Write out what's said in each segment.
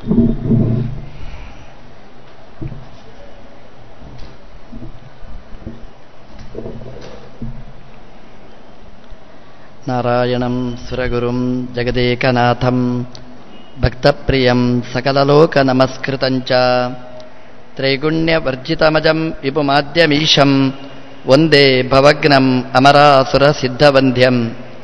ನಾರಾಯಣಂ ಸುರಗುರುಂ ಜಗದೇಕನಾಥಂ ಭಕ್ತಪ್ರಿಯಂ ಸಕಲಲೋಕನಮಸ್ಕೃತಂಚ ತ್ರೈಗುಣ್ಯವರ್ಜಿತಮಜಂ ವಿಪುಮಾದ್ಯಮೀಶಂ ವಂದೇ ಭವಗ್ನಂ ಅಮರಾಸುರಸಿದ್ಧವಂದ್ಯಂ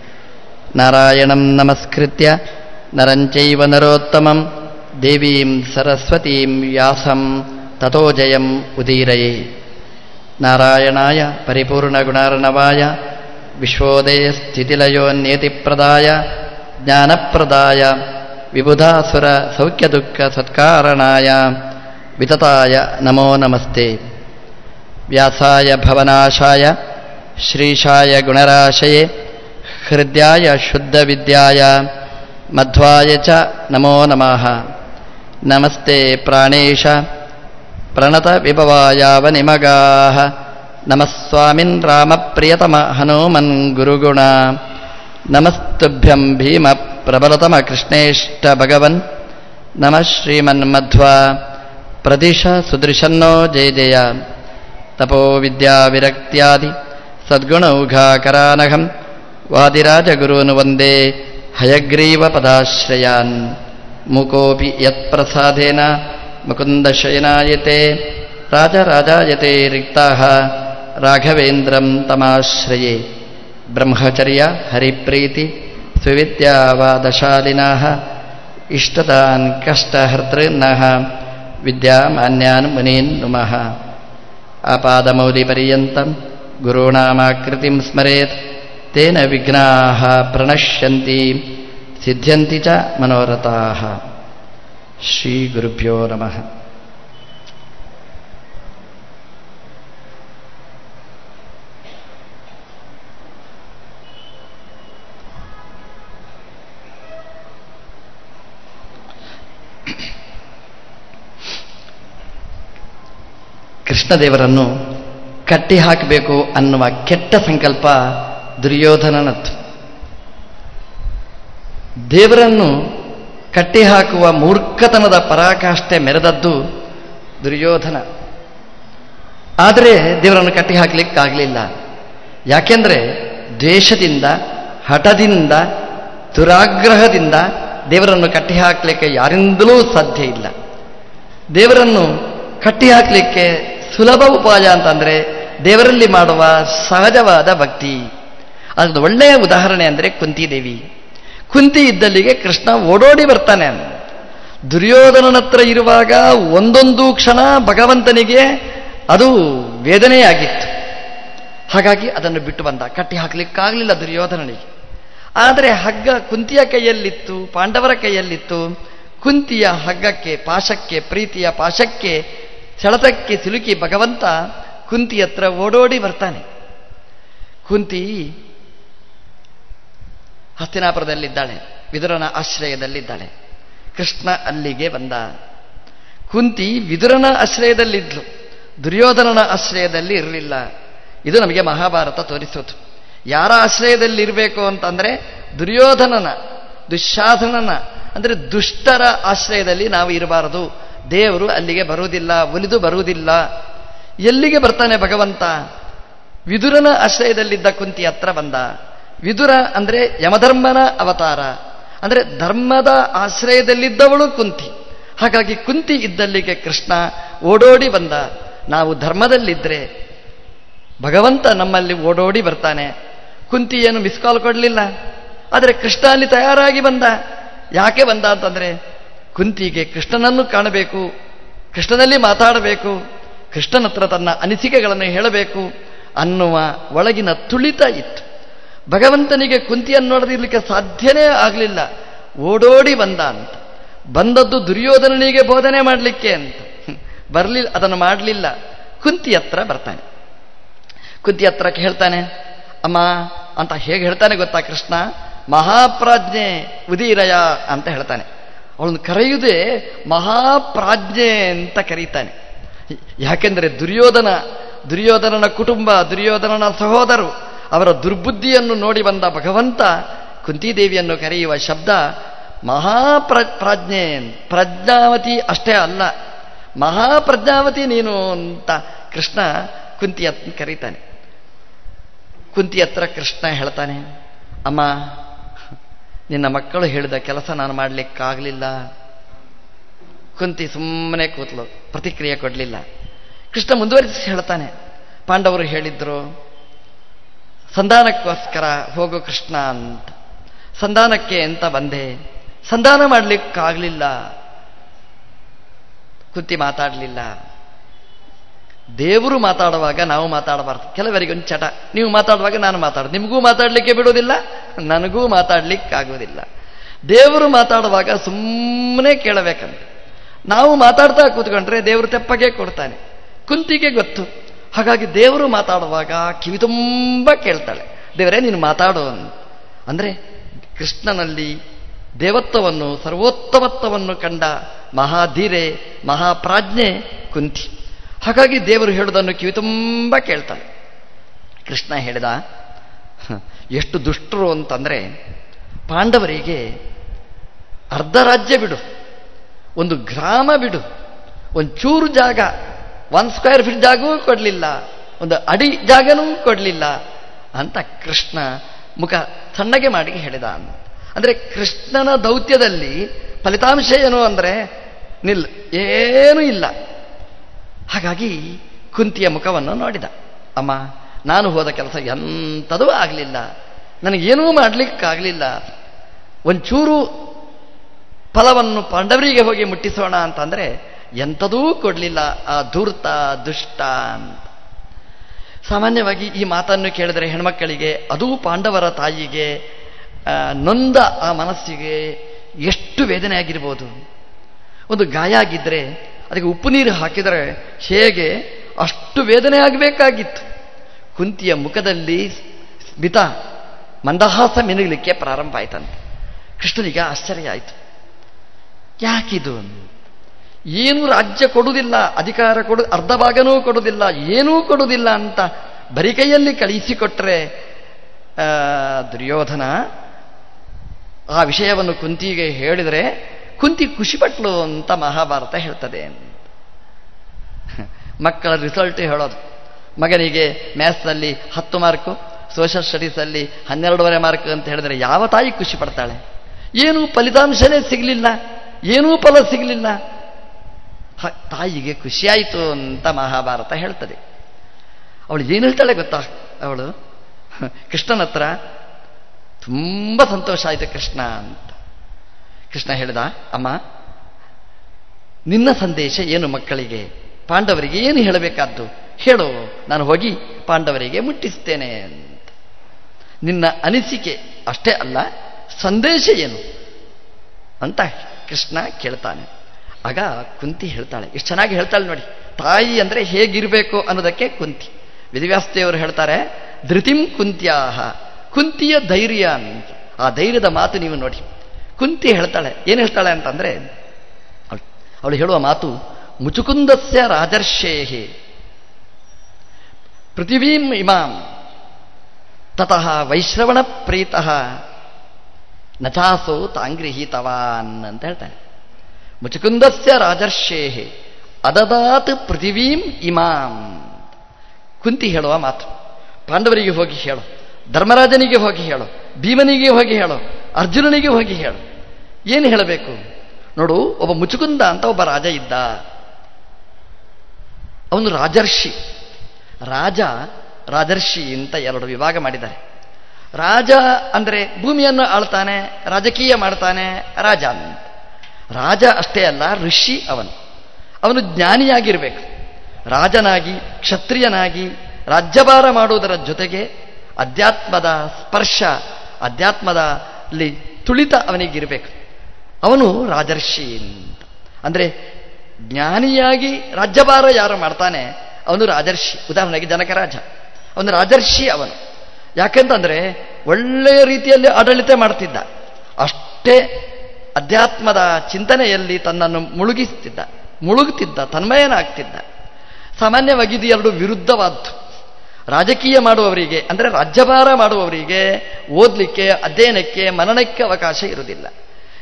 ನಾರಾಯಣಂ ನಮಸ್ಕೃತ್ಯ ನರಂಚೈವ ನರೋತ್ತಮಂ ದೇವೀಂ ಸರಸ್ವತೀಂ ವ್ಯಾಸಂ ತಥೋ ಜಯಂ ಉದೀರಯೇ ನಾರಾಯಣಾಯ ಪರಿಪೂರ್ಣಗುಣಾರ್ಣವಾಯ ವಿಶ್ವೋದಯ ಸ್ಥಿತಿಲಯೋನ್ಯತಿಪ್ರದಾಯ ಜ್ಞಾನಪ್ರದಾಯ ವಿಬುಧಾಸುರ ಸೌಖ್ಯದುಃಖ ಸತ್ಕಾರಣಾಯ ವಿತತಾಯ ನಮೋ ನಮಸ್ತೆ ವ್ಯಾಸಾಯ ಭವನಾಶಾಯ ಶ್ರೀಶಾಯ ಗುಣರಾಶಯೇ ಹೃದಯಾಯ ಶುದ್ಧವಿದ್ಯಾಯ ಮಧ್ವಾಯ ಚ ನಮೋ ನಮಃ ನಮಸ್ತೆ ಪ್ರಾಣೇಶ ಪ್ರಣತ ವಿಭವಾಯಾವ ನಿಮಗಾಹ ನಮಃ ಸ್ವಾಮಿನ್ ರಾಮಪ್ರಿಯತಮ ಹನುಮನ್ ಗುರುಗುಣ ನಮಸ್ತುಭ್ಯಂ ಭೀಮ ಪ್ರಬಲತಮ ಕೃಷ್ಣೇಷ್ಟ ಭಗವನ್ ನಮಃ ಶ್ರೀಮನ್ಮಧ್ವ ಪ್ರದಿಶ ಸುದೃಶನ್ನೋ ಜಯ ಜಯ ತಪೋ ವಿದ್ಯಾ ವಿರಕ್ತ್ಯಾದಿ ಸದ್ಗುಣೌಘಾಕರಾನಘಂ ವಾದಿರಾಜಗುರೂನ್ ವಂದೇ ಹಯಗ್ರೀವ ಪದಾಶ್ರಯಾನ್ ಮುಕೋಪಿ ಯತ್ಪ್ರಸಾದೇನ ಮುಕುಂದಶಯನಾಯತೆ ರಾಜರಾಜಾಯತೆ ರಿಕ್ತಾಃ ರಾಘವೇಂದ್ರಂ ತಮಾಶ್ರಯೇ ಬ್ರಹ್ಮಚರ್ಯ ಹರಿಪ್ರೀತಿ ಸುವಿದ್ಯಾವಾದಶಾಲಿನಃ ಇಷ್ಟದಾನ್ ಕಷ್ಟಹರ್ತೃನ್ನಃ ವಿದ್ಯಾಮಾನ್ಯಾನ್ ಮುನೀನ್ ನುಮಃ ಆಪಾದಮೌಲಿಪರ್ಯಂతం ಗುರುಣಾಮಾಕೃತಿಂ ಸ್ಮರೇತ್ ತೇನ ವಿಘ್ನಾಃ ಪ್ರಣಶ್ಯಂತಿ ಸಿದ್ಧ್ಯಂತಿ ಚ ಮನೋರಥಾಃ ಶ್ರೀಗುರುಭ್ಯೋ ನಮಃ ಕೃಷ್ಣದೇವರನ್ನು ಕಟ್ಟಿ ಹಾಕಬೇಕು ಅನ್ನುವ ಕೆಟ್ಟ ಸಂಕಲ್ಪ ದುರ್ಯೋಧನನದ್ದು ದೇವರನ್ನು ಕಟ್ಟಿ ಹಾಕುವ ಮೂರ್ಖತನದ ಪರಾಕಾಷ್ಠೆ ಮೆರೆದದ್ದು ದುರ್ಯೋಧನ ಆದರೆ ದೇವರನ್ನು ಕಟ್ಟಿ ಹಾಕಲಿಕ್ಕಾಗಲಿಲ್ಲ ಯಾಕೆಂದರೆ ದ್ವೇಷದಿಂದ ಹಠದಿಂದ ದುರಾಗ್ರಹದಿಂದ ದೇವರನ್ನು ಕಟ್ಟಿ ಹಾಕಲಿಕ್ಕೆ ಯಾರಿಂದಲೂ ಸಾಧ್ಯ ಇಲ್ಲ ದೇವರನ್ನು ಕಟ್ಟಿ ಹಾಕಲಿಕ್ಕೆ ಸುಲಭ ಉಪಾಯ ಅಂತಂದರೆ ದೇವರಲ್ಲಿ ಮಾಡುವ ಸಹಜವಾದ ಭಕ್ತಿ ಅದರ ಒಳ್ಳೆಯ ಉದಾಹರಣೆ ಅಂದರೆ ಕುಂತಿದೇವಿ ಕುಂತಿ ಇದ್ದಲ್ಲಿಗೆ ಕೃಷ್ಣ ಓಡೋಡಿ ಬರ್ತಾನೆ ದುರ್ಯೋಧನನ ಹತ್ರ ಇರುವಾಗ ಒಂದೊಂದು ಕ್ಷಣ ಭಗವಂತನಿಗೆ ಅದು ವೇದನೆಯಾಗಿತ್ತು ಹಾಗಾಗಿ ಅದನ್ನು ಬಿಟ್ಟು ಬಂದ ಕಟ್ಟಿ ಹಾಕಲಿಕ್ಕಾಗಲಿಲ್ಲ ದುರ್ಯೋಧನನಿಗೆ ಆದರೆ ಹಗ್ಗ ಕುಂತಿಯ ಕೈಯಲ್ಲಿತ್ತು ಪಾಂಡವರ ಕೈಯಲ್ಲಿತ್ತು ಕುಂತಿಯ ಹಗ್ಗಕ್ಕೆ ಪಾಶಕ್ಕೆ ಪ್ರೀತಿಯ ಪಾಶಕ್ಕೆ ಸೆಳೆತಕ್ಕೆ ಸಿಲುಕಿ ಭಗವಂತ ಕುಂತಿ ಹತ್ರ ಓಡೋಡಿ ಬರ್ತಾನೆ ಕುಂತಿ ಹಸ್ತಿನಾಪುರದಲ್ಲಿದ್ದಾಳೆ ವಿದುರನ ಆಶ್ರಯದಲ್ಲಿದ್ದಾಳೆ ಕೃಷ್ಣ ಅಲ್ಲಿಗೆ ಬಂದ ಕುಂತಿ ವಿದುರನ ಆಶ್ರಯದಲ್ಲಿದ್ಲು ದುರ್ಯೋಧನನ ಆಶ್ರಯದಲ್ಲಿ ಇರಲಿಲ್ಲ ಇದು ನಮಗೆ ಮಹಾಭಾರತ ತೋರಿಸೋದು ಯಾರ ಆಶ್ರಯದಲ್ಲಿ ಇರಬೇಕು ಅಂತಂದ್ರೆ ದುರ್ಯೋಧನನ ದುಶ್ಯಾಸನನ ಅಂದರೆ ದುಷ್ಟರ ಆಶ್ರಯದಲ್ಲಿ ನಾವು ಇರಬಾರದು ದೇವರು ಅಲ್ಲಿಗೆ ಬರುವುದಿಲ್ಲ ಒಲಿದು ಬರುವುದಿಲ್ಲ ಎಲ್ಲಿಗೆ ಬರ್ತಾನೆ ಭಗವಂತ ವಿದುರನ ಆಶ್ರಯದಲ್ಲಿದ್ದ ಕುಂತಿ ಹತ್ರ ಬಂದ ವಿದುರ ಅಂದರೆ ಯಮಧರ್ಮನ ಅವತಾರ ಅಂದರೆ ಧರ್ಮದ ಆಶ್ರಯದಲ್ಲಿದ್ದವಳು ಕುಂತಿ ಹಾಗಾಗಿ ಕುಂತಿ ಇದ್ದಲ್ಲಿಗೆ ಕೃಷ್ಣ ಓಡೋಡಿ ಬಂದ ನಾವು ಧರ್ಮದಲ್ಲಿದ್ದರೆ ಭಗವಂತ ನಮ್ಮಲ್ಲಿ ಓಡೋಡಿ ಬರ್ತಾನೆ ಕುಂತಿ ಏನು ಮಿಸ್ ಕಾಲ್ ಕೊಡಲಿಲ್ಲ ಆದರೆ ಕೃಷ್ಣ ಅಲ್ಲಿ ತಯಾರಾಗಿ ಬಂದ ಯಾಕೆ ಬಂದ ಅಂತಂದರೆ ಕುಂತಿಗೆ ಕೃಷ್ಣನನ್ನು ಕಾಣಬೇಕು ಕೃಷ್ಣನಲ್ಲಿ ಮಾತಾಡಬೇಕು ಕೃಷ್ಣನ ಹತ್ರ ತನ್ನ ಅನಿಸಿಕೆಗಳನ್ನು ಹೇಳಬೇಕು ಅನ್ನುವ ಒಳಗಿನ ತುಳಿತ ಇತ್ತು ಭಗವಂತನಿಗೆ ಕುಂತಿಯನ್ನು ನೋಡದಿರ್ಲಿಕ್ಕೆ ಸಾಧ್ಯನೇ ಆಗಲಿಲ್ಲ ಓಡೋಡಿ ಬಂದ ಅಂತ ಬಂದದ್ದು ದುರ್ಯೋಧನನಿಗೆ ಬೋಧನೆ ಮಾಡಲಿಕ್ಕೆ ಅಂತ ಬರಲಿಲ್ಲ ಅದನ್ನು ಮಾಡಲಿಲ್ಲ ಕುಂತಿ ಹತ್ರ ಬರ್ತಾನೆ ಕುಂತಿ ಹತ್ರಕ್ಕೆ ಹೇಳ್ತಾನೆ ಅಮ್ಮ ಅಂತ ಹೇಗೆ ಹೇಳ್ತಾನೆ ಗೊತ್ತಾ ಕೃಷ್ಣ ಮಹಾಪ್ರಾಜ್ಞೆ ಉದೀರಯ ಅಂತ ಹೇಳ್ತಾನೆ ಅವಳನ್ನು ಕರೆಯುವುದೇ ಮಹಾಪ್ರಾಜ್ಞೆ ಅಂತ ಕರೀತಾನೆ ಯಾಕೆಂದರೆ ದುರ್ಯೋಧನ ದುರ್ಯೋಧನನ ಕುಟುಂಬ ದುರ್ಯೋಧನನ ಸಹೋದರು ಅವರ ದುರ್ಬುದ್ಧಿಯನ್ನು ನೋಡಿ ಬಂದ ಭಗವಂತ ಕುಂತಿದೇವಿಯನ್ನು ಕರೆಯುವ ಶಬ್ದ ಮಹಾಪ್ರ ಪ್ರಾಜ್ಞೆ ಪ್ರಜ್ಞಾವತಿ ಅಷ್ಟೇ ಅಲ್ಲ ಮಹಾಪ್ರಜ್ಞಾವತಿ ನೀನು ಅಂತ ಕೃಷ್ಣ ಕುಂತಿ ಹತ್ರ ಕರೀತಾನೆ ಕುಂತಿ ಹತ್ರ ಕೃಷ್ಣ ಹೇಳ್ತಾನೆ ಅಮ್ಮ ನಿನ್ನ ಮಕ್ಕಳು ಹೇಳಿದ ಕೆಲಸ ನಾನು ಮಾಡಲಿಕ್ಕಾಗಲಿಲ್ಲ ಕುಂತಿ ಸುಮ್ಮನೆ ಕೂತ್ಲು ಪ್ರತಿಕ್ರಿಯೆ ಕೊಡಲಿಲ್ಲ ಕೃಷ್ಣ ಮುಂದುವರಿಸಿ ಹೇಳ್ತಾನೆ ಪಾಂಡವರು ಹೇಳಿದ್ರು ಸಂಧಾನಕ್ಕೋಸ್ಕರ ಹೋಗು ಕೃಷ್ಣ ಅಂತ ಸಂಧಾನಕ್ಕೆ ಅಂತ ಬಂದೆ ಸಂಧಾನ ಮಾಡಲಿಕ್ಕಾಗಲಿಲ್ಲ ಕುಂತಿ ಮಾತಾಡಲಿಲ್ಲ ದೇವರು ಮಾತಾಡುವಾಗ ನಾವು ಮಾತಾಡಬಾರ್ದು ಕೆಲವರಿಗೆ ಒಂದು ಚಟ ನೀವು ಮಾತಾಡುವಾಗ ನಾನು ಮಾತಾಡೋದು ನಿಮಗೂ ಮಾತಾಡಲಿಕ್ಕೆ ಬಿಡೋದಿಲ್ಲ ನನಗೂ ಮಾತಾಡಲಿಕ್ಕಾಗೋದಿಲ್ಲ ದೇವರು ಮಾತಾಡುವಾಗ ಸುಮ್ಮನೆ ಕೇಳಬೇಕಂತ ನಾವು ಮಾತಾಡ್ತಾ ಕೂತ್ಕೊಂಡ್ರೆ ದೇವರು ತೆಪ್ಪಗೆ ಕೊಡ್ತಾನೆ ಕುಂತಿಗೆ ಗೊತ್ತು ಹಾಗಾಗಿ ದೇವರು ಮಾತಾಡುವಾಗ ಕಿವಿ ತುಂಬ ಕೇಳ್ತಾಳೆ ದೇವರೇ ನೀನು ಮಾತಾಡು ಅಂತ ಅಂದರೆ ಕೃಷ್ಣನಲ್ಲಿ ದೇವತ್ವವನ್ನು ಸರ್ವೋತ್ತಮತ್ವವನ್ನು ಕಂಡ ಮಹಾಧೀರೆ ಮಹಾಪ್ರಾಜ್ಞೆ ಕುಂತಿ ಹಾಗಾಗಿ ದೇವರು ಹೇಳುವುದನ್ನು ಕಿವಿ ತುಂಬ ಕೇಳ್ತಾಳೆ ಕೃಷ್ಣ ಹೇಳಿದ ಎಷ್ಟು ದುಷ್ಟರು ಅಂತಂದರೆ ಪಾಂಡವರಿಗೆ ಅರ್ಧ ರಾಜ್ಯ ಬಿಡು ಒಂದು ಗ್ರಾಮ ಬಿಡು ಒಂದು ಚೂರು ಜಾಗ ಒನ್ ಸ್ಕ್ವೇರ್ ಫೀಟ್ ಜಾಗವೂ ಕೊಡಲಿಲ್ಲ ಒಂದು ಅಡಿ ಜಾಗನೂ ಕೊಡಲಿಲ್ಲ ಅಂತ ಕೃಷ್ಣ ಮುಖ ಸಣ್ಣಗೆ ಮಾಡಿ ಹೇಳಿದ ಅಂದರೆ ಕೃಷ್ಣನ ದೌತ್ಯದಲ್ಲಿ ಫಲಿತಾಂಶ ಏನು ಅಂದರೆ ನಿಲ್ ಏನೂ ಇಲ್ಲ ಹಾಗಾಗಿ ಕುಂತಿಯ ಮುಖವನ್ನು ನೋಡಿದ ಅಮ್ಮ ನಾನು ಹೋದ ಕೆಲಸ ಎಂಥದೂ ಆಗಲಿಲ್ಲ ನನಗೇನೂ ಮಾಡಲಿಕ್ಕಾಗಲಿಲ್ಲ ಒಂಚೂರು ಫಲವನ್ನು ಪಾಂಡವರಿಗೆ ಹೋಗಿ ಮುಟ್ಟಿಸೋಣ ಅಂತಂದರೆ ಎಂಥದೂ ಕೊಡಲಿಲ್ಲ ಆ ಧೂರ್ತ ದುಷ್ಟ ಅಂತ ಸಾಮಾನ್ಯವಾಗಿ ಈ ಮಾತನ್ನು ಕೇಳಿದರೆ ಹೆಣ್ಮಕ್ಕಳಿಗೆ ಅದೂ ಪಾಂಡವರ ತಾಯಿಗೆ ನೊಂದ ಆ ಮನಸ್ಸಿಗೆ ಎಷ್ಟು ವೇದನೆ ಆಗಿರ್ಬೋದು ಒಂದು ಗಾಯ ಆಗಿದ್ದರೆ ಅದಕ್ಕೆ ಉಪ್ಪು ನೀರು ಹಾಕಿದರೆ ಹೇಗೆ ಅಷ್ಟು ವೇದನೆ ಆಗಬೇಕಾಗಿತ್ತು ಕುಂತಿಯ ಮುಖದಲ್ಲಿ ಸ್ಮಿತ ಮಂದಹಾಸ ಮಿನುಗಲಿಕ್ಕೆ ಪ್ರಾರಂಭ ಆಯ್ತಂತೆ ಕೃಷ್ಣನಿಗೆ ಆಶ್ಚರ್ಯ ಆಯಿತು ಯಾಕಿದು ಏನೂ ರಾಜ್ಯ ಕೊಡುವುದಿಲ್ಲ ಅಧಿಕಾರ ಕೊಡು ಅರ್ಧ ಭಾಗನೂ ಕೊಡುವುದಿಲ್ಲ ಏನೂ ಕೊಡುವುದಿಲ್ಲ ಅಂತ ಬರಿಕೈಯಲ್ಲಿ ಕಳಿಸಿಕೊಟ್ರೆ ದುರ್ಯೋಧನ ಆ ವಿಷಯವನ್ನು ಕುಂತಿಗೆ ಹೇಳಿದರೆ ಕುಂತಿ ಖುಷಿಪಟ್ಲು ಅಂತ ಮಹಾಭಾರತ ಹೇಳ್ತದೆ ಮಕ್ಕಳ ರಿಸಲ್ಟ್ ಹೇಳೋದು ಮಗನಿಗೆ ಮ್ಯಾಥ್ಸ್ನಲ್ಲಿ ಹತ್ತು ಮಾರ್ಕು ಸೋಷಲ್ ಸ್ಟಡೀಸಲ್ಲಿ ಹನ್ನೆರಡೂವರೆ ಮಾರ್ಕ್ ಅಂತ ಹೇಳಿದ್ರೆ ಯಾವ ತಾಯಿ ಖುಷಿ ಪಡ್ತಾಳೆ ಏನೂ ಫಲಿತಾಂಶನೇ ಸಿಗಲಿಲ್ಲ ಏನೂ ಫಲ ಸಿಗಲಿಲ್ಲ ತಾಯಿಗೆ ಖುಷಿಯಾಯಿತು ಅಂತ ಮಹಾಭಾರತ ಹೇಳ್ತದೆ ಅವಳು ಏನು ಹೇಳ್ತಾಳೆ ಗೊತ್ತಾ ಅವಳು ಕೃಷ್ಣನ ಹತ್ರ ತುಂಬ ಸಂತೋಷ ಆಯಿತು ಕೃಷ್ಣ ಅಂತ ಕೃಷ್ಣ ಹೇಳಿದ ಅಮ್ಮ ನಿನ್ನ ಸಂದೇಶ ಏನು ಮಕ್ಕಳಿಗೆ ಪಾಂಡವರಿಗೆ ಏನು ಹೇಳಬೇಕಾದ್ದು ಹೇಳು ನಾನು ಹೋಗಿ ಪಾಂಡವರಿಗೆ ಮುಟ್ಟಿಸ್ತೇನೆ ಅಂತ ನಿನ್ನ ಅನಿಸಿಕೆ ಅಷ್ಟೇ ಅಲ್ಲ ಸಂದೇಶ ಏನು ಅಂತ ಕೃಷ್ಣ ಕೇಳ್ತಾನೆ ಆಗ ಕುಂತಿ ಹೇಳ್ತಾಳೆ ಎಷ್ಟು ಚೆನ್ನಾಗಿ ಹೇಳ್ತಾಳೆ ನೋಡಿ ತಾಯಿ ಅಂದರೆ ಹೇಗಿರಬೇಕು ಅನ್ನೋದಕ್ಕೆ ಕುಂತಿ ವೇದವ್ಯಾಸದೇವರು ಹೇಳ್ತಾರೆ ಧೃತಿಂ ಕುಂತ್ಯಾಹ ಕುಂತಿಯ ಧೈರ್ಯ ಅಂತ ಆ ಧೈರ್ಯದ ಮಾತು ನೀವು ನೋಡಿ ಕುಂತಿ ಹೇಳ್ತಾಳೆ ಏನು ಹೇಳ್ತಾಳೆ ಅಂತಂದ್ರೆ ಅವಳು ಹೇಳುವ ಮಾತು ಮುಚುಕುಂದಸ್ಯ ರಾಜರ್ಷೇಹಿ ಪೃಥಿವೀಂ ಇಮಾಂ ತತಃ ವೈಶ್ರವಣ ಪ್ರೀತಃ ನಚಾಸೋ ತಾಂಗ್ರಿಹಿತವಾನ್ ಅಂತ ಹೇಳ್ತಾನೆ ಮುಚುಕುಂದಸ್ಯ ರಾಜರ್ಷೇಹಿ ಅದದಾತ್ ಪೃಥಿವೀಂ ಇಮಾಂ ಕುಂತಿ ಹೇಳುವ ಮಾತು ಪಾಂಡವರಿಗೆ ಹೋಗಿ ಹೇಳು ಧರ್ಮರಾಜನಿಗೆ ಹೋಗಿ ಹೇಳು ಭೀಮನಿಗೆ ಹೋಗಿ ಹೇಳು ಅರ್ಜುನನಿಗೆ ಹೋಗಿ ಹೇಳು ಏನು ಹೇಳಬೇಕು ನೋಡು ಒಬ್ಬ ಮುಚುಕುಂದ ಅಂತ ಒಬ್ಬ ರಾಜ ಇದ್ದ ಅವನು ರಾಜರ್ಷಿ ರಾಜ ರಾಜರ್ಷಿ ಅಂತ ಎರಡು ವಿಭಾಗ ಮಾಡಿದ್ದಾರೆ ರಾಜ ಅಂದರೆ ಭೂಮಿಯನ್ನು ಆಳ್ತಾನೆ ರಾಜಕೀಯ ಮಾಡ್ತಾನೆ ರಾಜ ಅಂತ ರಾಜ ಅಷ್ಟೇ ಅಲ್ಲ ಋಷಿ ಅವನು ಅವನು ಜ್ಞಾನಿಯಾಗಿರಬೇಕು ರಾಜನಾಗಿ ಕ್ಷತ್ರಿಯನಾಗಿ ರಾಜ್ಯಭಾರ ಮಾಡುವುದರ ಜೊತೆಗೆ ಅಧ್ಯಾತ್ಮದ ಸ್ಪರ್ಶ ಅಧ್ಯಾತ್ಮದಲ್ಲಿ ತುಳಿತ ಅವನಿಗಿರಬೇಕು ಅವನು ರಾಜರ್ಷಿ ಅಂತ ಅಂದರೆ ಜ್ಞಾನಿಯಾಗಿ ರಾಜ್ಯಭಾರ ಯಾರು ಮಾಡ್ತಾನೆ ಅವನು ರಾಜರ್ಷಿ ಉದಾಹರಣೆಗೆ ಜನಕರಾಜ ಅವನು ರಾಜರ್ಷಿ ಅವನು ಯಾಕೆಂತಂದ್ರೆ ಒಳ್ಳೆಯ ರೀತಿಯಲ್ಲಿ ಆಡಳಿತ ಮಾಡ್ತಿದ್ದ ಅಷ್ಟೇ ಅಧ್ಯಾತ್ಮದ ಚಿಂತನೆಯಲ್ಲಿ ತನ್ನನ್ನು ಮುಳುಗಿಸ್ತಿದ್ದ ಮುಳುಗುತ್ತಿದ್ದ ತನ್ಮಯನಾಗ್ತಿದ್ದ ಸಾಮಾನ್ಯವಾಗಿ ಇದು ಎರಡು ವಿರುದ್ಧವಾದ್ದು ರಾಜಕೀಯ ಮಾಡುವವರಿಗೆ ಅಂದರೆ ರಾಜ್ಯಭಾರ ಮಾಡುವವರಿಗೆ ಓದಲಿಕ್ಕೆ ಅಧ್ಯಯನಕ್ಕೆ ಮನನಕ್ಕೆ ಅವಕಾಶ ಇರುವುದಿಲ್ಲ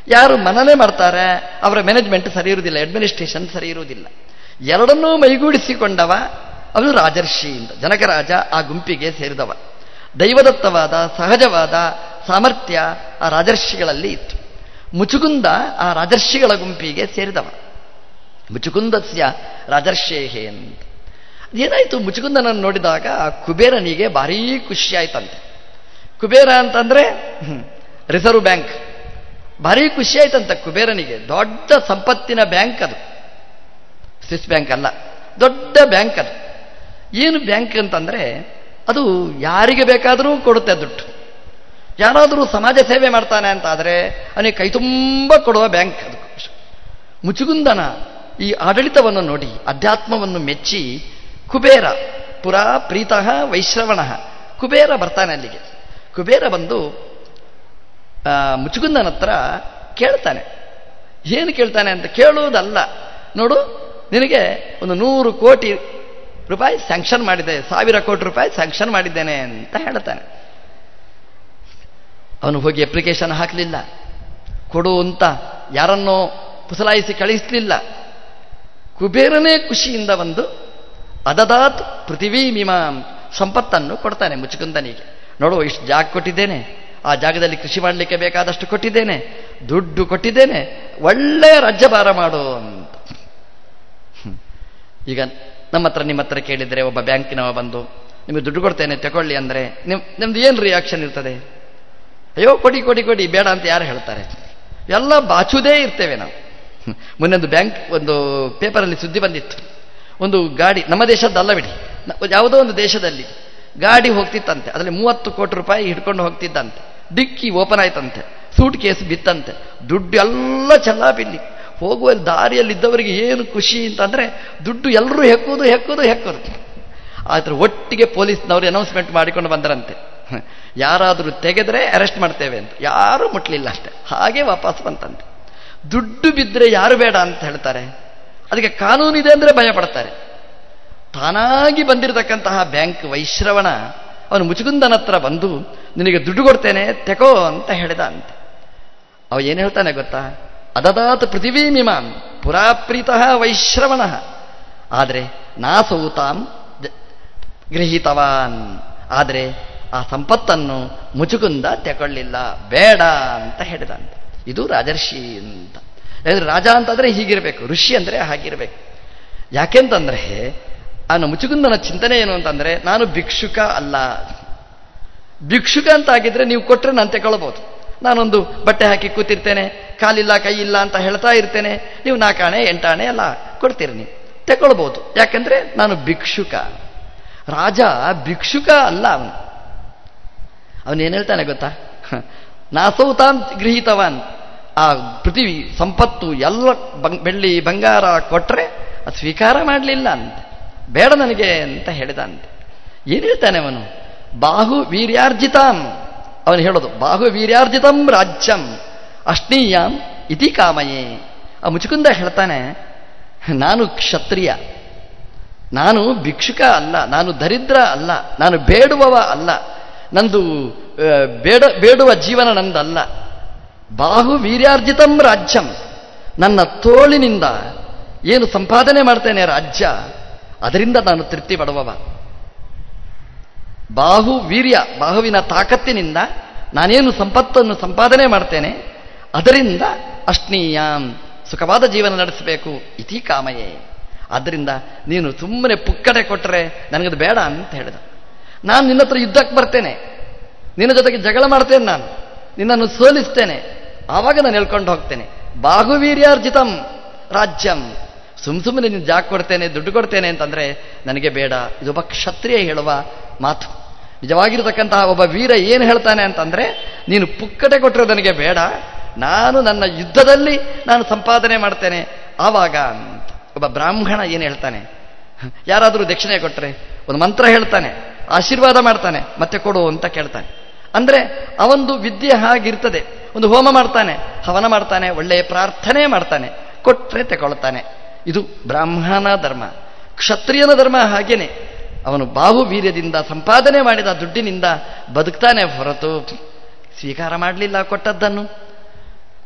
ಯಾರು ಮನನೇ ಮಾಡ್ತಾರೆ ಅವರ ಮ್ಯಾನೇಜ್ಮೆಂಟ್ ಸರಿ ಇರುವುದಿಲ್ಲ ಅಡ್ಮಿನಿಸ್ಟ್ರೇಷನ್ ಸರಿ ಇರುವುದಿಲ್ಲ ಎರಡನ್ನೂ ಮೈಗೂಡಿಸಿಕೊಂಡವ ಅವನು ರಾಜರ್ಷಿ ಅಂತ ಜನಕರಾಜ ಆ ಗುಂಪಿಗೆ ಸೇರಿದವ ದೈವದತ್ತವಾದ ಸಹಜವಾದ ಸಾಮರ್ಥ್ಯ ಆ ರಾಜರ್ಷಿಗಳಲ್ಲಿ ಇತ್ತು ಮುಚುಕುಂದ ಆ ರಾಜರ್ಷಿಗಳ ಗುಂಪಿಗೆ ಸೇರಿದವ ಮುಚುಕುಂದಸ್ಯ ರಾಜರ್ಷೇಹೆ ಅಂತ ಏನಾಯಿತು ಮುಚುಕುಂದನನ್ನು ನೋಡಿದಾಗ ಆ ಕುಬೇರನಿಗೆ ಭಾರೀ ಖುಷಿಯಾಯ್ತಂತೆ ಕುಬೇರ ಅಂತಂದ್ರೆ ರಿಸರ್ವ್ ಬ್ಯಾಂಕ್ ಭಾರಿ ಖುಷಿ ಆಯ್ತಂತ ಕುಬೇರನಿಗೆ ದೊಡ್ಡ ಸಂಪತ್ತಿನ ಬ್ಯಾಂಕ್ ಅದು ಸ್ವಿಸ್ ಬ್ಯಾಂಕ್ ಅಲ್ಲ ದೊಡ್ಡ ಬ್ಯಾಂಕ್ ಅದು ಏನು ಬ್ಯಾಂಕ್ ಅಂತಂದ್ರೆ ಅದು ಯಾರಿಗೆ ಬೇಕಾದರೂ ಕೊಡುತ್ತೆ ದುಡ್ಡು ಯಾರಾದರೂ ಸಮಾಜ ಸೇವೆ ಮಾಡ್ತಾನೆ ಅಂತ ಆದರೆ ಅವನಿಗೆ ಕೈ ತುಂಬ ಕೊಡುವ ಬ್ಯಾಂಕ್ ಅದು ಮುಚುಗುಂದನ ಈ ಆಡಳಿತವನ್ನು ನೋಡಿ ಅಧ್ಯಾತ್ಮವನ್ನು ಮೆಚ್ಚಿ ಕುಬೇರ ಪುರಾ ಪ್ರೀತಃ ವೈಶ್ರವಣ ಕುಬೇರ ಬರ್ತಾನೆ ಅಲ್ಲಿಗೆ ಕುಬೇರ ಬಂದು ಆ, ಮುಚುಗುಂದನ ಹತ್ರ ಕೇಳ್ತಾನೆ ಏನು ಕೇಳ್ತಾನೆ ಅಂತ ಕೇಳುವುದಲ್ಲ ನೋಡು ನಿನಗೆ ಒಂದು ನೂರು ಕೋಟಿ ರೂಪಾಯಿ ಸ್ಯಾಂಕ್ಷನ್ ಮಾಡಿದೆ ಸಾವಿರ ಕೋಟಿ ರೂಪಾಯಿ ಸ್ಯಾಂಕ್ಷನ್ ಮಾಡಿದ್ದೇನೆ ಅಂತ ಹೇಳ್ತಾನೆ ಅವನು ಹೋಗಿ ಅಪ್ಲಿಕೇಶನ್ ಹಾಕಲಿಲ್ಲ ಕೊಡು ಅಂತ ಯಾರನ್ನೋ ಪುಸಲಾಯಿಸಿ ಕಳಿಸಲಿಲ್ಲ ಕುಬೇರನೇ ಖುಷಿಯಿಂದ ಬಂದು ಅದದಾತ್ ಪೃಥಿವೀ ಮಿಮಾಂ ಸಂಪತ್ತನ್ನು ಕೊಡ್ತಾನೆ ಮುಚುಕುಂದನಿಗೆ ನೋಡು ಇಷ್ಟು ಜಾಗ ಕೊಟ್ಟಿದ್ದೇನೆ ಆ ಜಾಗದಲ್ಲಿ ಕೃಷಿ ಮಾಡಲಿಕ್ಕೆ ಬೇಕಾದಷ್ಟು ಕೊಟ್ಟಿದ್ದೇನೆ ದುಡ್ಡು ಕೊಟ್ಟಿದ್ದೇನೆ ಒಳ್ಳೆಯ ರಾಜ್ಯಭಾರ ಮಾಡು ಅಂತ ಹ್ಮ್. ಈಗ ನಮ್ಮ ಹತ್ರ ನಿಮ್ಮ ಹತ್ರ ಕೇಳಿದರೆ ಒಬ್ಬ ಬ್ಯಾಂಕಿನವ ಬಂದು ನಿಮಗೆ ದುಡ್ಡು ಕೊಡ್ತೇನೆ ತಗೊಳ್ಳಿ ಅಂದರೆ ನಿಮ್ ನಿಮ್ದು ಏನು ರಿಯಾಕ್ಷನ್ ಇರ್ತದೆ ಅಯ್ಯೋ ಕೊಡಿ ಕೊಡಿ ಕೊಡಿ ಬೇಡ ಅಂತ ಯಾರು ಹೇಳ್ತಾರೆ ಎಲ್ಲ ಬಾಚುದೇ ಇರ್ತೇವೆ ನಾವು ಹ್ಮ್. ಮೊನ್ನೆ ಒಂದು ಬ್ಯಾಂಕ್ ಒಂದು ಪೇಪರಲ್ಲಿ ಸುದ್ದಿ ಬಂದಿತ್ತು ಒಂದು ಗಾಡಿ ನಮ್ಮ ದೇಶದ್ದಲ್ಲ ಬಿಡಿ ನ- ಯಾವುದೋ ಒಂದು ದೇಶದಲ್ಲಿ ಗಾಡಿ ಹೋಗ್ತಿತ್ತಂತೆ ಅದರಲ್ಲಿ ಮೂವತ್ತು ಕೋಟಿ ರೂಪಾಯಿ ಹಿಡ್ಕೊಂಡು ಹೋಗ್ತಿದ್ದಂತೆ ಡಿಕ್ಕಿ ಓಪನ್ ಆಯ್ತಂತೆ ಸೂಟ್ ಕೇಸ್ ಬಿತ್ತಂತೆ ದುಡ್ಡು ಎಲ್ಲ ಚೆಲ್ಲಾಪಿಲ್ಲಿ ಹೋಗುವ ದಾರಿಯಲ್ಲಿದ್ದವರಿಗೆ ಏನು ಖುಷಿ ಅಂತಂದ್ರೆ ದುಡ್ಡು ಎಲ್ಲರೂ ಹೆಕ್ಕುವುದು ಹೆಕ್ಕುವುದು ಹೆಕ್ಕುದು ಆದ್ರೆ ಒಟ್ಟಿಗೆ ಪೊಲೀಸ್ನವರು ಅನೌನ್ಸ್ಮೆಂಟ್ ಮಾಡಿಕೊಂಡು ಬಂದರಂತೆ ಹ, ಯಾರಾದರೂ ತೆಗೆದ್ರೆ ಅರೆಸ್ಟ್ ಮಾಡ್ತೇವೆ ಅಂತ ಯಾರೂ ಮುಟ್ಲಿಲ್ಲ ಅಷ್ಟೇ ಹಾಗೆ ವಾಪಸ್ ಬಂತಂತೆ ದುಡ್ಡು ಬಿದ್ದರೆ ಯಾರು ಬೇಡ ಅಂತ ಹೇಳ್ತಾರೆ ಅದಕ್ಕೆ ಕಾನೂನಿದೆ ಅಂದರೆ ಭಯ ಪಡ್ತಾರೆ ತಾನಾಗಿ ಬಂದಿರತಕ್ಕಂತಹ ಬ್ಯಾಂಕ್ ವೈಶ್ರವಣ ಅವನು ಮುಚುಗುಂದನ ಹತ್ರ ಬಂದು ನಿನಗೆ ದುಡ್ಡು ಕೊಡ್ತೇನೆ ತೆಕೋ ಅಂತ ಹೇಳಿದ ಅಂತ ಅವ ಏನು ಹೇಳ್ತಾನೆ ಗೊತ್ತಾ ಅದದಾತ್ ಪೃಥಿವೀ ಮಿಮಾಂ ಪುರಾಪ್ರೀತಃ ವೈಶ್ರವಣ ಆದರೆ ನಾಸೌತಾಂ ಜ- ಗೃಹೀತವಾನ್ ಆದರೆ ಆ ಸಂಪತ್ತನ್ನು ಮುಚುಕುಂದ ತೆಕೊಳ್ಳಿಲ್ಲ ಬೇಡ ಅಂತ ಹೇಳಿದಂತೆ ಇದು ರಾಜರ್ಷಿ ಅಂತ ಯಾಕಂದ್ರೆ ರಾಜ ಅಂತಂದ್ರೆ ಹೀಗಿರಬೇಕು ಋಷಿ ಅಂದ್ರೆ ಹಾಗಿರಬೇಕು ಯಾಕೆಂತಂದ್ರೆ ಅವನ ಮುಚುಕುಂದನ ಚಿಂತನೆ ಏನು ಅಂತಂದ್ರೆ ನಾನು ಭಿಕ್ಷುಕ ಅಲ್ಲ ಭಿಕ್ಷುಕ ಅಂತ ಆಗಿದ್ರೆ ನೀವು ಕೊಟ್ಟರೆ ನಾನು ತಗೊಳ್ಬೋದು ನಾನೊಂದು ಬಟ್ಟೆ ಹಾಕಿ ಕೂತಿರ್ತೇನೆ ಕಾಲಿಲ್ಲ ಕೈ ಇಲ್ಲ ಅಂತ ಹೇಳ್ತಾ ಇರ್ತೇನೆ ನೀವು ನಾಲ್ಕಾಣೆ ಎಂಟಾಣೆ ಎಲ್ಲ ಕೊಡ್ತೀರಿ ನೀವು ತಗೊಳ್ಬೋದು ಯಾಕಂದ್ರೆ ನಾನು ಭಿಕ್ಷುಕ ರಾಜ ಭಿಕ್ಷುಕ ಅಲ್ಲ ಅವನು ಅವನೇನು ಹೇಳ್ತಾನೆ ಗೊತ್ತಾ ನಾಸೌತಾಂ ಗೃಹೀತವಾನ್ ಆ ಪೃಥಿವಿ ಸಂಪತ್ತು ಎಲ್ಲ ಬಂಗ್- ಬೆಳ್ಳಿ ಬಂಗಾರ ಕೊಟ್ರೆ ಅದು ಸ್ವೀಕಾರ ಮಾಡಲಿಲ್ಲ ಅಂತ ಬೇಡ ನನಗೆ ಅಂತ ಹೇಳಿದ ಅಂತ ಏನು ಹೇಳ್ತಾನೆ ಅವನು ಬಾಹು ವೀರ್ಯಾರ್ಜಿತಾಂ ಅವನು ಹೇಳೋದು ಬಾಹು ವೀರ್ಯಾರ್ಜಿತಂ ರಾಜ್ಯಂ ಅಷ್ಣೀಯಾಂ ಇತಿ ಕಾಮಯೇ ಆ ಮುಚುಕುಂದ ಹೇಳ್ತಾನೆ ನಾನು ಕ್ಷತ್ರಿಯ ನಾನು ಭಿಕ್ಷುಕ ಅಲ್ಲ ನಾನು ದರಿದ್ರ ಅಲ್ಲ ನಾನು ಬೇಡುವವ ಅಲ್ಲ ನಂದು ಆ, ಬೇಡ ಬೇಡುವ ಜೀವನ ನಂದಲ್ಲ ಬಾಹು ವೀರ್ಯಾರ್ಜಿತಂ ರಾಜ್ಯಂ ನನ್ನ ತೋಳಿನಿಂದ ಏನು ಸಂಪಾದನೆ ಮಾಡ್ತೇನೆ ರಾಜ್ಯ ಅದರಿಂದ ನಾನು ತೃಪ್ತಿ ಪಡುವವ ಬಾಹು ವೀರ್ಯ ಬಾಹುವಿನ ತಾಕತ್ತಿನಿಂದ ನಾನೇನು ಸಂಪತ್ತನ್ನು ಸಂಪಾದನೆ ಮಾಡ್ತೇನೆ ಅದರಿಂದ ಅಷ್ಣೀಯಾಂ ಸುಖವಾದ ಜೀವನ ನಡೆಸಬೇಕು ಇತಿ ಕಾಮಯೇ ಆದ್ದರಿಂದ ನೀನು ಸುಮ್ಮನೆ ಪುಕ್ಕಟೆ ಕೊಟ್ಟರೆ ನನಗದು ಬೇಡ ಅಂತ ಹೇಳಿದ ನಾನು ನಿನ್ನ ಹತ್ರ ಯುದ್ಧಕ್ಕೆ ಬರ್ತೇನೆ ನಿನ್ನ ಜೊತೆಗೆ ಜಗಳ ಮಾಡ್ತೇನೆ ನಾನು ನಿನ್ನನ್ನು ಸೋಲಿಸ್ತೇನೆ ಆವಾಗ ನಾನು ಹೇಳ್ಕೊಂಡು ಹೋಗ್ತೇನೆ ಬಾಹುವೀರ್ಯಾರ್ಜಿತಂ ರಾಜ್ಯಂ ಸುಮ್ ಸುಮ್ಮನೆ ನೀನು ಜಾಗ ಕೊಡ್ತೇನೆ ದುಡ್ಡು ಕೊಡ್ತೇನೆ ಅಂತಂದ್ರೆ ನನಗೆ ಬೇಡ ಇದೊಬ್ಬ ಕ್ಷತ್ರಿಯ ಹೇಳುವ ಮಾತು ನಿಜವಾಗಿರತಕ್ಕಂತಹ ಒಬ್ಬ ವೀರ ಏನು ಹೇಳ್ತಾನೆ ಅಂತಂದ್ರೆ ನೀನು ಪುಕ್ಕಟೆ ಕೊಟ್ಟರೆ ನನಗೆ ಬೇಡ ನಾನು ನನ್ನ ಯುದ್ಧದಲ್ಲಿ ನಾನು ಸಂಪಾದನೆ ಮಾಡ್ತೇನೆ ಆವಾಗ ಅಂತ ಒಬ್ಬ ಬ್ರಾಹ್ಮಣ ಏನು ಹೇಳ್ತಾನೆ ಯಾರಾದರೂ ದಕ್ಷಿಣೆ ಕೊಟ್ಟರೆ ಒಂದು ಮಂತ್ರ ಹೇಳ್ತಾನೆ ಆಶೀರ್ವಾದ ಮಾಡ್ತಾನೆ ಮತ್ತೆ ಕೊಡು ಅಂತ ಕೇಳ್ತಾನೆ ಅಂದ್ರೆ ಅವಂದು ವಿದ್ಯೆ ಹಾಗಿರ್ತದೆ ಒಂದು ಹೋಮ ಮಾಡ್ತಾನೆ ಹವನ ಮಾಡ್ತಾನೆ ಒಳ್ಳೆಯ ಪ್ರಾರ್ಥನೆ ಮಾಡ್ತಾನೆ ಕೊಟ್ರೆ ತಗೊಳ್ತಾನೆ ಇದು ಬ್ರಾಹ್ಮಣ ಧರ್ಮ ಕ್ಷತ್ರಿಯನ ಧರ್ಮ ಹಾಗೇನೆ ಅವನು ಬಾಹುವೀರ್ಯದಿಂದ ಸಂಪಾದನೆ ಮಾಡಿದ ದುಡ್ಡಿನಿಂದ ಬದುಕ್ತಾನೆ ಹೊರತು ಸ್ವೀಕಾರ ಮಾಡಲಿಲ್ಲ ಕೊಟ್ಟದ್ದನ್ನು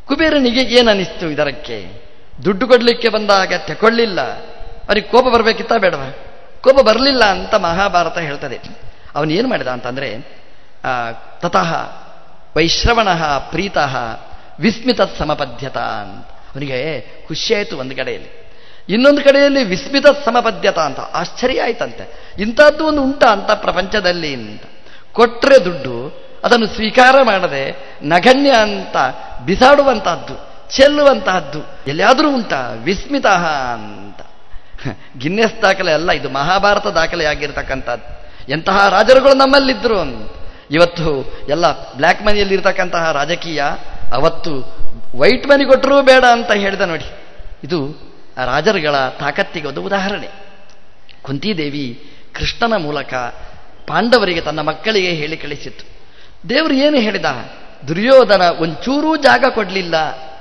ಕುಬೇರನಿಗೆ ಏನನಿಸ್ತು ಇದರಕ್ಕೆ ದುಡ್ಡು ಕೊಡಲಿಕ್ಕೆ ಬಂದಾಗ ತಗೊಳ್ಳಿಲ್ಲ ಅವನಿಗೆ ಕೋಪ ಬರಬೇಕಿತ್ತ ಬೇಡವಾ ಕೋಪ ಬರಲಿಲ್ಲ ಅಂತ ಮಹಾಭಾರತ ಹೇಳ್ತದೆ ಅವನು ಏನು ಮಾಡಿದ ಅಂತಂದ್ರೆ ಆ, ತತಃ ವೈಶ್ರವಣ ಪ್ರೀತಃ ವಿಸ್ಮಿತ ಸಮಪದ್ಯತ ಅಂತ ಅವನಿಗೆ ಖುಷಿಯಾಯಿತು ಒಂದು ಕಡೆಯಲ್ಲಿ ಇನ್ನೊಂದು ಕಡೆಯಲ್ಲಿ ವಿಸ್ಮಿತ ಸಮಪದ್ಯತ ಅಂತ ಆಶ್ಚರ್ಯ ಆಯ್ತಂತೆ ಇಂಥದ್ದು ಒಂದು ಉಂಟ ಅಂತ ಪ್ರಪಂಚದಲ್ಲಿ ಅಂತ ಕೊಟ್ರೆ ದುಡ್ಡು ಅದನ್ನು ಸ್ವೀಕಾರ ಮಾಡದೆ ನಗಣ್ಯ ಅಂತ ಬಿಸಾಡುವಂತಹದ್ದು ಚೆಲ್ಲುವಂತಹದ್ದು ಎಲ್ಲಿಯಾದರೂ ಉಂಟ ವಿಸ್ಮಿತ ಅಂತ ಗಿನ್ನೆಸ್ ದಾಖಲೆ ಅಲ್ಲ ಇದು ಮಹಾಭಾರತ ದಾಖಲೆ ಆಗಿರ್ತಕ್ಕಂಥದ್ದು ಎಂತಹ ರಾಜರುಗಳು ನಮ್ಮಲ್ಲಿದ್ದರು ಅಂತ ಇವತ್ತು ಎಲ್ಲ ಬ್ಲ್ಯಾಕ್ ಮನಿಯಲ್ಲಿ ಇರ್ತಕ್ಕಂತಹ ರಾಜಕೀಯ ಅವತ್ತು ವೈಟ್ ಮನಿ ಕೊಟ್ಟರೂ ಬೇಡ ಅಂತ ಹೇಳಿದ ನೋಡಿ ಇದು ಆ ರಾಜರುಗಳ ತಾಕತ್ತಿಗೆ ಒಂದು ಉದಾಹರಣೆ ಕುಂತಿದೇವಿ ಕೃಷ್ಣನ ಮೂಲಕ ಪಾಂಡವರಿಗೆ ತನ್ನ ಮಕ್ಕಳಿಗೆ ಹೇಳಿ ಕಳಿಸಿತ್ತು ದೇವರು ಏನು ಹೇಳಿದ ದುರ್ಯೋಧನ ಒಂಚೂರೂ ಜಾಗ ಕೊಡಲಿಲ್ಲ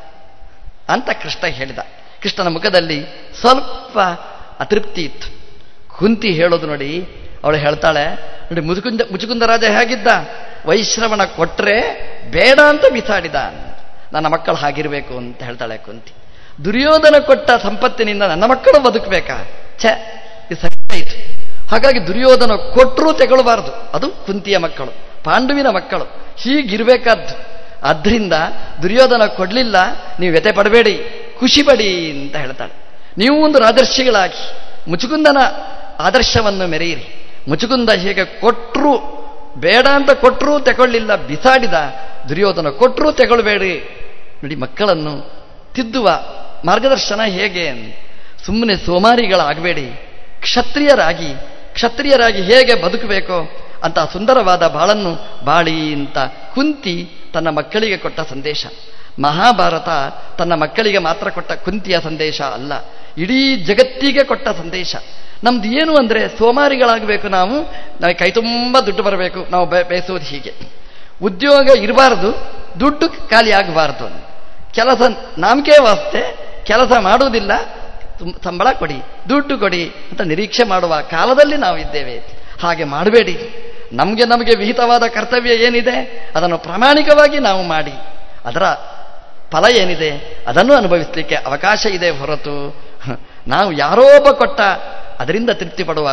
ಅಂತ ಕೃಷ್ಣ ಹೇಳಿದ ಕೃಷ್ಣನ ಮುಖದಲ್ಲಿ ಸ್ವಲ್ಪ ಅತೃಪ್ತಿ ಇತ್ತು ಕುಂತಿ ಹೇಳೋದು ನೋಡಿ ಅವಳು ಹೇಳ್ತಾಳೆ ನೋಡಿ ಮುಜುಕುಂದ ಮುಚುಕುಂದ ರಾಜ ಹೇಗಿದ್ದ ವೈಶ್ರವಣ ಕೊಟ್ರೆ ಬೇಡ ಅಂತ ಬಿಸಾಡಿದ ನನ್ನ ಮಕ್ಕಳು ಹಾಗಿರ್ಬೇಕು ಅಂತ ಹೇಳ್ತಾಳೆ ಕುಂತಿ ದುರ್ಯೋಧನ ಕೊಟ್ಟ ಸಂಪತ್ತಿನಿಂದ ನನ್ನ ಮಕ್ಕಳು ಬದುಕಬೇಕಾ ಛೆ ಇದು ಸರಿ ಆಯಿತು ಹಾಗಾಗಿ ದುರ್ಯೋಧನ ಕೊಟ್ಟರೂ ತೆಗೊಳ್ಬಾರದು ಅದು ಕುಂತಿಯ ಮಕ್ಕಳು ಪಾಂಡುವಿನ ಮಕ್ಕಳು ಹೀಗಿರ್ಬೇಕಾದ್ದು ಆದ್ರಿಂದ ದುರ್ಯೋಧನ ಕೊಡಲಿಲ್ಲ ನೀವು ವ್ಯತೆ ಪಡಬೇಡಿ ಖುಷಿ ಪಡಿ ಅಂತ ಹೇಳ್ತಾಳೆ ನೀವು ಒಂದು ರಾಜರ್ಷಿಗಳಾಗಿ ಮುಚುಕುಂದನ ಆದರ್ಶವನ್ನು ಮೆರೆಯಿರಿ ಮುಚುಕುಂದ ಹೇಗೆ ಕೊಟ್ಟರು ಬೇಡ ಅಂತ ಕೊಟ್ಟರೂ ತಗೊಳ್ಳಿಲ್ಲ ಬಿಸಾಡಿದ ದುರ್ಯೋಧನ ಕೊಟ್ಟರೂ ತಗೊಳ್ಬೇಡಿ ನೋಡಿ ಮಕ್ಕಳನ್ನು ತಿದ್ದುವ ಮಾರ್ಗದರ್ಶನ ಹೇಗೆ ಸುಮ್ಮನೆ ಸೋಮಾರಿಗಳಾಗಬೇಡಿ ಕ್ಷತ್ರಿಯರಾಗಿ ಕ್ಷತ್ರಿಯರಾಗಿ ಹೇಗೆ ಬದುಕಬೇಕೋ ಅಂತ ಸುಂದರವಾದ ಬಾಳನ್ನು ಬಾಳಿ ಅಂತ ಕುಂತಿ ತನ್ನ ಮಕ್ಕಳಿಗೆ ಕೊಟ್ಟ ಸಂದೇಶ ಮಹಾಭಾರತ ತನ್ನ ಮಕ್ಕಳಿಗೆ ಮಾತ್ರ ಕೊಟ್ಟ ಕುಂತಿಯ ಸಂದೇಶ ಅಲ್ಲ ಇಡೀ ಜಗತ್ತಿಗೆ ಕೊಟ್ಟ ಸಂದೇಶ ನಮ್ದು ಏನು ಅಂದರೆ ಸೋಮಾರಿಗಳಾಗಬೇಕು ನಾವು ನಾವು ಕೈ ತುಂಬ ದುಡ್ಡು ಬರಬೇಕು ನಾವು ಬೆ- ಬಯಸೋದು ಹೀಗೆ ಉದ್ಯೋಗ ಇರಬಾರ್ದು ದುಡ್ಡು ಖಾಲಿ ಆಗಬಾರ್ದು ಕೆಲಸ ನಾಮಕೆ ವಾಸ್ತೆ ಕೆಲಸ ಮಾಡುವುದಿಲ್ಲ ತುಂ- ಸಂಬಳ ಕೊಡಿ ದುಡ್ಡು ಕೊಡಿ ಅಂತ ನಿರೀಕ್ಷೆ ಮಾಡುವ ಕಾಲದಲ್ಲಿ ನಾವು ಇದ್ದೇವೆ ಹಾಗೆ ಮಾಡಬೇಡಿ ನಮಗೆ ನಮಗೆ ವಿಹಿತವಾದ ಕರ್ತವ್ಯ ಏನಿದೆ ಅದನ್ನು ಪ್ರಾಮಾಣಿಕವಾಗಿ ನಾವು ಮಾಡಿ ಅದರ ಫಲ ಏನಿದೆ ಅದನ್ನು ಅನುಭವಿಸಲಿಕ್ಕೆ ಅವಕಾಶ ಇದೆ ಹೊರತು ಹ, ನಾವು ಯಾರೋ ಒಬ್ಬ ಕೊಟ್ಟ ಅದರಿಂದ ತೃಪ್ತಿ ಪಡುವ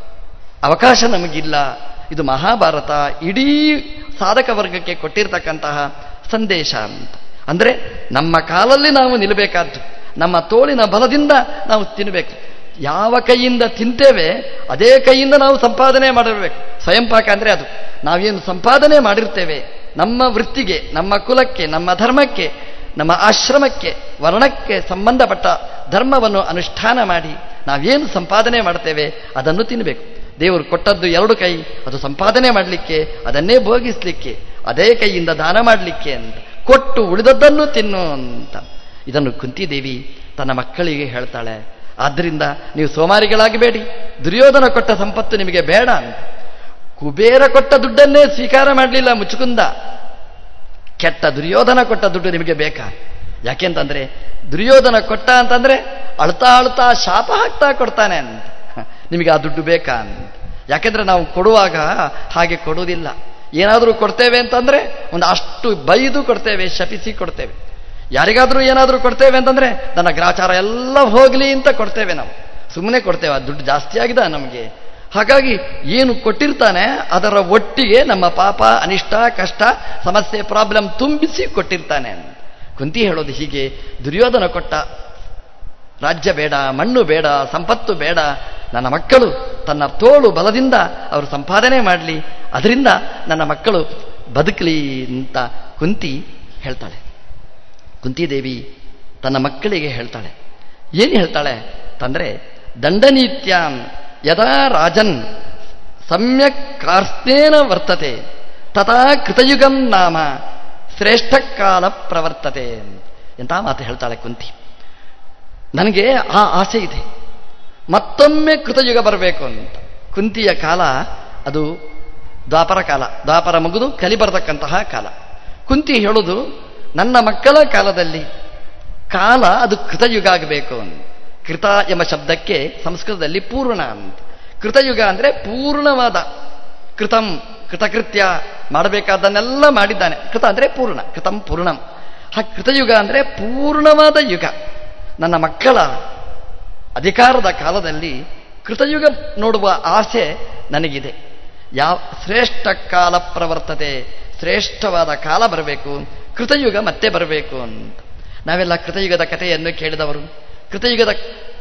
ಅವಕಾಶ ನಮಗಿಲ್ಲ ಇದು ಮಹಾಭಾರತ ಇಡೀ ಸಾಧಕ ವರ್ಗಕ್ಕೆ ಕೊಟ್ಟಿರ್ತಕ್ಕಂತಹ ಸಂದೇಶ ಅಂತ ಅಂದರೆ ನಮ್ಮ ಕಾಲಲ್ಲಿ ನಾವು ನಿಲ್ಲಬೇಕಾದ್ದು ನಮ್ಮ ತೋಳಿನ ಬಲದಿಂದ ನಾವು ತಿನ್ನಬೇಕು ಯಾವ ಕೈಯಿಂದ ತಿಂತೇವೆ ಅದೇ ಕೈಯಿಂದ ನಾವು ಸಂಪಾದನೆ ಮಾಡಿರಬೇಕು ಸ್ವಯಂ ಪಾಕ ಅಂದರೆ ಅದು ನಾವೇನು ಸಂಪಾದನೆ ಮಾಡಿರ್ತೇವೆ ನಮ್ಮ ವೃತ್ತಿಗೆ ನಮ್ಮ ಕುಲಕ್ಕೆ ನಮ್ಮ ಧರ್ಮಕ್ಕೆ ನಮ್ಮ ಆಶ್ರಮಕ್ಕೆ ವರ್ಣಕ್ಕೆ ಸಂಬಂಧಪಟ್ಟ ಧರ್ಮವನ್ನು ಅನುಷ್ಠಾನ ಮಾಡಿ ನಾವೇನು ಸಂಪಾದನೆ ಮಾಡ್ತೇವೆ ಅದನ್ನು ತಿನ್ನಬೇಕು ದೇವರು ಕೊಟ್ಟದ್ದು ಎರಡು ಕೈ ಅದು ಸಂಪಾದನೆ ಮಾಡಲಿಕ್ಕೆ ಅದನ್ನೇ ಭೋಗಿಸ್ಲಿಕ್ಕೆ ಅದೇ ಕೈಯಿಂದ ದಾನ ಮಾಡಲಿಕ್ಕೆ ಅಂತ ಕೊಟ್ಟು ಉಳಿದದ್ದನ್ನು ತಿನ್ನು ಅಂತ ಇದನ್ನು ಕುಂತಿದೇವಿ ತನ್ನ ಮಕ್ಕಳಿಗೆ ಹೇಳ್ತಾಳೆ ಆದ್ದರಿಂದ ನೀವು ಸೋಮಾರಿಗಳಾಗಬೇಡಿ ದುರ್ಯೋಧನ ಕೊಟ್ಟ ಸಂಪತ್ತು ನಿಮಗೆ ಬೇಡ ಅಂತ ಕುಬೇರ ಕೊಟ್ಟ ದುಡ್ಡನ್ನೇ ಸ್ವೀಕಾರ ಮಾಡಲಿಲ್ಲ ಮುಚ್ಚುಕುಂದ ಕೆಟ್ಟ ದುರ್ಯೋಧನ ಕೊಟ್ಟ ದುಡ್ಡು ನಿಮಗೆ ಬೇಕಾ ಯಾಕೆಂತಂದ್ರೆ ದುರ್ಯೋಧನ ಕೊಟ್ಟ ಅಂತಂದ್ರೆ ಅಳ್ತಾ ಅಳ್ತಾ ಶಾಪ ಹಾಕ್ತಾ ಕೊಡ್ತಾನೆ ಅಂತ ನಿಮಗೆ ಆ ದುಡ್ಡು ಬೇಕಾ ಅಂತ ಯಾಕೆಂದ್ರೆ ನಾವು ಕೊಡುವಾಗ ಹಾಗೆ ಕೊಡುವುದಿಲ್ಲ ಏನಾದರೂ ಕೊಡ್ತೇವೆ ಅಂತಂದ್ರೆ ಒಂದು ಅಷ್ಟು ಬೈದು ಕೊಡ್ತೇವೆ ಶಪಿಸಿ ಕೊಡ್ತೇವೆ ಯಾರಿಗಾದ್ರೂ ಏನಾದರೂ ಕೊಡ್ತೇವೆ ಅಂತಂದ್ರೆ ನನ್ನ ಗ್ರಾಚಾರ ಎಲ್ಲ ಹೋಗ್ಲಿ ಅಂತ ಕೊಡ್ತೇವೆ ನಾವು ಸುಮ್ಮನೆ ಕೊಡ್ತೇವೆ ಆ ದುಡ್ಡು ಜಾಸ್ತಿ ಆಗಿದೆ ನಮಗೆ ಹಾಗಾಗಿ ಏನು ಕೊಟ್ಟಿರ್ತಾನೆ ಅದರ ಒಟ್ಟಿಗೆ ನಮ್ಮ ಪಾಪ ಅನಿಷ್ಟ ಕಷ್ಟ ಸಮಸ್ಯೆ ಪ್ರಾಬ್ಲಮ್ ತುಂಬಿಸಿ ಕೊಟ್ಟಿರ್ತಾನೆ ಅಂತ ಕುಂತಿ ಹೇಳೋದು ಹೀಗೆ ದುರ್ಯೋಧನ ಕೊಟ್ಟ ರಾಜ್ಯ ಬೇಡ ಮಣ್ಣು ಬೇಡ ಸಂಪತ್ತು ಬೇಡ ನನ್ನ ಮಕ್ಕಳು ತನ್ನ ತೋಳು ಬಲದಿಂದ ಅವರು ಸಂಪಾದನೆ ಮಾಡಲಿ ಅದರಿಂದ ನನ್ನ ಮಕ್ಕಳು ಬದುಕಲಿ ಅಂತ ಕುಂತಿ ಹೇಳ್ತಾಳೆ ಕುಂತಿದೇವಿ ತನ್ನ ಮಕ್ಕಳಿಗೆ ಹೇಳ್ತಾಳೆ ಏನು ಹೇಳ್ತಾಳೆ ಅಂತಂದ್ರೆ ದಂಡನೀತ್ಯಾಂ ಯದಾ ರಾಜನ್ ಸಮ್ಯಕ್ ಕಾರ್ಸ್ನೇನ ವರ್ತತೆ ತಥಾ ಕೃತಯುಗಂ ನಾಮ ಶ್ರೇಷ್ಠ ಕಾಲ ಪ್ರವರ್ತತೆ ಎಂಥ ಮಾತು ಹೇಳ್ತಾಳೆ ಕುಂತಿ ನನಗೆ ಆ ಆಸೆ ಇದೆ ಮತ್ತೊಮ್ಮೆ ಕೃತಯುಗ ಬರಬೇಕು ಅಂತ ಕುಂತಿಯ ಕಾಲ ಅದು ದ್ವಾಪರ ಕಾಲ ದ್ವಾಪರ ಮುಗಿದು ಕಲಿ ಬರತಕ್ಕಂತಹ ಕಾಲ ಕುಂತಿ ಹೇಳುವುದು ನನ್ನ ಮಕ್ಕಳ ಕಾಲದಲ್ಲಿ ಕಾಲ ಅದು ಕೃತಯುಗ ಆಗಬೇಕು ಅಂತ ಕೃತ ಎಂಬ ಶಬ್ದಕ್ಕೆ ಸಂಸ್ಕೃತದಲ್ಲಿ ಪೂರ್ಣ ಅಂತ ಕೃತಯುಗ ಅಂದರೆ ಪೂರ್ಣವಾದ ಕೃತಂ ಕೃತಕೃತ್ಯ ಮಾಡಬೇಕಾದ್ದನ್ನೆಲ್ಲ ಮಾಡಿದ್ದಾನೆ ಕೃತ ಅಂದರೆ ಪೂರ್ಣ ಕೃತಂ ಪೂರ್ಣಂ ಆ ಕೃತಯುಗ ಅಂದರೆ ಪೂರ್ಣವಾದ ಯುಗ ನನ್ನ ಮಕ್ಕಳ ಅಧಿಕಾರದ ಕಾಲದಲ್ಲಿ ಕೃತಯುಗ ನೋಡುವ ಆಸೆ ನನಗಿದೆ ಯಾವ ಶ್ರೇಷ್ಠ ಕಾಲ ಪ್ರವರ್ತತೆ ಶ್ರೇಷ್ಠವಾದ ಕಾಲ ಬರಬೇಕು ಕೃತಯುಗ ಮತ್ತೆ ಬರಬೇಕು ಅಂತ ನಾವೆಲ್ಲ ಕೃತಯುಗದ ಕಥೆಯನ್ನು ಕೇಳಿದವರು ಕೃತಯುಗದ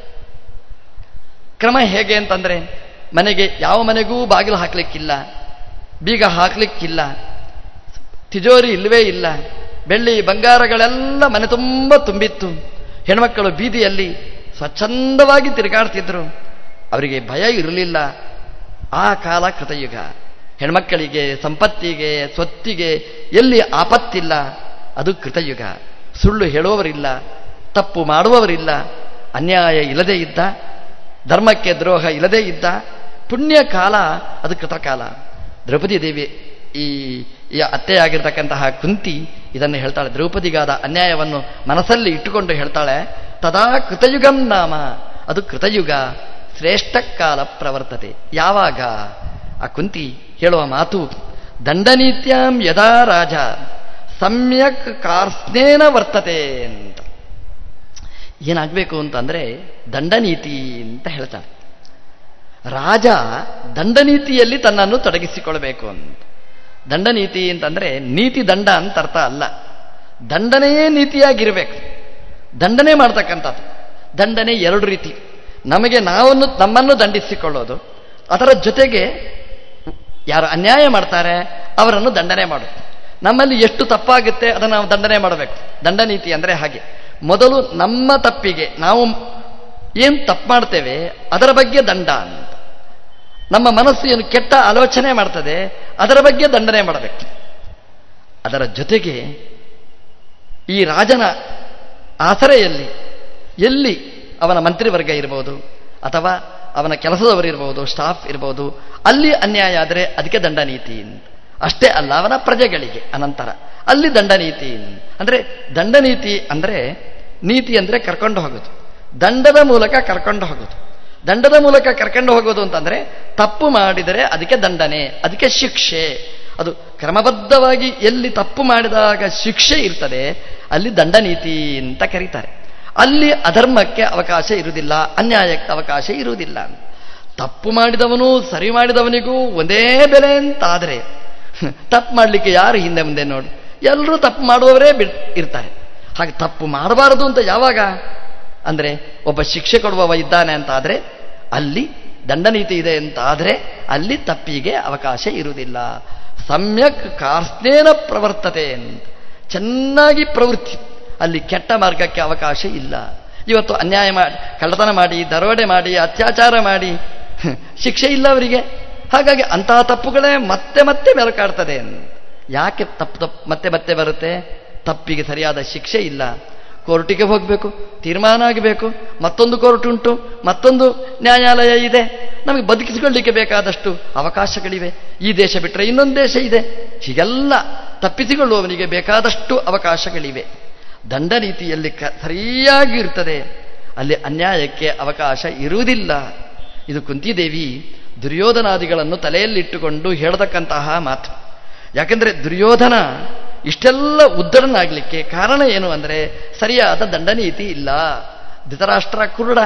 ಕ್ರಮ ಹೇಗೆ ಅಂತಂದ್ರೆ ಮನೆಗೆ ಯಾವ ಮನೆಗೂ ಬಾಗಿಲು ಹಾಕ್ಲಿಕ್ಕಿಲ್ಲ ಬೀಗ ಹಾಕ್ಲಿಕ್ಕಿಲ್ಲ ತಿಜೋರಿ ಇಲ್ಲವೇ ಇಲ್ಲ ಬೆಳ್ಳಿ ಬಂಗಾರಗಳೆಲ್ಲ ಮನೆ ತುಂಬ ತುಂಬಿತ್ತು ಹೆಣ್ಮಕ್ಕಳು ಬೀದಿಯಲ್ಲಿ ಸ್ವಚ್ಛಂದವಾಗಿ ತಿರುಗಾಡ್ತಿದ್ರು ಅವರಿಗೆ ಭಯ ಇರಲಿಲ್ಲ ಆ ಕಾಲ ಕೃತಯುಗ ಹೆಣ್ಮಕ್ಕಳಿಗೆ ಸಂಪತ್ತಿಗೆ ಸ್ವತ್ತಿಗೆ ಎಲ್ಲಿ ಆಪತ್ತಿಲ್ಲ ಅದು ಕೃತಯುಗ ಸುಳ್ಳು ಹೇಳುವವರಿಲ್ಲ ತಪ್ಪು ಮಾಡುವವರಿಲ್ಲ ಅನ್ಯಾಯ ಇಲ್ಲದೇ ಇದ್ದ ಧರ್ಮಕ್ಕೆ ದ್ರೋಹ ಇಲ್ಲದೇ ಇದ್ದ ಪುಣ್ಯ ಕಾಲ ಅದು ಕೃತಕಾಲ ದ್ರೌಪದಿ ದೇವಿ ಈ ಈ ಅತ್ತೆಯಾಗಿರ್ತಕ್ಕಂತಹ ಕುಂತಿ ಇದನ್ನು ಹೇಳ್ತಾಳೆ ದ್ರೌಪದಿಗಾದ ಅನ್ಯಾಯವನ್ನು ಮನಸ್ಸಲ್ಲಿ ಇಟ್ಟುಕೊಂಡು ಹೇಳ್ತಾಳೆ ತದಾ ಕೃತಯುಗಂ ನಾಮ ಅದು ಕೃತಯುಗ ಶ್ರೇಷ್ಠ ಕಾಲ ಪ್ರವರ್ತತೆ ಯಾವಾಗ ಆ ಕುಂತಿ ಹೇಳುವ ಮಾತು ದಂಡನೀತ್ಯಾಂ ಯದಾ ರಾಜ ಸಮ್ಯಕ್ ಕಾರ್ಸ್ನೇನ ವರ್ತತೆ ಅಂತ ಏನಾಗಬೇಕು ಅಂತಂದ್ರೆ ದಂಡನೀತಿ ಅಂತ ಹೇಳ್ತಾಳೆ ರಾಜ ದಂಡನೀತಿಯಲ್ಲಿ ತನ್ನನ್ನು ತೊಡಗಿಸಿಕೊಳ್ಬೇಕು ಅಂತ ದಂಡನೀತಿ ಅಂತಂದ್ರೆ ನೀತಿ ದಂಡ ಅಂತ ಅರ್ಥ ಅಲ್ಲ ದಂಡನೆಯೇ ನೀತಿಯಾಗಿರ್ಬೇಕು ದಂಡನೆ ಮಾಡ್ತಕ್ಕಂಥದ್ದು ದಂಡನೆ ಎರಡು ರೀತಿ ನಮಗೆ ನಾವನ್ನು ನಮ್ಮನ್ನು ದಂಡಿಸಿಕೊಳ್ಳೋದು ಅದರ ಜೊತೆಗೆ ಯಾರು ಅನ್ಯಾಯ ಮಾಡ್ತಾರೆ ಅವರನ್ನು ದಂಡನೆ ಮಾಡೋದು ನಮ್ಮಲ್ಲಿ ಎಷ್ಟು ತಪ್ಪಾಗುತ್ತೆ ಅದನ್ನು ನಾವು ದಂಡನೆ ಮಾಡಬೇಕು ದಂಡನೀತಿ ಅಂದರೆ ಹಾಗೆ ಮೊದಲು ನಮ್ಮ ತಪ್ಪಿಗೆ ನಾವು ಏನು ತಪ್ಪು ಮಾಡ್ತೇವೆ ಅದರ ಬಗ್ಗೆ ದಂಡ ಅಂತ ನಮ್ಮ ಮನಸ್ಸು ಏನು ಕೆಟ್ಟ ಆಲೋಚನೆ ಮಾಡ್ತದೆ ಅದರ ಬಗ್ಗೆ ದಂಡನೆ ಮಾಡಬೇಕು ಅದರ ಜೊತೆಗೆ ಈ ರಾಜನ ಆಸರೆಯಲ್ಲಿ ಎಲ್ಲಿ ಅವನ ಮಂತ್ರಿವರ್ಗ ಇರ್ಬೋದು ಅಥವಾ ಅವನ ಕೆಲಸದವರು ಇರ್ಬೋದು ಸ್ಟಾಫ್ ಇರ್ಬೋದು ಅಲ್ಲಿ ಅನ್ಯಾಯ ಆದರೆ ಅದಕ್ಕೆ ದಂಡ ನೀತಿ ಅಷ್ಟೇ ಅಲ್ಲ ಅವನ ಪ್ರಜೆಗಳಿಗೆ ಅನಂತರ ಅಲ್ಲಿ ದಂಡ ನೀತಿ ಅಂದ್ರೆ ದಂಡ ನೀತಿ ಅಂದ್ರೆ ನೀತಿ ಅಂದ್ರೆ ಕರ್ಕೊಂಡು ಹೋಗೋದು ದಂಡದ ಮೂಲಕ ಕರ್ಕೊಂಡು ಹೋಗೋದು ದಂಡದ ಮೂಲಕ ಕರ್ಕೊಂಡು ಹೋಗೋದು ಅಂತಂದ್ರೆ ತಪ್ಪು ಮಾಡಿದರೆ ಅದಕ್ಕೆ ದಂಡನೆ ಅದಕ್ಕೆ ಶಿಕ್ಷೆ ಅದು ಕ್ರಮಬದ್ಧವಾಗಿ ಎಲ್ಲಿ ತಪ್ಪು ಮಾಡಿದಾಗ ಶಿಕ್ಷೆ ಇರ್ತದೆ ಅಲ್ಲಿ ದಂಡ ನೀತಿ ಅಂತ ಕರೀತಾರೆ ಅಲ್ಲಿ ಅಧರ್ಮಕ್ಕೆ ಅವಕಾಶ ಇರುವುದಿಲ್ಲ ಅನ್ಯಾಯಕ್ಕೆ ಅವಕಾಶ ಇರುವುದಿಲ್ಲ ತಪ್ಪು ಮಾಡಿದವನು ಸರಿ ಮಾಡಿದವನಿಗೂ ಒಂದೇ ಬೆಲೆ ಅಂತಾದರೆ ತಪ್ಪು ಮಾಡಲಿಕ್ಕೆ ಯಾರು ಹಿಂದೆ ಮುಂದೆ ನೋಡಿ ಎಲ್ಲರೂ ತಪ್ಪು ಮಾಡುವವರೇ ಬಿಡ್ ಇರ್ತಾರೆ ಹಾಗೆ ತಪ್ಪು ಮಾಡಬಾರದು ಅಂತ ಯಾವಾಗ ಅಂದರೆ ಒಬ್ಬ ಶಿಕ್ಷೆ ಕೊಡುವವ ಇದ್ದಾನೆ ಅಂತ ಆದರೆ ಅಲ್ಲಿ ದಂಡನೀತಿ ಇದೆ ಅಂತ ಆದರೆ ಅಲ್ಲಿ ತಪ್ಪಿಗೆ ಅವಕಾಶ ಇರುವುದಿಲ್ಲ ಸಮ್ಯಕ್ ಕಾರ್ಸ್ನೇನ ಪ್ರವರ್ತತೆ ಅಂತ ಚೆನ್ನಾಗಿ ಪ್ರವೃತ್ತಿ ಅಲ್ಲಿ ಕೆಟ್ಟ ಮಾರ್ಗಕ್ಕೆ ಅವಕಾಶ ಇಲ್ಲ ಇವತ್ತು ಅನ್ಯಾಯ ಮಾಡಿ ಕಳ್ಳತನ ಮಾಡಿ ದರೋಡೆ ಮಾಡಿ ಅತ್ಯಾಚಾರ ಮಾಡಿ ಶಿಕ್ಷೆ ಇಲ್ಲ ಅವರಿಗೆ ಹಾಗಾಗಿ ಅಂತಹ ತಪ್ಪುಗಳೇ ಮತ್ತೆ ಮತ್ತೆ ಮೆಲುಕಾಡ್ತದೆ ಯಾಕೆ ತಪ್ಪು ತಪ್ಪು ಮತ್ತೆ ಮತ್ತೆ ಬರುತ್ತೆ ತಪ್ಪಿಗೆ ಸರಿಯಾದ ಶಿಕ್ಷೆ ಇಲ್ಲ ಕೋರ್ಟಿಗೆ ಹೋಗಬೇಕು ತೀರ್ಮಾನ ಆಗಬೇಕು ಮತ್ತೊಂದು ಕೋರ್ಟ್ ಉಂಟು ಮತ್ತೊಂದು ನ್ಯಾಯಾಲಯ ಇದೆ ನಮಗೆ ಬದುಕಿಸಿಕೊಳ್ಳಿಕ್ಕೆ ಬೇಕಾದಷ್ಟು ಅವಕಾಶಗಳಿವೆ ಈ ದೇಶ ಬಿಟ್ಟರೆ ಇನ್ನೊಂದು ದೇಶ ಇದೆ ಹೀಗೆಲ್ಲ ತಪ್ಪಿಸಿಕೊಳ್ಳುವವನಿಗೆ ಬೇಕಾದಷ್ಟು ಅವಕಾಶಗಳಿವೆ ದಂಡ ರೀತಿಯಲ್ಲಿ ಕ ಸರಿಯಾಗಿ ಇರ್ತದೆ ಅಲ್ಲಿ ಅನ್ಯಾಯಕ್ಕೆ ಅವಕಾಶ ಇರುವುದಿಲ್ಲ ಇದು ಕುಂತಿದೇವಿ ದುರ್ಯೋಧನಾದಿಗಳನ್ನು ತಲೆಯಲ್ಲಿಟ್ಟುಕೊಂಡು ಹೇಳತಕ್ಕಂತಹ ಮಾತು ಯಾಕೆಂದರೆ ದುರ್ಯೋಧನ ಇಷ್ಟೆಲ್ಲ ಉದ್ದಡನಾಗಲಿಕ್ಕೆ ಕಾರಣ ಏನು ಅಂದರೆ ಸರಿಯಾದ ದಂಡನೀತಿ ಇಲ್ಲ ಧೃತರಾಷ್ಟ್ರ ಕುರುಡ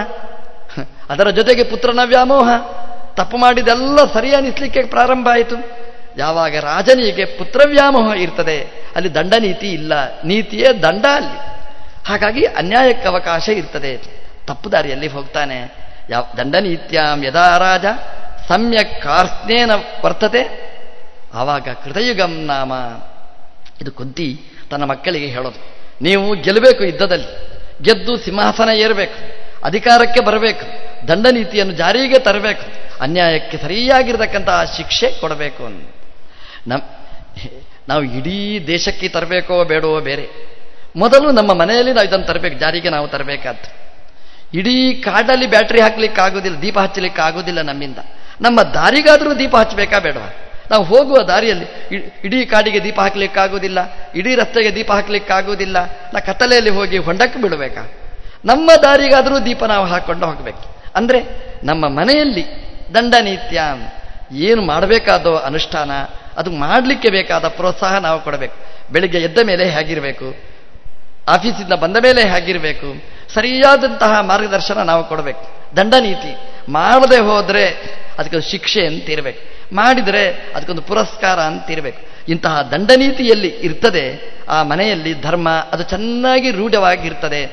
ಅದರ ಜೊತೆಗೆ ಪುತ್ರನ ವ್ಯಾಮೋಹ ತಪ್ಪು ಮಾಡಿದೆಲ್ಲ ಸರಿ ಅನಿಸ್ಲಿಕ್ಕೆ ಪ್ರಾರಂಭ ಆಯಿತು ಯಾವಾಗ ರಾಜನಿಗೆ ಪುತ್ರ ವ್ಯಾಮೋಹ ಇರ್ತದೆ ಅಲ್ಲಿ ದಂಡನೀತಿ ಇಲ್ಲ ನೀತಿಯೇ ದಂಡ ಅಲ್ಲಿ ಹಾಗಾಗಿ ಅನ್ಯಾಯಕ್ಕೆ ಅವಕಾಶ ಇರ್ತದೆ ತಪ್ಪು ದಾರಿಯಲ್ಲಿ ಹೋಗ್ತಾನೆ ಯಾವ ದಂಡನೀತ್ಯಾಂ ಯದಾ ರಾಜ ಸಮ್ಯಕ್ ಕಾರ್ಸ್ನೇನ ವರ್ತತೆ ಆವಾಗ ಕೃತಯುಗಂ ನಾಮ ಇದು ಕುಂತಿ ತನ್ನ ಮಕ್ಕಳಿಗೆ ಹೇಳೋದು ನೀವು ಗೆಲ್ಲಬೇಕು ಯುದ್ಧದಲ್ಲಿ ಗೆದ್ದು ಸಿಂಹಾಸನ ಏರಬೇಕು ಅಧಿಕಾರಕ್ಕೆ ಬರಬೇಕು ದಂಡ ನೀತಿಯನ್ನು ಜಾರಿಗೆ ತರಬೇಕು ಅನ್ಯಾಯಕ್ಕೆ ಸರಿಯಾಗಿರ್ತಕ್ಕಂತಹ ಶಿಕ್ಷೆ ಕೊಡಬೇಕು ನಮ್ ನಾವು ಇಡೀ ದೇಶಕ್ಕೆ ತರಬೇಕೋ ಬೇಡವೋ ಬೇರೆ ಮೊದಲು ನಮ್ಮ ಮನೆಯಲ್ಲಿ ನಾವು ಇದನ್ನು ತರಬೇಕು ಜಾರಿಗೆ ನಾವು ತರಬೇಕಾದ್ದು ಇಡೀ ಕಾಡಲ್ಲಿ ಬ್ಯಾಟ್ರಿ ಹಾಕ್ಲಿಕ್ಕೆ ಆಗೋದಿಲ್ಲ ದೀಪ ಹಚ್ಚಲಿಕ್ಕೆ ಆಗೋದಿಲ್ಲ ನಮ್ಮಿಂದ ನಮ್ಮ ದಾರಿಗಾದರೂ ದೀಪ ಹಚ್ಚಬೇಕಾ ಬೇಡವಾ ನಾವು ಹೋಗುವ ದಾರಿಯಲ್ಲಿ ಇಡೀ ಕಾಡಿಗೆ ದೀಪ ಹಾಕ್ಲಿಕ್ಕಾಗೋದಿಲ್ಲ ಇಡೀ ರಸ್ತೆಗೆ ದೀಪ ಹಾಕ್ಲಿಕ್ಕಾಗೋದಿಲ್ಲ ನಾ ಕತ್ತಲೆಯಲ್ಲಿ ಹೋಗಿ ಹೊಂಡಕ್ಕೆ ಬಿಡಬೇಕಾ ನಮ್ಮ ದಾರಿಗಾದರೂ ದೀಪ ನಾವು ಹಾಕ್ಕೊಂಡು ಹೋಗಬೇಕು ಅಂದರೆ ನಮ್ಮ ಮನೆಯಲ್ಲಿ ದಂಡನೀತ್ಯ ಏನು ಮಾಡಬೇಕಾದೋ ಅನುಷ್ಠಾನ ಅದು ಮಾಡಲಿಕ್ಕೆ ಬೇಕಾದ ಪ್ರೋತ್ಸಾಹ ನಾವು ಕೊಡಬೇಕು ಬೆಳಿಗ್ಗೆ ಎದ್ದ ಮೇಲೆ ಹೇಗಿರಬೇಕು ಆಫೀಸಿಂದ ಬಂದ ಮೇಲೆ ಹೇಗಿರಬೇಕು ಸರಿಯಾದಂತಹ ಮಾರ್ಗದರ್ಶನ ನಾವು ಕೊಡಬೇಕು ದಂಡನೀತಿ ಮಾಡದೆ ಹೋದರೆ ಅದಕ್ಕೊಂದು ಶಿಕ್ಷೆ ಅಂತ ಇರಬೇಕು ಮಾಡಿದರೆ ಅದಕ್ಕೊಂದು ಪುರಸ್ಕಾರ ಅಂತ ಇರಬೇಕು ಇಂತಹ ದಂಡನೀತಿಯಲ್ಲಿ ಇರ್ತದೆ ಆ ಮನೆಯಲ್ಲಿ ಧರ್ಮ ಅದು ಚೆನ್ನಾಗಿ ರೂಢವಾಗಿರ್ತದೆ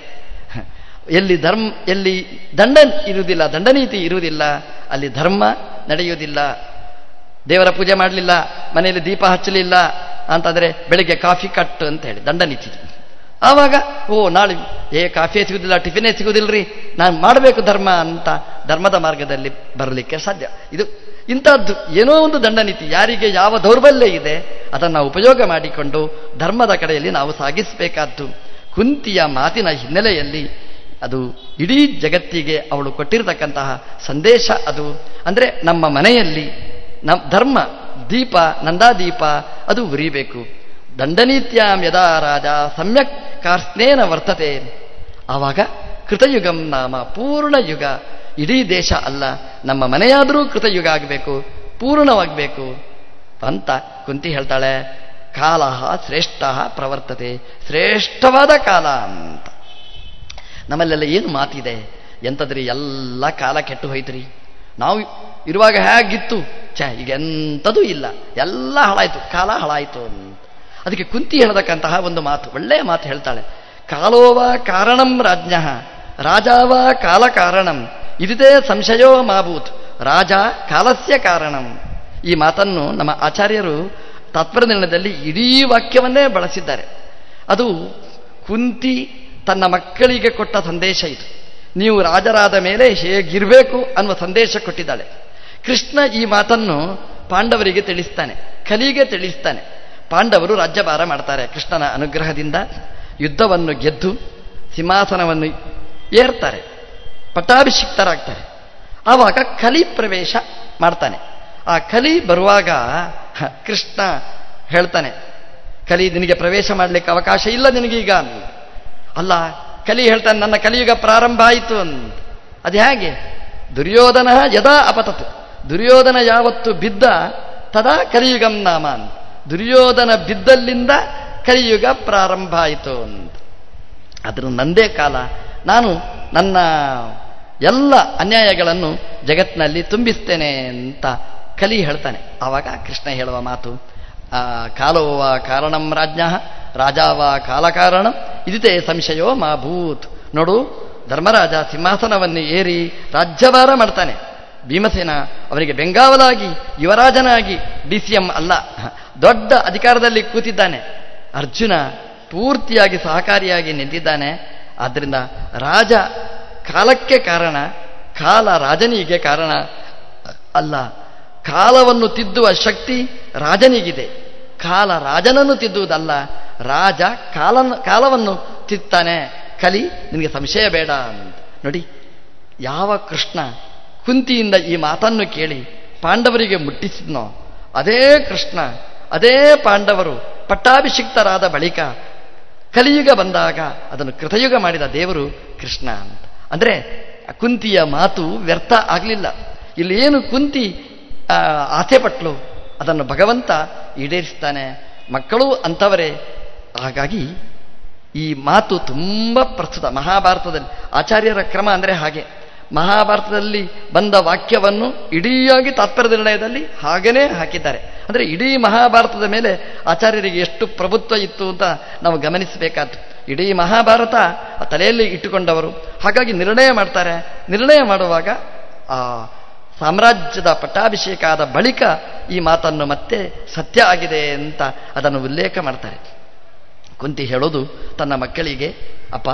ಎಲ್ಲಿ ಧರ್ಮ ಎಲ್ಲಿ ದಂಡ ಇರುವುದಿಲ್ಲ ದಂಡನೀತಿ ಇರುವುದಿಲ್ಲ ಅಲ್ಲಿ ಧರ್ಮ ನಡೆಯುವುದಿಲ್ಲ ದೇವರ ಪೂಜೆ ಮಾಡಲಿಲ್ಲ ಮನೆಯಲ್ಲಿ ದೀಪ ಹಚ್ಚಲಿಲ್ಲ ಅಂತಂದರೆ ಬೆಳಿಗ್ಗೆ ಕಾಫಿ ಕಟ್ ಅಂತ ಹೇಳಿ ದಂಡನೀತಿ ಆವಾಗ ಓ ನಾಳೆ ಏ ಕಾಫಿಯೇ ಸಿಗುದಿಲ್ಲ ಟಿಫಿನೇ ಸಿಗುದಿಲ್ಲರಿ ನಾನು ಮಾಡಬೇಕು ಧರ್ಮ ಅಂತ ಧರ್ಮದ ಮಾರ್ಗದಲ್ಲಿ ಬರಲಿಕ್ಕೆ ಸಾಧ್ಯ ಇದು ಇಂಥದ್ದು ಏನೋ ಒಂದು ದಂಡನೀತಿ ಯಾರಿಗೆ ಯಾವ ದೌರ್ಬಲ್ಯ ಇದೆ ಅದನ್ನು ಉಪಯೋಗ ಮಾಡಿಕೊಂಡು ಧರ್ಮದ ಕಡೆಯಲ್ಲಿ ನಾವು ಸಾಗಿಸಬೇಕಾದ್ದು ಕುಂತಿಯ ಮಾತಿನ ಹಿನ್ನೆಲೆಯಲ್ಲಿ ಅದು ಇಡೀ ಜಗತ್ತಿಗೆ ಅವಳು ಕೊಟ್ಟಿರತಕ್ಕಂತಹ ಸಂದೇಶ ಅದು ಅಂದರೆ ನಮ್ಮ ಮನೆಯಲ್ಲಿ ನಮ್ಮ ಧರ್ಮ ದೀಪ ನಂದಾದೀಪ ಅದು ಉರಿಬೇಕು ದಂಡನೀತ್ಯಾಂ ಯದಾ ರಾಜ ಸಮ್ಯಕ್ ಕಾರ್ಸ್ನೇನ ವರ್ತತೆ ಆವಾಗ ಕೃತಯುಗಂ ನಾಮ ಪೂರ್ಣ ಯುಗ ಇಡೀ ದೇಶ ಅಲ್ಲ ನಮ್ಮ ಮನೆಯಾದರೂ ಕೃತಯುಗ ಆಗಬೇಕು ಪೂರ್ಣವಾಗಬೇಕು ಅಂತ ಕುಂತಿ ಹೇಳ್ತಾಳೆ ಕಾಲ ಶ್ರೇಷ್ಠ ಪ್ರವರ್ತತೆ ಶ್ರೇಷ್ಠವಾದ ಕಾಲ ಅಂತ ನಮ್ಮಲ್ಲೆಲ್ಲ ಏನು ಮಾತಿದೆ ಎಂಥದ್ರಿ ಎಲ್ಲ ಕಾಲ ಕೆಟ್ಟು ಹೋಯ್ತ್ರಿ ನಾವು ಇರುವಾಗ ಹೇಗಿತ್ತು ಛೇ ಈಗ ಎಂಥದೂ ಇಲ್ಲ ಎಲ್ಲ ಹಾಳಾಯ್ತು ಕಾಲ ಹಾಳಾಯ್ತು ಅಂತ ಅದಕ್ಕೆ ಕುಂತಿ ಹೇಳತಕ್ಕಂತಹ ಒಂದು ಮಾತು ಒಳ್ಳೆಯ ಮಾತು ಹೇಳ್ತಾಳೆ ಕಾಲೋವ ಕಾರಣಂ ರಾಜ್ಞ ರಾಜಾವ ಕಾಲ ಕಾರಣಂ ಇದಿದೆ ಸಂಶಯೋ ಮಾಭೂತ್ ರಾಜ ಕಾಲಸ್ಯ ಕಾರಣಂ ಈ ಮಾತನ್ನು ನಮ್ಮ ಆಚಾರ್ಯರು ತಾತ್ಪರ್ಯನಿರ್ಣಯದಲ್ಲಿ ಇಡೀ ವಾಕ್ಯವನ್ನೇ ಬಳಸಿದ್ದಾರೆ ಅದು ಕುಂತಿ ತನ್ನ ಮಕ್ಕಳಿಗೆ ಕೊಟ್ಟ ಸಂದೇಶ ಇದು ನೀವು ರಾಜರಾದ ಮೇಲೆ ಹೇಗಿರಬೇಕು ಅನ್ನುವ ಸಂದೇಶ ಕೊಟ್ಟಿದ್ದಾಳೆ ಕೃಷ್ಣ ಈ ಮಾತನ್ನು ಪಾಂಡವರಿಗೆ ತಿಳಿಸ್ತಾನೆ ಕಲಿಗೆ ತಿಳಿಸ್ತಾನೆ ಪಾಂಡವರು ರಾಜ್ಯಭಾರ ಮಾಡ್ತಾರೆ ಕೃಷ್ಣನ ಅನುಗ್ರಹದಿಂದ ಯುದ್ಧವನ್ನು ಗೆದ್ದು ಸಿಂಹಾಸನವನ್ನು ಏರ್ತಾರೆ ಪಟ್ಟಾಭಿಷಿಕ್ತರಾಗ್ತಾರೆ ಆವಾಗ ಕಲಿ ಪ್ರವೇಶ ಮಾಡ್ತಾನೆ ಆ ಕಲಿ ಬರುವಾಗ ಕೃಷ್ಣ ಹೇಳ್ತಾನೆ ಕಲಿ ನಿನಗೆ ಪ್ರವೇಶ ಮಾಡಲಿಕ್ಕೆ ಅವಕಾಶ ಇಲ್ಲ ನಿನಗೀಗ ಅಲ್ಲ ಕಲಿ ಹೇಳ್ತಾನೆ ನನ್ನ ಕಲಿಯುಗ ಪ್ರಾರಂಭ ಆಯಿತು ಅಂತ ಅದು ಹೇಗೆ ದುರ್ಯೋಧನ ಯದಾ ಅಪತತ್ ದುರ್ಯೋಧನ ಯಾವತ್ತು ಬಿದ್ದ ತದಾ ಕಲಿಯುಗಂ ನಾಮ ಅಂತ ದುರ್ಯೋಧನ ಬಿದ್ದಲ್ಲಿಂದ ಕಲಿಯುಗ ಪ್ರಾರಂಭ ಆಯಿತು ಅಂತ ಅದ್ರ ನಂದೇ ಕಾಲ ನಾನು ನನ್ನ ಎಲ್ಲ ಅನ್ಯಾಯಗಳನ್ನು ಜಗತ್ತಿನಲ್ಲಿ ತುಂಬಿಸ್ತೇನೆ ಅಂತ ಕಲಿ ಹೇಳ್ತಾನೆ ಆವಾಗ ಕೃಷ್ಣ ಹೇಳುವ ಮಾತು ಕಾಲೋವ ಕಾರಣಂ ರಾಜ್ಞ ರಾಜಾವ ಕಾಲಕಾರಣಂ ಇದಿತೆ ಸಂಶಯೋ ಮಾ ಭೂತ್ ನೋಡು ಧರ್ಮರಾಜ ಸಿಂಹಾಸನವನ್ನು ಏರಿ ರಾಜ್ಯಭಾರ ಮಾಡ್ತಾನೆ ಭೀಮಸೇನ ಅವನಿಗೆ ಬೆಂಗಾವಲಾಗಿ ಯುವರಾಜನಾಗಿ ಡಿ ಸಿ ಎಂ ಅಲ್ಲ ದೊಡ್ಡ ಅಧಿಕಾರದಲ್ಲಿ ಕೂತಿದ್ದಾನೆ ಅರ್ಜುನ ಪೂರ್ತಿಯಾಗಿ ಸಹಕಾರಿಯಾಗಿ ನಿಂತಿದ್ದಾನೆ ಆದ್ದರಿಂದ ರಾಜ ಕಾಲಕ್ಕೆ ಕಾರಣ ಕಾಲ ರಾಜನಿಗೆ ಕಾರಣ ಅಲ್ಲ ಕಾಲವನ್ನು ತಿದ್ದುವ ಶಕ್ತಿ ರಾಜನಿಗಿದೆ ಕಾಲ ರಾಜನನ್ನು ತಿದ್ದುವುದಲ್ಲ ರಾಜ ಕಾಲ ಕಾಲವನ್ನು ತಿತ್ತಾನೆ ಕಲಿ ನಿನಗೆ ಸಂಶಯ ಬೇಡ ಅಂತ ನೋಡಿ ಯಾವ ಕೃಷ್ಣ ಕುಂತಿಯಿಂದ ಈ ಮಾತನ್ನು ಕೇಳಿ ಪಾಂಡವರಿಗೆ ಮುಟ್ಟಿಸಿದ್ನೋ ಅದೇ ಕೃಷ್ಣ ಅದೇ ಪಾಂಡವರು ಪಟ್ಟಾಭಿಷಿಕ್ತರಾದ ಬಳಿಕ ಕಲಿಯುಗ ಬಂದಾಗ ಅದನ್ನು ಕೃತಯುಗ ಮಾಡಿದ ದೇವರು ಕೃಷ್ಣ ಅಂತ ಅಂದರೆ ಕುಂತಿಯ ಮಾತು ವ್ಯರ್ಥ ಆಗಲಿಲ್ಲ ಇಲ್ಲಿ ಏನು ಕುಂತಿ ಆಸೆ ಪಟ್ಲು ಅದನ್ನು ಭಗವಂತ ಈಡೇರಿಸ್ತಾನೆ ಮಕ್ಕಳು ಅಂಥವರೇ ಹಾಗಾಗಿ ಈ ಮಾತು ತುಂಬ ಪ್ರಸ್ತುತ ಮಹಾಭಾರತದಲ್ಲಿ ಆಚಾರ್ಯರ ಕ್ರಮ ಅಂದರೆ ಹಾಗೆ ಮಹಾಭಾರತದಲ್ಲಿ ಬಂದ ವಾಕ್ಯವನ್ನು ಇಡೀಯಾಗಿ ತಾತ್ಪರ್ಯ ನಿರ್ಣಯದಲ್ಲಿ ಹಾಗೇ ಹಾಕಿದ್ದಾರೆ ಅಂದರೆ ಇಡೀ ಮಹಾಭಾರತದ ಮೇಲೆ ಆಚಾರ್ಯರಿಗೆ ಎಷ್ಟು ಪ್ರಭುತ್ವ ಇತ್ತು ಅಂತ ನಾವು ಗಮನಿಸಬೇಕಾದ್ದು ಇಡೀ ಮಹಾಭಾರತ ತಲೆಯಲ್ಲಿ ಇಟ್ಟುಕೊಂಡವರು ಹಾಗಾಗಿ ನಿರ್ಣಯ ಮಾಡ್ತಾರೆ ನಿರ್ಣಯ ಮಾಡುವಾಗ ಆ ಸಾಮ್ರಾಜ್ಯದ ಪಟ್ಟಾಭಿಷೇಕ ಆದ ಬಳಿಕ ಈ ಮಾತನ್ನು ಮತ್ತೆ ಸತ್ಯ ಆಗಿದೆ ಅಂತ ಅದನ್ನು ಉಲ್ಲೇಖ ಮಾಡ್ತಾರೆ ಕುಂತಿ ಹೇಳೋದು ತನ್ನ ಮಕ್ಕಳಿಗೆ ಅಪ್ಪ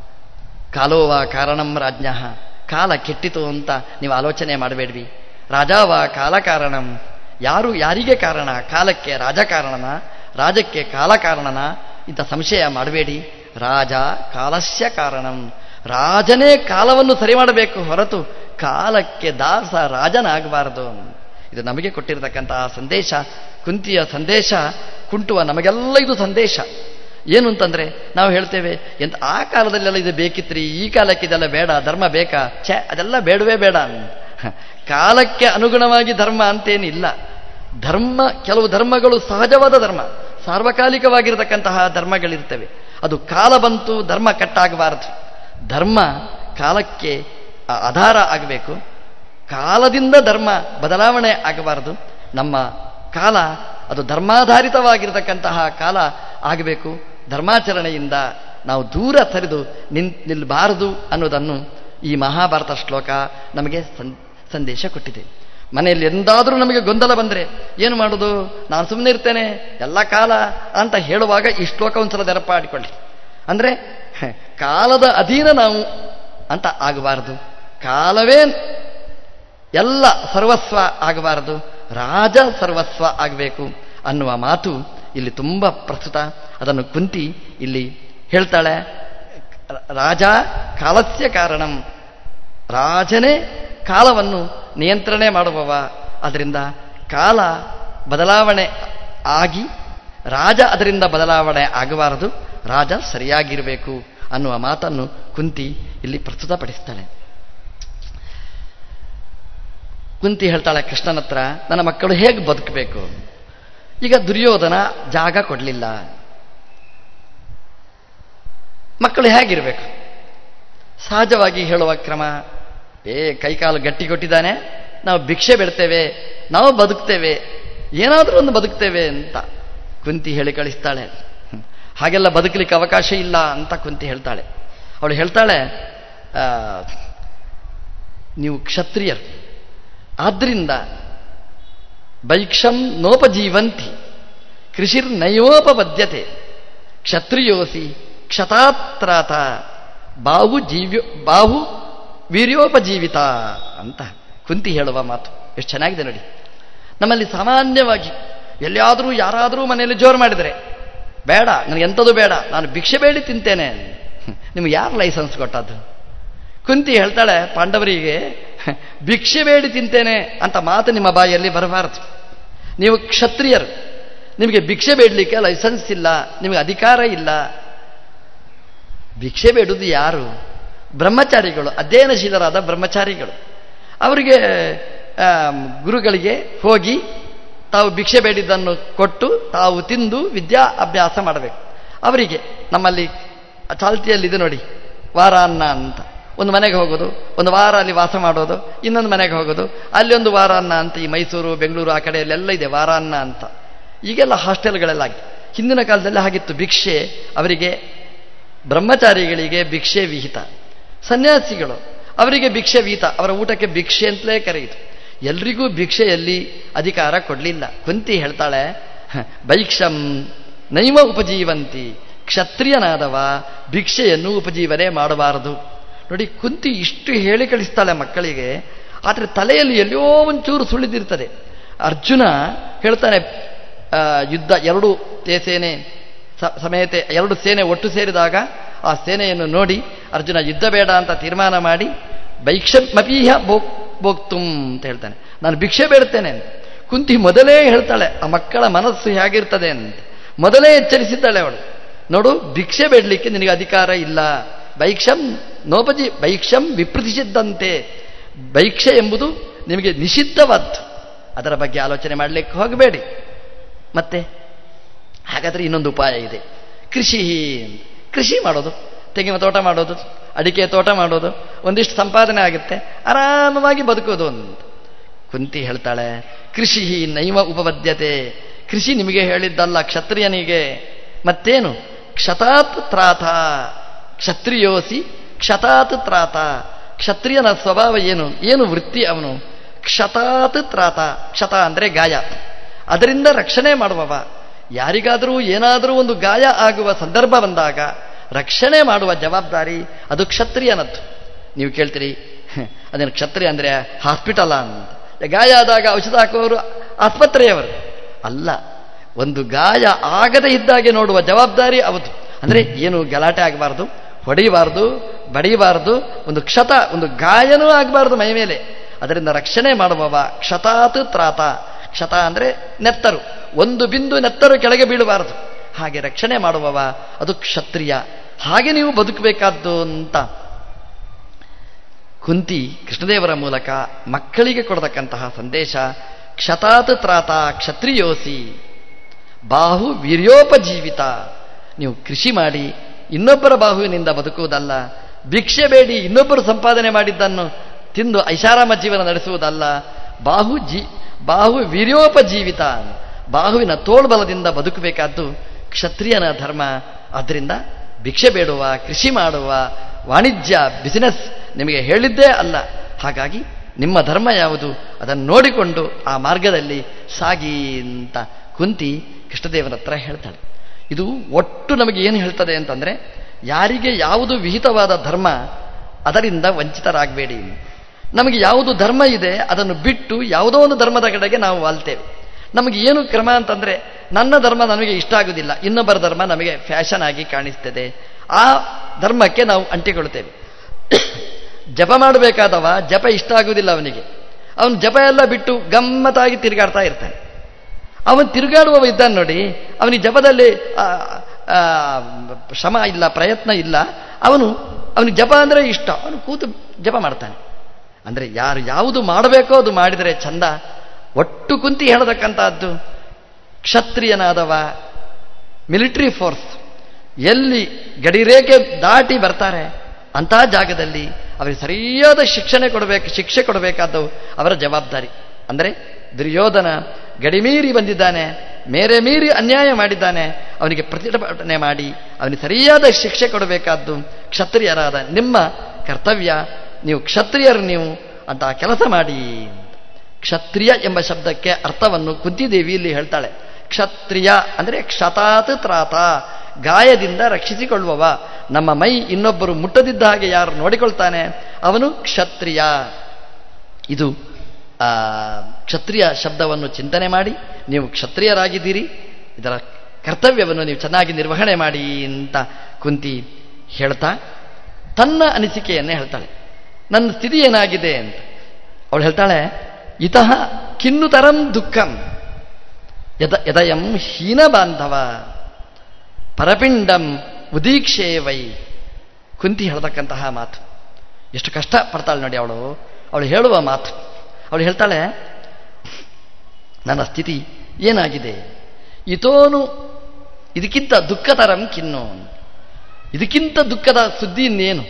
ಕಾಲೋವ ಕಾರಣಂ ರಾಜ್ಞ ಕಾಲ ಕೆಟ್ಟಿತು ಅಂತ ನೀವು ಆಲೋಚನೆ ಮಾಡಬೇಡ್ವಿ ರಾಜಾವ ಕಾಲ ಕಾರಣಂ ಯಾರು ಯಾರಿಗೆ ಕಾರಣ ಕಾಲಕ್ಕೆ ರಾಜ ಕಾರಣನ ರಾಜಕ್ಕೆ ಕಾಲ ಕಾರಣನ ಇಂಥ ಸಂಶಯ ಮಾಡಬೇಡಿ ರಾಜ ಕಾಲಸ್ಯ ಕಾರಣಂ ರಾಜನೇ ಕಾಲವನ್ನು ಸರಿ ಮಾಡಬೇಕು ಹೊರತು ಕಾಲಕ್ಕೆ ದಾಸ ರಾಜನಾಗಬಾರದು ಇದು ನಮಗೆ ಕೊಟ್ಟಿರತಕ್ಕಂತಹ ಸಂದೇಶ ಕುಂತಿಯ ಸಂದೇಶ ಕುಂಟುವ ನಮಗೆಲ್ಲ ಇದು ಸಂದೇಶ ಏನು ಅಂತಂದ್ರೆ ನಾವು ಹೇಳ್ತೇವೆ ಎಂತ ಆ ಕಾಲದಲ್ಲೆಲ್ಲ ಇದು ಬೇಕಿತ್ರಿ ಈ ಕಾಲಕ್ಕೆ ಇದೆಲ್ಲ ಬೇಡ ಧರ್ಮ ಬೇಕಾ ಛೆ ಅದೆಲ್ಲ ಬೇಡವೇ ಬೇಡ ಕಾಲಕ್ಕೆ ಅನುಗುಣವಾಗಿ ಧರ್ಮ ಅಂತೇನಿಲ್ಲ ಧರ್ಮ ಕೆಲವು ಧರ್ಮಗಳು ಸಹಜವಾದ ಧರ್ಮ ಸಾರ್ವಕಾಲಿಕವಾಗಿರತಕ್ಕಂತಹ ಧರ್ಮಗಳಿರ್ತವೆ ಅದು ಕಾಲ ಬಂತು ಧರ್ಮ ಕಟ್ಟಾಗಬಾರದು ಧರ್ಮ ಕಾಲಕ್ಕೆ ಆ ಆಧಾರ ಆಗಬೇಕು ಕಾಲದಿಂದ ಧರ್ಮ ಬದಲಾವಣೆ ಆಗಬಾರದು ನಮ್ಮ ಕಾಲ ಅದು ಧರ್ಮಾಧಾರಿತವಾಗಿರತಕ್ಕಂತಹ ಕಾಲ ಆಗಬೇಕು ಧರ್ಮಾಚರಣೆಯಿಂದ ನಾವು ದೂರ ಸರಿದು ನಿನ್ ನಿಲ್ಲಬಾರದು ಅನ್ನೋದನ್ನು ಈ ಮಹಾಭಾರತ ಶ್ಲೋಕ ನಮಗೆ ಸಂ- ಸಂದೇಶ ಕೊಟ್ಟಿದೆ ಮನೆಯಲ್ಲಿ ಎಂದಾದರೂ ನಮಗೆ ಗೊಂದಲ ಬಂದರೆ ಏನು ಮಾಡೋದು ನಾನು ಸುಮ್ಮನೆ ಇರ್ತೇನೆ ಎಲ್ಲ ಕಾಲ ಅಂತ ಹೇಳುವಾಗ ಈ ಶ್ಲೋಕ ಒಂದ್ಸಲ ನೆನಪಾಡಿಕೊಳ್ಳಿ ಅಂದರೆ ಕಾಲದ ಅಧೀನ ನಾವು ಅಂತ ಆಗಬಾರದು ಕಾಲವೇ ಎಲ್ಲ ಸರ್ವಸ್ವ ಆಗಬಾರದು ರಾಜ ಸರ್ವಸ್ವ ಆಗಬೇಕು ಅನ್ನುವ ಮಾತು ಇಲ್ಲಿ ತುಂಬ ಪ್ರಸ್ತುತ ಅದನ್ನು ಕುಂತಿ ಇಲ್ಲಿ ಹೇಳ್ತಾಳೆ ರಾಜ ಕಾಲಸ್ಯ ಕಾರಣಂ ರಾಜನೇ ಕಾಲವನ್ನು ನಿಯಂತ್ರಣೆ ಮಾಡುವವ ಅದರಿಂದ ಕಾಲ ಬದಲಾವಣೆ ಆಗಿ ರಾಜ ಅದರಿಂದ ಬದಲಾವಣೆ ಆಗಬಾರದು ರಾಜ ಸರಿಯಾಗಿರಬೇಕು ಅನ್ನುವ ಮಾತನ್ನು ಕುಂತಿ ಇಲ್ಲಿ ಪ್ರಸ್ತುತಪಡಿಸ್ತಾಳೆ ಕುಂತಿ ಹೇಳ್ತಾಳೆ ಕೃಷ್ಣನ ಹತ್ರ ನನ್ನ ಮಕ್ಕಳು ಹೇಗೆ ಬದುಕಬೇಕು ಈಗ ದುರ್ಯೋಧನ ಜಾಗ ಕೊಡಲಿಲ್ಲ ಮಕ್ಕಳು ಹೇಗಿರಬೇಕು ಸಹಜವಾಗಿ ಹೇಳುವ ಕ್ರಮ ಏ ಕೈಕಾಲು ಗಟ್ಟಿ ಕೊಟ್ಟಿದ್ದಾನೆ ನಾವು ಭಿಕ್ಷೆ ಬಿಡ್ತೇವೆ ನಾವು ಬದುಕ್ತೇವೆ ಏನಾದರೂ ಒಂದು ಬದುಕ್ತೇವೆ ಅಂತ ಕುಂತಿ ಹೇಳಿ ಕಳಿಸ್ತಾಳೆ ಹ್ಮ್. ಹಾಗೆಲ್ಲ ಬದುಕಲಿಕ್ಕೆ ಅವಕಾಶ ಇಲ್ಲ ಅಂತ ಕುಂತಿ ಹೇಳ್ತಾಳೆ ಅವಳು ಹೇಳ್ತಾಳೆ ಆ, ನೀವು ಕ್ಷತ್ರಿಯರು ಆದ್ರಿಂದ ಬೈಕ್ಷಂ ನೋಪಜೀವಂತಿ ಕೃಷಿರ್ ನಯೋಪಬದ್ಯತೆ ಕ್ಷತ್ರಿಯೋಸಿ ಕ್ಷತಾತ್ರಾತ ಬಾಹು ಜೀವ್ಯ ಬಾಹು ವೀರ್ಯೋಪಜೀವಿತ ಅಂತ ಕುಂತಿ ಹೇಳುವ ಮಾತು ಎಷ್ಟು ಚೆನ್ನಾಗಿದೆ ನೋಡಿ ನಮ್ಮಲ್ಲಿ ಸಾಮಾನ್ಯವಾಗಿ ಎಲ್ಲಿಯಾದರೂ ಯಾರಾದರೂ ಮನೆಯಲ್ಲಿ ಜೋರು ಮಾಡಿದರೆ ಬೇಡ ನನಗೆ ಎಂಥದ್ದು ಬೇಡ ನಾನು ಭಿಕ್ಷೆ ಬೇಡಿ ತಿಂತೇನೆ ಹ್ಮ್. ನಿಮ್ಗೆ ಯಾರು ಲೈಸೆನ್ಸ್ ಕೊಟ್ಟದ್ದು ಕುಂತಿ ಹೇಳ್ತಾಳೆ ಪಾಂಡವರಿಗೆ ಭಿಕ್ಷೆ ಬೇಡಿ ತಿಂತೇನೆ ಅಂತ ಮಾತು ನಿಮ್ಮ ಬಾಯಲ್ಲಿ ಬರಬಾರದು ನೀವು ಕ್ಷತ್ರಿಯರು ನಿಮಗೆ ಭಿಕ್ಷೆ ಬೇಡಲಿಕ್ಕೆ ಲೈಸೆನ್ಸ್ ಇಲ್ಲ ನಿಮಗೆ ಅಧಿಕಾರ ಇಲ್ಲ ಭಿಕ್ಷೆ ಬೇಡುವುದು ಯಾರು ಬ್ರಹ್ಮಚಾರಿಗಳು ಅಧ್ಯಯನಶೀಲರಾದ ಬ್ರಹ್ಮಚಾರಿಗಳು ಅವರಿಗೆ ಆ, ಗುರುಗಳಿಗೆ ಹೋಗಿ ತಾವು ಭಿಕ್ಷೆ ಬೇಡಿದ್ದನ್ನು ಕೊಟ್ಟು ತಾವು ತಿಂದು ವಿದ್ಯಾ ಅಭ್ಯಾಸ ಮಾಡಬೇಕು ಅವರಿಗೆ ನಮ್ಮಲ್ಲಿ ಚಾಲ್ತಿಯಲ್ಲಿದೆ ನೋಡಿ ವಾರಾನ್ನ ಅಂತ ಒಂದು ಮನೆಗೆ ಹೋಗೋದು ಒಂದು ವಾರ ಅಲ್ಲಿ ವಾಸ ಮಾಡೋದು ಇನ್ನೊಂದು ಮನೆಗೆ ಹೋಗೋದು ಅಲ್ಲಿ ಒಂದು ವಾರಾನ್ನ ಅಂತ ಈ ಮೈಸೂರು ಬೆಂಗಳೂರು ಆ ಕಡೆಯಲ್ಲೆಲ್ಲ ಇದೆ ವಾರಾನ್ನ ಅಂತ ಈಗೆಲ್ಲ ಹಾಸ್ಟೆಲ್ಗಳೆಲ್ಲ ಆಗಿದೆ ಹಿಂದಿನ ಕಾಲದಲ್ಲಿ ಹಾಗಿತ್ತು ಭಿಕ್ಷೆ ಅವರಿಗೆ ಬ್ರಹ್ಮಚಾರಿಗಳಿಗೆ ಭಿಕ್ಷೆ ವಿಹಿತ ಸನ್ಯಾಸಿಗಳು ಅವರಿಗೆ ಭಿಕ್ಷೆ ವಿಹಿತ ಅವರ ಊಟಕ್ಕೆ ಭಿಕ್ಷೆ ಅಂತಲೇ ಕರೆಯಿತು ಎಲ್ರಿಗೂ ಭಿಕ್ಷೆಯಲ್ಲಿ ಅಧಿಕಾರ ಕೊಡಲಿಲ್ಲ ಕುಂತಿ ಹೇಳ್ತಾಳೆ ಹ, ಭೈಕ್ಷಂ ನೈವ ಉಪಜೀವಂತಿ ಕ್ಷತ್ರಿಯನಾದವ ಭಿಕ್ಷೆಯನ್ನು ಉಪಜೀವನೆ ಮಾಡಬಾರದು ನೋಡಿ ಕುಂತಿ ಇಷ್ಟು ಹೇಳಿ ಕಳಿಸ್ತಾಳೆ ಮಕ್ಕಳಿಗೆ ಆದರೆ ತಲೆಯಲ್ಲಿ ಎಲ್ಲೋ ಒಂಚೂರು ಸುಳಿದಿರ್ತದೆ ಅರ್ಜುನ ಹೇಳ್ತಾನೆ ಆ, ಯುದ್ಧ ಎರಡು ತೇ ಸೇನೆ ಸ- ಸಮೇತೆ ಎರಡು ಸೇನೆ ಒಟ್ಟು ಸೇರಿದಾಗ ಆ ಸೇನೆಯನ್ನು ನೋಡಿ ಅರ್ಜುನ ಯುದ್ಧ ಬೇಡ ಅಂತ ತೀರ್ಮಾನ ಮಾಡಿ ಭೈಕ್ಷಮಪೀಹ ಭೋಗ್ ಭೋಗ್ತುಂ ಅಂತ ಹೇಳ್ತಾನೆ ನಾನು ಭಿಕ್ಷೆ ಬೇಡ್ತೇನೆ ಅಂತ ಕುಂತಿ ಮೊದಲೇ ಹೇಳ್ತಾಳೆ ಆ ಮಕ್ಕಳ ಮನಸ್ಸು ಹೇಗಿರ್ತದೆ ಅಂತ ಮೊದಲೇ ಎಚ್ಚರಿಸಿದ್ದಾಳೆ ಅವಳು ನೋಡು ಭಿಕ್ಷೆ ಬೇಡಲಿಕ್ಕೆ ನಿನಗೆ ಅಧಿಕಾರ ಇಲ್ಲ ಭೈಕ್ಷಂ ನೋಪಜಿ ಭೈಕ್ಷಂ ವಿಪ್ರತಿಸಿದ್ದಂತೆ ಭೈಕ್ಷೆ ಎಂಬುದು ನಿಮಗೆ ನಿಷಿದ್ಧವಾದ್ದು ಅದರ ಬಗ್ಗೆ ಆಲೋಚನೆ ಮಾಡಲಿಕ್ಕೆ ಹೋಗಬೇಡಿ ಮತ್ತೆ ಹಾಗಾದ್ರೆ ಇನ್ನೊಂದು ಉಪಾಯ ಇದೆ ಕೃಷಿ ಕೃಷಿ ಮಾಡೋದು ತೆಂಗಿನ ತೋಟ ಮಾಡೋದು ಅಡಿಕೆ ತೋಟ ಮಾಡೋದು ಒಂದಿಷ್ಟು ಸಂಪಾದನೆ ಆಗುತ್ತೆ ಆರಾಮವಾಗಿ ಬದುಕೋದು ಅಂತ ಕುಂತಿ ಹೇಳ್ತಾಳೆ ಕೃಷಿ ನೈವ ಉಪಬದ್ಯತೆ ಕೃಷಿ ನಿಮಗೆ ಹೇಳಿದ್ದಲ್ಲ ಕ್ಷತ್ರಿಯನಿಗೆ ಮತ್ತೇನು ಕ್ಷತಾತ್ ತ್ರಾತ ಕ್ಷತ್ರಿಯೋಸಿ ಕ್ಷತಾತ್ ತ್ರಾತ ಕ್ಷತ್ರಿಯನ ಸ್ವಭಾವ ಏನು ಏನು ವೃತ್ತಿ ಅವನು ಕ್ಷತಾತ್ ತ್ರಾತ ಕ್ಷತ ಅಂದರೆ ಗಾಯ ಅದರಿಂದ ರಕ್ಷಣೆ ಮಾಡುವವ ಯಾರಿಗಾದರೂ ಏನಾದರೂ ಒಂದು ಗಾಯ ಆಗುವ ಸಂದರ್ಭ ಬಂದಾಗ ರಕ್ಷಣೆ ಮಾಡುವ ಜವಾಬ್ದಾರಿ ಅದು ಕ್ಷತ್ರಿಯನದ್ದು ನೀವು ಕೇಳ್ತೀರಿ "ಹ್, ಅದೇನು ಕ್ಷತ್ರಿಯ ಅಂದರೆ ಹಾಸ್ಪಿಟಲ ಅಂತ ಗಾಯ ಆದಾಗ ಔಷಧ ಹಾಕುವವರು ಆಸ್ಪತ್ರೆಯವರು ಅಲ್ಲ ಒಂದು ಗಾಯ ಆಗದೇ ಇದ್ದಾಗೆ ನೋಡುವ ಜವಾಬ್ದಾರಿ ಅವತ್ತು ಅಂದರೆ ಏನು ಗಲಾಟೆ ಆಗಬಾರ್ದು ಹೊಡೆಯಬಾರ್ದು ಬಡಿಯಬಾರ್ದು ಒಂದು ಕ್ಷತ ಒಂದು ಗಾಯನೂ ಆಗಬಾರ್ದು ಮೈ ಮೇಲೆ ಅದರಿಂದ ರಕ್ಷಣೆ ಮಾಡುವವ ಕ್ಷತಾತ್ ತ್ರಾತ ಕ್ಷತ ಅಂದರೆ ನೆತ್ತರು ಒಂದು ಬಿಂದು ನೆತ್ತರು ಕೆಳಗೆ ಬೀಳಬಾರದು ಹಾಗೆ ರಕ್ಷಣೆ ಮಾಡುವವ ಅದು ಕ್ಷತ್ರಿಯ ಹಾಗೆ ನೀವು ಬದುಕಬೇಕಾದ್ದು ಅಂತ ಕುಂತಿ ಕೃಷ್ಣದೇವರ ಮೂಲಕ ಮಕ್ಕಳಿಗೆ ಕೊಡತಕ್ಕಂತಹ ಸಂದೇಶ ಕ್ಷತಾತ್ ತ್ರಾತ ಕ್ಷತ್ರಿಯೋಸಿ ಬಾಹು ವೀರ್ಯೋಪಜೀವಿತ ನೀವು ಕೃಷಿ ಮಾಡಿ ಇನ್ನೊಬ್ಬರ ಬಾಹುವಿನಿಂದ ಬದುಕುವುದಲ್ಲ ಭಿಕ್ಷೆ ಬೇಡಿ ಇನ್ನೊಬ್ಬರು ಸಂಪಾದನೆ ಮಾಡಿದ್ದನ್ನು ತಿಂದು ಐಷಾರಾಮ ಜೀವನ ನಡೆಸುವುದಲ್ಲ ಬಾಹು ಜೀ ಬಾಹು ವೀರ್ಯೋಪಜೀವಿತ ಬಾಹುವಿನ ತೋಳ್ಬಲದಿಂದ ಬದುಕಬೇಕಾದ್ದು ಕ್ಷತ್ರಿಯನ ಧರ್ಮ ಆದ್ದರಿಂದ ಭಿಕ್ಷೆ ಬೇಡುವ ಕೃಷಿ ಮಾಡುವ ವಾಣಿಜ್ಯ ಬಿಸಿನೆಸ್ ನಿಮಗೆ ಹೇಳಿದ್ದೇ ಅಲ್ಲ ಹಾಗಾಗಿ ನಿಮ್ಮ ಧರ್ಮ ಯಾವುದು ಅದನ್ನು ನೋಡಿಕೊಂಡು ಆ ಮಾರ್ಗದಲ್ಲಿ ಸಾಗಿ ಅಂತ ಕುಂತಿ ಕೃಷ್ಣದೇವರ ಹತ್ರ ಹೇಳ್ತಾಳೆ ಇದು ಒಟ್ಟು ನಮಗೆ ಏನು ಹೇಳ್ತದೆ ಅಂತಂದ್ರೆ ಯಾರಿಗೆ ಯಾವುದು ವಿಹಿತವಾದ ಧರ್ಮ ಅದರಿಂದ ವಂಚಿತರಾಗಬೇಡಿ ನಮಗೆ ಯಾವುದು ಧರ್ಮ ಇದೆ ಅದನ್ನು ಬಿಟ್ಟು ಯಾವುದೋ ಒಂದು ಧರ್ಮದ ಕಡೆಗೆ ನಾವು ವಾಲ್ತೇವೆ ನಮಗೆ ಏನು ಕ್ರಮ ಅಂತಂದ್ರೆ ನನ್ನ ಧರ್ಮ ನಮಗೆ ಇಷ್ಟ ಆಗುವುದಿಲ್ಲ ಇನ್ನೊಬ್ಬರ ಧರ್ಮ ನಮಗೆ ಫ್ಯಾಷನ್ ಆಗಿ ಕಾಣಿಸ್ತದೆ ಆ ಧರ್ಮಕ್ಕೆ ನಾವು ಅಂಟಿಕೊಳ್ತೇವೆ ಜಪ ಮಾಡಬೇಕಾದವ ಜಪ ಇಷ್ಟ ಆಗುವುದಿಲ್ಲ ಅವನಿಗೆ ಅವನು ಜಪ ಎಲ್ಲ ಬಿಟ್ಟು ಗಮ್ಮತ್ತಾಗಿ ತಿರುಗಾಡ್ತಾ ಇರ್ತಾನೆ ಅವನು ತಿರುಗಾಡುವವ ಇದ್ದಾನೆ ನೋಡಿ ಅವನಿಗೆ ಜಪದಲ್ಲಿ ಆ, ಆ, ಶ್ರಮ ಇಲ್ಲ ಪ್ರಯತ್ನ ಇಲ್ಲ ಅವನು ಅವನಿಗೆ ಜಪ ಅಂದರೆ ಇಷ್ಟ ಅವನು ಕೂತು ಜಪ ಮಾಡ್ತಾನೆ ಅಂದರೆ ಯಾರು ಯಾವುದು ಮಾಡಬೇಕೋ ಅದು ಮಾಡಿದರೆ ಚಂದ ಒಟ್ಟು ಕುಂತಿ ಹೇಳತಕ್ಕಂಥದ್ದು ಕ್ಷತ್ರಿಯನಾದವ ಮಿಲಿಟರಿ ಫೋರ್ಸ್ ಎಲ್ಲಿ ಗಡಿರೇಖೆ ದಾಟಿ ಬರ್ತಾರೆ ಅಂತಹ ಜಾಗದಲ್ಲಿ ಅವರಿಗೆ ಸರಿಯಾದ ಶಿಕ್ಷಣ ಕೊಡಬೇಕು ಶಿಕ್ಷೆ ಕೊಡಬೇಕಾದವು ಅವರ ಜವಾಬ್ದಾರಿ ಅಂದರೆ ದುರ್ಯೋಧನ ಗಡಿಮೀರಿ ಬಂದಿದ್ದಾನೆ ಮೇರೆ ಮೀರಿ ಅನ್ಯಾಯ ಮಾಡಿದ್ದಾನೆ ಅವನಿಗೆ ಪ್ರತಿಭಟನೆ ಮಾಡಿ ಅವನಿಗೆ ಸರಿಯಾದ ಶಿಕ್ಷೆ ಕೊಡಬೇಕಾದ್ದು ಕ್ಷತ್ರಿಯರಾದ ನಿಮ್ಮ ಕರ್ತವ್ಯ ನೀವು ಕ್ಷತ್ರಿಯರು ನೀವು ಅಂತ ಕೆಲಸ ಮಾಡಿ ಕ್ಷತ್ರಿಯ ಎಂಬ ಶಬ್ದಕ್ಕೆ ಅರ್ಥವನ್ನು ಕುಂತಿದೇವಿ ಇಲ್ಲಿ ಹೇಳ್ತಾಳೆ ಕ್ಷತ್ರಿಯ ಅಂದರೆ ಕ್ಷತಾತ್ ತ್ರಾತ ಗಾಯದಿಂದ ರಕ್ಷಿಸಿಕೊಳ್ಳುವವ ನಮ್ಮ ಮೈ ಇನ್ನೊಬ್ಬರು ಮುಟ್ಟದಿದ್ದ ಹಾಗೆ ಯಾರು ನೋಡಿಕೊಳ್ತಾನೆ ಅವನು ಕ್ಷತ್ರಿಯ ಇದು ಆ, ಕ್ಷತ್ರಿಯ ಶಬ್ದವನ್ನು ಚಿಂತನೆ ಮಾಡಿ ನೀವು ಕ್ಷತ್ರಿಯರಾಗಿದ್ದೀರಿ ಇದರ ಕರ್ತವ್ಯವನ್ನು ನೀವು ಚೆನ್ನಾಗಿ ನಿರ್ವಹಣೆ ಮಾಡಿ ಅಂತ ಕುಂತಿ ಹೇಳ್ತಾ ತನ್ನ ಅನಿಸಿಕೆಯನ್ನೇ ಹೇಳ್ತಾಳೆ ನನ್ನ ಸ್ಥಿತಿ ಏನಾಗಿದೆ ಅಂತ ಅವಳು ಹೇಳ್ತಾಳೆ ಇತಃ ಕಿನ್ನುತರಂ ದುಃಖಂ ಯದ ಯದಯಂ ಹೀನ ಬಾಂಧವ ಪರಪಿಂಡಂ ಉದೀಕ್ಷೇ ವೈ ಕುಂತಿ ಹೇಳ್ತಕ್ಕಂತಹ ಮಾತು ಎಷ್ಟು ಕಷ್ಟ ಪಡ್ತಾಳೆ ನೋಡಿ ಅವಳು ಅವಳು ಹೇಳುವ ಮಾತು ಅವಳು ಹೇಳ್ತಾಳೆ ನನ್ನ ಸ್ಥಿತಿ ಏನಾಗಿದೆ ಇತೋನು ಇದಕ್ಕಿಂತ ದುಃಖತರಂ ಕಿನ್ನು ಇದಕ್ಕಿಂತ ದುಃಖದ ಸುದ್ದಿ ಇನ್ನೇನು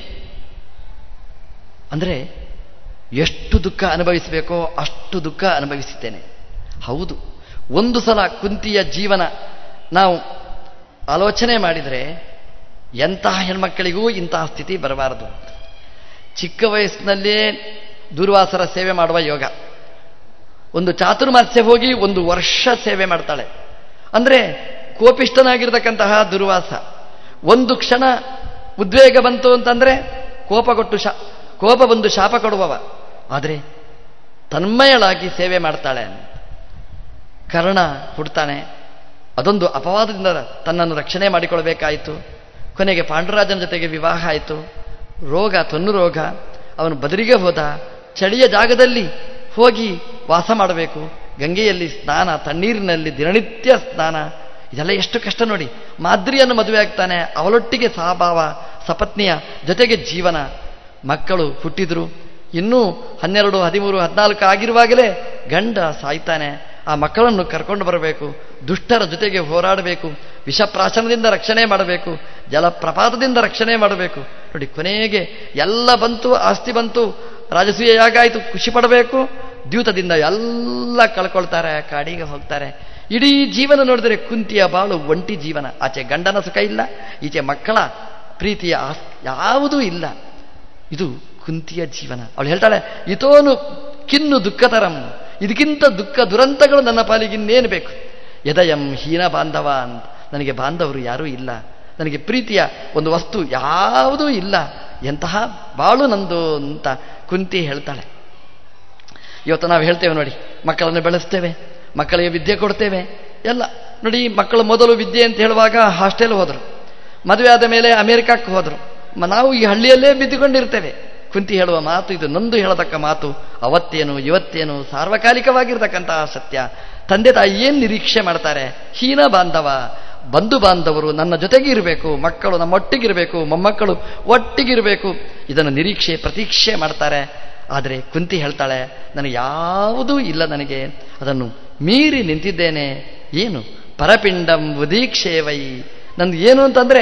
ಅಂದರೆ ಎಷ್ಟು ದುಃಖ ಅನುಭವಿಸಬೇಕೋ ಅಷ್ಟು ದುಃಖ ಅನುಭವಿಸಿದ್ದೇನೆ ಹೌದು ಒಂದು ಸಲ ಕುಂತಿಯ ಜೀವನ ನಾವು ಆಲೋಚನೆ ಮಾಡಿದರೆ ಎಂತಹ ಹೆಣ್ಮಕ್ಕಳಿಗೂ ಇಂತಹ ಸ್ಥಿತಿ ಬರಬಾರದು ಚಿಕ್ಕ ವಯಸ್ಸಿನಲ್ಲೇ ದೂರ್ವಾಸರ ಸೇವೆ ಮಾಡುವ ಯೋಗ ಒಂದು ಚಾತುರ್ಮಾಸ್ಯ ಹೋಗಿ ಒಂದು ವರ್ಷ ಸೇವೆ ಮಾಡ್ತಾಳೆ ಅಂದರೆ ಕೋಪಿಷ್ಠನಾಗಿರ್ತಕ್ಕಂತಹ ದುರ್ವಾಸ ಒಂದು ಕ್ಷಣ ಉದ್ವೇಗ ಬಂತು ಅಂತಂದ್ರೆ ಕೋಪಗೊಟ್ಟು ಶಾ ಕೋಪ ಬಂದು ಶಾಪ ಕೊಡುವವ ಆದರೆ ತನ್ಮಯಳಾಗಿ ಸೇವೆ ಮಾಡ್ತಾಳೆ ಕರ್ಣ ಹುಡ್ತಾನೆ ಅದೊಂದು ಅಪವಾದದಿಂದ ತನ್ನನ್ನು ರಕ್ಷಣೆ ಮಾಡಿಕೊಳ್ಬೇಕಾಯಿತು ಕೊನೆಗೆ ಪಾಂಡುರಾಜನ ಜೊತೆಗೆ ವಿವಾಹ ಆಯಿತು ರೋಗ ತೊನ್ನು ರೋಗ ಅವನು ಬದರಿಗೆ ಹೋದ ಚಳಿಯ ಜಾಗದಲ್ಲಿ ಹೋಗಿ ವಾಸ ಮಾಡಬೇಕು ಗಂಗೆಯಲ್ಲಿ ಸ್ನಾನ ತಣ್ಣೀರಿನಲ್ಲಿ ದಿನನಿತ್ಯ ಸ್ನಾನ ಇದೆಲ್ಲ ಎಷ್ಟು ಕಷ್ಟ ನೋಡಿ ಮಾದ್ರಿಯನ್ನು ಮದುವೆ ಆಗ್ತಾನೆ ಅವಳೊಟ್ಟಿಗೆ ಸಹಭಾವ ಸಪತ್ನಿಯ ಜೊತೆಗೆ ಜೀವನ ಮಕ್ಕಳು ಹುಟ್ಟಿದ್ರು ಇನ್ನೂ ಹನ್ನೆರಡು ಹದಿಮೂರು ಹದಿನಾಲ್ಕು ಆಗಿರುವಾಗಲೇ ಗಂಡ ಸಾಯ್ತಾನೆ ಆ ಮಕ್ಕಳನ್ನು ಕರ್ಕೊಂಡು ಬರಬೇಕು ದುಷ್ಟರ ಜೊತೆಗೆ ಹೋರಾಡಬೇಕು ವಿಷಪ್ರಾಶನದಿಂದ ರಕ್ಷಣೆ ಮಾಡಬೇಕು ಜಲಪ್ರಪಾತದಿಂದ ರಕ್ಷಣೆ ಮಾಡಬೇಕು ನೋಡಿ ಕೊನೆಗೆ ಎಲ್ಲ ಬಂತು ಆಸ್ತಿ ಬಂತು ರಾಜಸೂಯ ಯಾಗಾಯಿತು ಖುಷಿ ಪಡಬೇಕು ದ್ಯೂತದಿಂದ ಎಲ್ಲ ಕಳ್ಕೊಳ್ತಾರೆ ಕಾಡಿಗೆ ಹೋಗ್ತಾರೆ ಇಡೀ ಜೀವನ ನೋಡಿದರೆ ಕುಂತಿಯ ಬಾಳು ಒಂಟಿ ಜೀವನ ಆಚೆ ಗಂಡನ ಸುಖ ಇಲ್ಲ ಈಚೆ ಮಕ್ಕಳ ಪ್ರೀತಿಯ ಆಸ್ ಯಾವುದೂ ಇಲ್ಲ ಇದು ಕುಂತಿಯ ಜೀವನ ಅವಳು ಹೇಳ್ತಾಳೆ ಇತೋನು ಕಿನ್ನು ದುಃಖತರಂ ಇದಕ್ಕಿಂತ ದುಃಖ ದುರಂತಗಳು ನನ್ನ ಪಾಲಿಗೆ ಇನ್ನೇನು ಬೇಕು ಯದಯಂ ಹೀನ ಬಾಂಧವ ಅಂತ ನನಗೆ ಬಾಂಧವರು ಯಾರೂ ಇಲ್ಲ ನನಗೆ ಪ್ರೀತಿಯ ಒಂದು ವಸ್ತು ಯಾವುದೂ ಇಲ್ಲ ಎಂತಹ ಬಾಳು ನಂದು ಅಂತ ಕುಂತಿ ಹೇಳ್ತಾಳೆ ಇವತ್ತು ನಾವು ಹೇಳ್ತೇವೆ ನೋಡಿ ಮಕ್ಕಳನ್ನು ಬೆಳೆಸ್ತೇವೆ ಮಕ್ಕಳಿಗೆ ವಿದ್ಯೆ ಕೊಡ್ತೇವೆ ಎಲ್ಲ ನೋಡಿ ಮಕ್ಕಳು ಮೊದಲು ವಿದ್ಯೆ ಅಂತ ಹೇಳುವಾಗ ಹಾಸ್ಟೆಲ್ ಹೋದರು ಮದುವೆ ಆದ ಮೇಲೆ ಅಮೆರಿಕಕ್ಕೆ ಹೋದರು ಮ- ನಾವು ಈ ಹಳ್ಳಿಯಲ್ಲೇ ಬಿದ್ದುಕೊಂಡಿರ್ತೇವೆ ಕುಂತಿ ಹೇಳುವ ಮಾತು ಇದು ನೊಂದು ಹೇಳತಕ್ಕ ಮಾತು ಅವತ್ತೇನು ಇವತ್ತೇನು ಸಾರ್ವಕಾಲಿಕವಾಗಿರ್ತಕ್ಕಂತಹ ಸತ್ಯ ತಂದೆ ತಾಯಿ ಏನು ನಿರೀಕ್ಷೆ ಮಾಡ್ತಾರೆ ಹೀನ ಬಾಂಧವ ಬಂಧು ಬಾಂಧವರು ನನ್ನ ಜೊತೆಗೆ ಇರಬೇಕು ಮಕ್ಕಳು ನಮ್ಮೊಟ್ಟಿಗಿರಬೇಕು ಮೊಮ್ಮಕ್ಕಳು ಒಟ್ಟಿಗಿರಬೇಕು ಇದನ್ನು ನಿರೀಕ್ಷೆ ಪ್ರತೀಕ್ಷೆ ಮಾಡ್ತಾರೆ ಆದರೆ ಕುಂತಿ ಹೇಳ್ತಾಳೆ ನನಗೆ ಯಾವುದೂ ಇಲ್ಲ ನನಗೆ ಅದನ್ನು ಮೀರಿ ನಿಂತಿದ್ದೇನೆ ಏನು ಪರಪಿಂಡಂ ಉದೀಕ್ಷೇವೈ ನಂದು ಏನು ಅಂತಂದ್ರೆ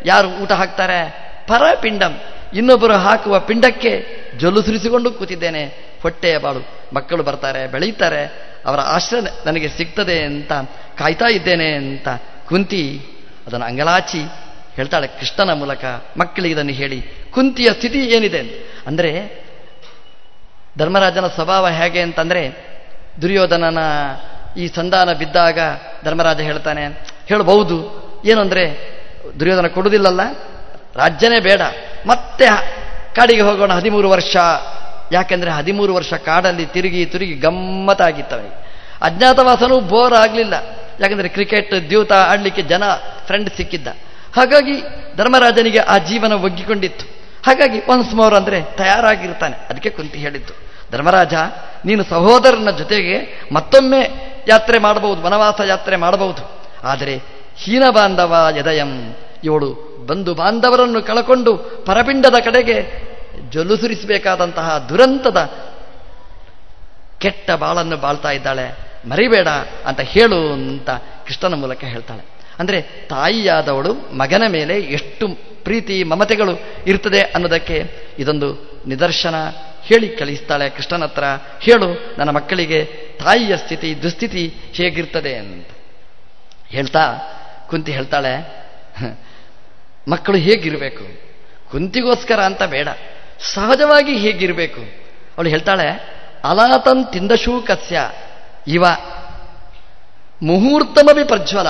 ಯಾರು ಊಟ ಹಾಕ್ತಾರೆ ಪರಪಿಂಡಂ ಇನ್ನೊಬ್ಬರು ಹಾಕುವ ಪಿಂಡಕ್ಕೆ ಜೊಲ್ಲು ಸುರಿಸಿಕೊಂಡು ಕೂತಿದ್ದೇನೆ ಹೊಟ್ಟೆಯ ಬಾಳು ಮಕ್ಕಳು ಬರ್ತಾರೆ ಬೆಳೀತಾರೆ ಅವರ ಆಶ್ರಯ ನನಗೆ ಸಿಗ್ತದೆ ಅಂತ ಕಾಯ್ತಾ ಇದ್ದೇನೆ ಅಂತ ಕುಂತಿ ಅದನ್ನು ಅಂಗಲಾಚಿ ಹೇಳ್ತಾಳೆ ಕೃಷ್ಣನ ಮೂಲಕ ಮಕ್ಕಳಿಗೆ ಇದನ್ನು ಹೇಳಿ ಕುಂತಿಯ ಸ್ಥಿತಿ ಏನಿದೆ ಅಂದರೆ ಧರ್ಮರಾಜನ ಸ್ವಭಾವ ಹೇಗೆ ಅಂತಂದ್ರೆ ದುರ್ಯೋಧನನ ಈ ಸಂಧಾನ ಬಿದ್ದಾಗ ಧರ್ಮರಾಜ ಹೇಳ್ತಾನೆ ಹೇಳಬಹುದು ಏನು ಅಂದ್ರೆ ದುರ್ಯೋಧನ ಕೊಡುವುದಿಲ್ಲಲ್ಲ ರಾಜ್ಯನೇ ಬೇಡ ಮತ್ತೆ ಕಾಡಿಗೆ ಹೋಗೋಣ ಹದಿಮೂರು ವರ್ಷ ಯಾಕೆಂದ್ರೆ ಹದಿಮೂರು ವರ್ಷ ಕಾಡಲ್ಲಿ ತಿರುಗಿ ತಿರುಗಿ ಗಮ್ಮತ್ತಾಗಿತ್ತು ಅವನಿಗೆ ಅಜ್ಞಾತವಾಸನೂ ಬೋರ್ ಆಗಲಿಲ್ಲ ಯಾಕಂದ್ರೆ ಕ್ರಿಕೆಟ್ ದ್ಯೂತ ಆಡ್ಲಿಕ್ಕೆ ಜನ ಫ್ರೆಂಡ್ ಸಿಕ್ಕಿದ್ದ ಹಾಗಾಗಿ ಧರ್ಮರಾಜನಿಗೆ ಆ ಜೀವನ ಒಗ್ಗಿಕೊಂಡಿತ್ತು ಹಾಗಾಗಿ ಒನ್ಸ್ ಮೋರ್ ಅಂದ್ರೆ ತಯಾರಾಗಿರ್ತಾನೆ ಅದಕ್ಕೆ ಕುಂತಿ ಹೇಳಿದ್ದು ಧರ್ಮರಾಜ ನೀನು ಸಹೋದರನ ಜೊತೆಗೆ ಮತ್ತೊಮ್ಮೆ ಯಾತ್ರೆ ಮಾಡಬಹುದು ವನವಾಸ ಯಾತ್ರೆ ಮಾಡಬಹುದು ಆದರೆ ಹೀನ ಬಾಂಧವ ಯದಯಂ ಇವಳು ಬಂಧು ಬಾಂಧವರನ್ನು ಕಳಕೊಂಡು ಪರಪಿಂಡದ ಕಡೆಗೆ ಜೊಲ್ಲು ಸುರಿಸಬೇಕಾದಂತಹ ದುರಂತದ ಕೆಟ್ಟ ಬಾಳನ್ನು ಬಾಳ್ತಾ ಇದ್ದಾಳೆ ಮರಿಬೇಡ ಅಂತ ಹೇಳು ಅಂತ ಕೃಷ್ಣನ ಮೂಲಕ ಹೇಳ್ತಾಳೆ ಅಂದ್ರೆ ತಾಯಿಯಾದವಳು ಮಗನ ಮೇಲೆ ಎಷ್ಟು ಪ್ರೀತಿ ಮಮತೆಗಳು ಇರ್ತದೆ ಅನ್ನೋದಕ್ಕೆ ಇದೊಂದು ನಿದರ್ಶನ ಹೇಳಿ ಕಳಿಸ್ತಾಳೆ ಕೃಷ್ಣನ ಹತ್ರ ಹೇಳು ನನ್ನ ಮಕ್ಕಳಿಗೆ ತಾಯಿಯ ಸ್ಥಿತಿ ದುಸ್ಥಿತಿ ಹೇಗಿರ್ತದೆ ಅಂತ ಹೇಳ್ತಾ ಕುಂತಿ ಹೇಳ್ತಾಳೆ ಮಕ್ಕಳು ಹೇಗಿರಬೇಕು ಕುಂತಿಗೋಸ್ಕರ ಅಂತ ಬೇಡ ಸಹಜವಾಗಿ ಹೇಗಿರಬೇಕು ಅವಳು ಹೇಳ್ತಾಳೆ ಅಲಾತನ್ ತಿಂದಶೂಕಸ್ಯ ಇವ ಮುಹೂರ್ತಮಿ ಪ್ರಜ್ವಲ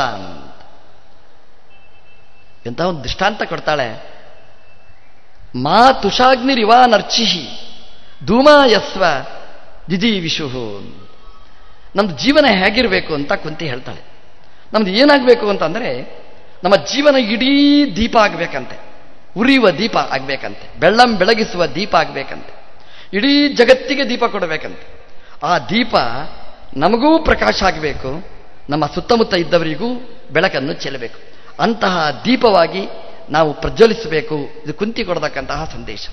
ಎಂತ ಒಂದು ದೃಷ್ಟಾಂತ ಕೊಡ್ತಾಳೆ ಮಾ ತುಷಾಗ್ನಿರಿವ ನರ್ಚಿಹಿ ಧೂಮಾಯಸ್ವ ಜಿಜೀವಿಷು ನಮ್ದು ಜೀವನ ಹೇಗಿರಬೇಕು ಅಂತ ಕುಂತಿ ಹೇಳ್ತಾಳೆ ನಮ್ದು ಏನಾಗಬೇಕು ಅಂತಂದ್ರೆ ನಮ್ಮ ಜೀವನ ಇಡೀ ದೀಪ ಆಗಬೇಕಂತೆ ಉರಿಯುವ ದೀಪ ಆಗಬೇಕಂತೆ ಬೆಳ್ಳಂ ಬೆಳಗಿಸುವ ದೀಪ ಆಗಬೇಕಂತೆ ಇಡೀ ಜಗತ್ತಿಗೆ ದೀಪ ಕೊಡಬೇಕಂತೆ ಆ ದೀಪ ನಮಗೂ ಪ್ರಕಾಶ ಆಗಬೇಕು ನಮ್ಮ ಸುತ್ತಮುತ್ತ ಇದ್ದವರಿಗೂ ಬೆಳಕನ್ನು ಚೆಲ್ಲಬೇಕು ಅಂತಹ ದೀಪವಾಗಿ ನಾವು ಪ್ರಜ್ವಲಿಸಬೇಕು ಇದು ಕುಂತಿ ಕೊಡತಕ್ಕಂತಹ ಸಂದೇಶ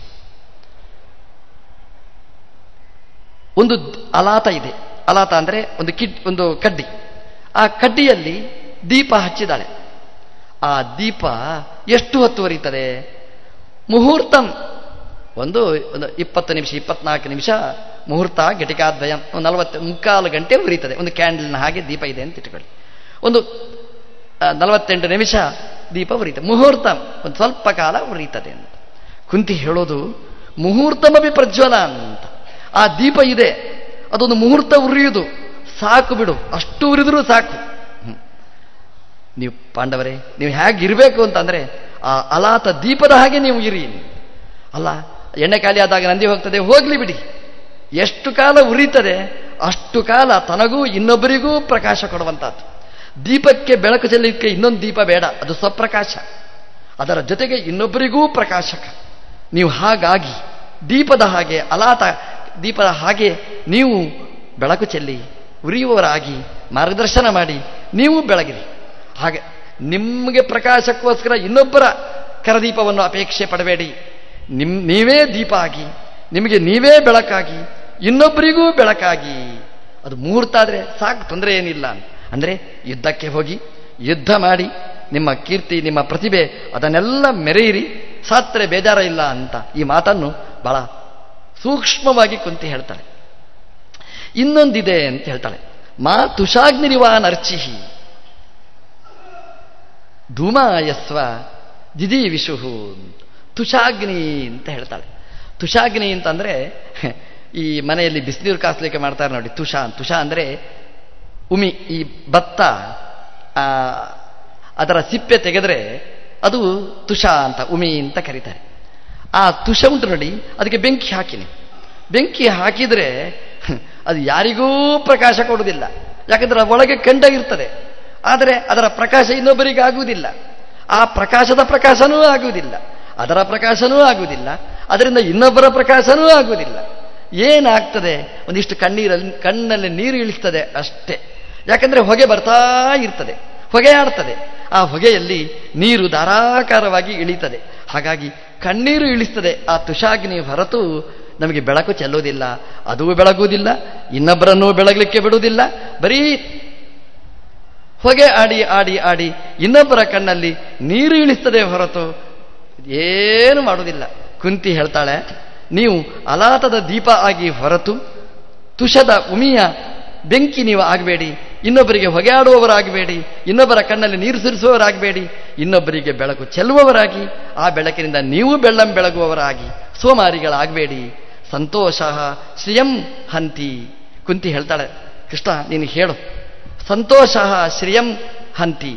ಒಂದು ಅಲಾತ ಇದೆ ಅಲಾತ ಅಂದರೆ ಒಂದು ಕಿಡ್ ಒಂದು ಕಡ್ಡಿ ಆ ಕಡ್ಡಿಯಲ್ಲಿ ದೀಪ ಹಚ್ಚಿದಾಳೆ ಆ ದೀಪ ಎಷ್ಟು ಹೊತ್ತು ಉರಿತದೆ ಮುಹೂರ್ತಂ ಒಂದು ಒಂದು ಇಪ್ಪತ್ತು ನಿಮಿಷ ಇಪ್ಪತ್ನಾಲ್ಕು ನಿಮಿಷ ಮುಹೂರ್ತ ಘಟಿಕಾದ್ವಯ ಒಂದು ನಲವತ್ತು ಮುಕ್ಕಾಲು ಗಂಟೆ ಉರಿತದೆ ಒಂದು ಕ್ಯಾಂಡಲ್ನ ಹಾಗೆ ದೀಪ ಇದೆ ಅಂತ ಇಟ್ಕೊಳ್ಳಿ ಒಂದು ನಲವತ್ತೆಂಟು ನಿಮಿಷ ದೀಪ ಉರಿತದೆ ಮುಹೂರ್ತ ಒಂದು ಸ್ವಲ್ಪ ಕಾಲ ಉರಿತದೆ ಅಂತ ಕುಂತಿ ಹೇಳೋದು ಮುಹೂರ್ತಮಿ ಪ್ರಜ್ವಲ ಅಂತ ಆ ದೀಪ ಇದೆ ಅದೊಂದು ಮುಹೂರ್ತ ಉರಿಯುವುದು ಸಾಕು ಬಿಡು ಅಷ್ಟು ಉರಿದರೂ ಸಾಕು ನೀವು ಪಾಂಡವರೇ ನೀವು ಹೇಗಿರಬೇಕು ಅಂತಂದ್ರೆ ಆ ಅಲಾತ ದೀಪದ ಹಾಗೆ ನೀವು ಇರಿ ಅಲ್ಲ ಎಣ್ಣೆ ಖಾಲಿ ಆದಾಗ ನಂದಿ ಹೋಗ್ತದೆ ಹೋಗ್ಲಿ ಬಿಡಿ ಎಷ್ಟು ಕಾಲ ಉರಿತದೆ ಅಷ್ಟು ಕಾಲ ತನಗೂ ಇನ್ನೊಬ್ಬರಿಗೂ ಪ್ರಕಾಶ ಕೊಡುವಂತಹದ್ದು ದೀಪಕ್ಕೆ ಬೆಳಕು ಚೆಲ್ಲಲಿಕ್ಕೆ ಇನ್ನೊಂದು ದೀಪ ಬೇಡ ಅದು ಸ್ವಪ್ರಕಾಶ ಅದರ ಜೊತೆಗೆ ಇನ್ನೊಬ್ಬರಿಗೂ ಪ್ರಕಾಶಕ ನೀವು ಹಾಗಾಗಿ ದೀಪದ ಹಾಗೆ ಅಲಾತ ದೀಪದ ಹಾಗೆ ನೀವು ಬೆಳಕು ಚೆಲ್ಲಿ ಉರಿಯುವವರಾಗಿ ಮಾರ್ಗದರ್ಶನ ಮಾಡಿ ನೀವು ಬೆಳಗಿರಿ ಹಾಗೆ ನಿಮಗೆ ಪ್ರಕಾಶಕ್ಕೋಸ್ಕರ ಇನ್ನೊಬ್ಬರ ಕರದೀಪವನ್ನು ಅಪೇಕ್ಷೆ ಪಡಬೇಡಿ ನಿಮ್ ನೀವೇ ದೀಪ ಆಗಿ ನಿಮಗೆ ನೀವೇ ಬೆಳಕಾಗಿ ಇನ್ನೊಬ್ಬರಿಗೂ ಬೆಳಕಾಗಿ ಅದು ಮುಹೂರ್ತ ಆದರೆ ಸಾಕು ತೊಂದರೆ ಏನಿಲ್ಲ ಅಂದರೆ ಯುದ್ಧಕ್ಕೆ ಹೋಗಿ ಯುದ್ಧ ಮಾಡಿ ನಿಮ್ಮ ಕೀರ್ತಿ ನಿಮ್ಮ ಪ್ರತಿಭೆ ಅದನ್ನೆಲ್ಲ ಮೆರೆಯಿರಿ ಸಾತ್ರೆ ಬೇಜಾರ ಇಲ್ಲ ಅಂತ ಈ ಮಾತನ್ನು ಬಹಳ ಸೂಕ್ಷ್ಮವಾಗಿ ಕುಂತಿ ಹೇಳ್ತಾಳೆ ಇನ್ನೊಂದಿದೆ ಅಂತ ಹೇಳ್ತಾಳೆ ಮಾ ತುಷಾಗ್ನಿರಿವಾ ನರ್ಚಿಹಿ ಧೂಮಾಯಸ್ವ ಜಿದಿ ವಿಶುಹು ತುಷಾಗ್ನಿ ಅಂತ ಹೇಳ್ತಾಳೆ ತುಷಾಗ್ನಿ ಅಂತಂದ್ರೆ ಈ ಮನೆಯಲ್ಲಿ ಬಿಸಿನೀರು ಕಾಸ್ಲಿಕ್ಕೆ ಮಾಡ್ತಾರೆ ನೋಡಿ ತುಷಾ ತುಷಾ ಅಂದ್ರೆ ಉಮಿ ಈ ಭತ್ತ ಅದರ ಸಿಪ್ಪೆ ತೆಗೆದ್ರೆ ಅದು ತುಷಾ ಅಂತ ಉಮಿ ಅಂತ ಕರೀತಾರೆ ಆ ತುಷ ಉಂಟು ನೋಡಿ ಅದಕ್ಕೆ ಬೆಂಕಿ ಹಾಕಿನಿ ಬೆಂಕಿ ಹಾಕಿದ್ರೆ ಅದು ಯಾರಿಗೂ ಪ್ರಕಾಶ ಕೊಡುವುದಿಲ್ಲ ಯಾಕಂದ್ರೆ ಒಳಗೆ ಕಂಡ ಇರ್ತದೆ ಆದರೆ ಅದರ ಪ್ರಕಾಶ ಇನ್ನೊಬ್ಬರಿಗೆ ಆಗುವುದಿಲ್ಲ ಆ ಪ್ರಕಾಶದ ಪ್ರಕಾಶನೂ ಆಗುವುದಿಲ್ಲ ಅದರ ಪ್ರಕಾಶನೂ ಆಗುವುದಿಲ್ಲ ಅದರಿಂದ ಇನ್ನೊಬ್ಬರ ಪ್ರಕಾಶನೂ ಆಗುವುದಿಲ್ಲ ಏನಾಗ್ತದೆ ಒಂದಿಷ್ಟು ಕಣ್ಣೀರಲ್ಲಿ ಕಣ್ಣಲ್ಲಿ ನೀರು ಇಳಿಸ್ತದೆ ಅಷ್ಟೇ ಯಾಕಂದ್ರೆ ಹೊಗೆ ಬರ್ತಾ ಇರ್ತದೆ ಹೊಗೆ ಆಡ್ತದೆ ಆ ಹೊಗೆಯಲ್ಲಿ ನೀರು ಧಾರಾಕಾರವಾಗಿ ಇಳಿತದೆ ಹಾಗಾಗಿ ಕಣ್ಣೀರು ಇಳಿಸ್ತದೆ ಆ ತುಷಾಗ್ನಿ ಹೊರತು ನಮಗೆ ಬೆಳಕು ಚೆಲ್ಲುವುದಿಲ್ಲ ಅದೂ ಬೆಳಗುವುದಿಲ್ಲ ಇನ್ನೊಬ್ಬರನ್ನೂ ಬೆಳಗಲಿಕ್ಕೆ ಬಿಡುವುದಿಲ್ಲ ಬರೀ ಹೊಗೆ ಆಡಿ ಆಡಿ ಆಡಿ ಇನ್ನೊಬ್ಬರ ಕಣ್ಣಲ್ಲಿ ನೀರು ಇಳಿಸ್ತದೆ ಹೊರತು ಏನು ಮಾಡುವುದಿಲ್ಲ ಕುಂತಿ ಹೇಳ್ತಾಳೆ ನೀವು ಅಲಾತದ ದೀಪ ಆಗಿ ಹೊರತು ತುಷದ ಉಮಿಯ ಬೆಂಕಿ ನೀವು ಆಗಬೇಡಿ ಇನ್ನೊಬ್ಬರಿಗೆ ಹೊಗೆ ಆಡುವವರಾಗಬೇಡಿ ಇನ್ನೊಬ್ಬರ ಕಣ್ಣಲ್ಲಿ ನೀರು ಸುರಿಸುವವರಾಗಬೇಡಿ ಇನ್ನೊಬ್ಬರಿಗೆ ಬೆಳಕು ಚೆಲ್ಲುವವರಾಗಿ ಆ ಬೆಳಕಿನಿಂದ ನೀವು ಬೆಳ್ಳಂ ಬೆಳಗುವವರಾಗಿ ಸೋಮಾರಿಗಳಾಗಬೇಡಿ ಸಂತೋಷ ಶ್ರಿಯಂ ಹಂತಿ ಕುಂತಿ ಹೇಳ್ತಾಳೆ ಕೃಷ್ಣ ನೀನು ಹೇಳು ಸಂತೋಷ ಶ್ರಿಯಂ ಹಂತಿ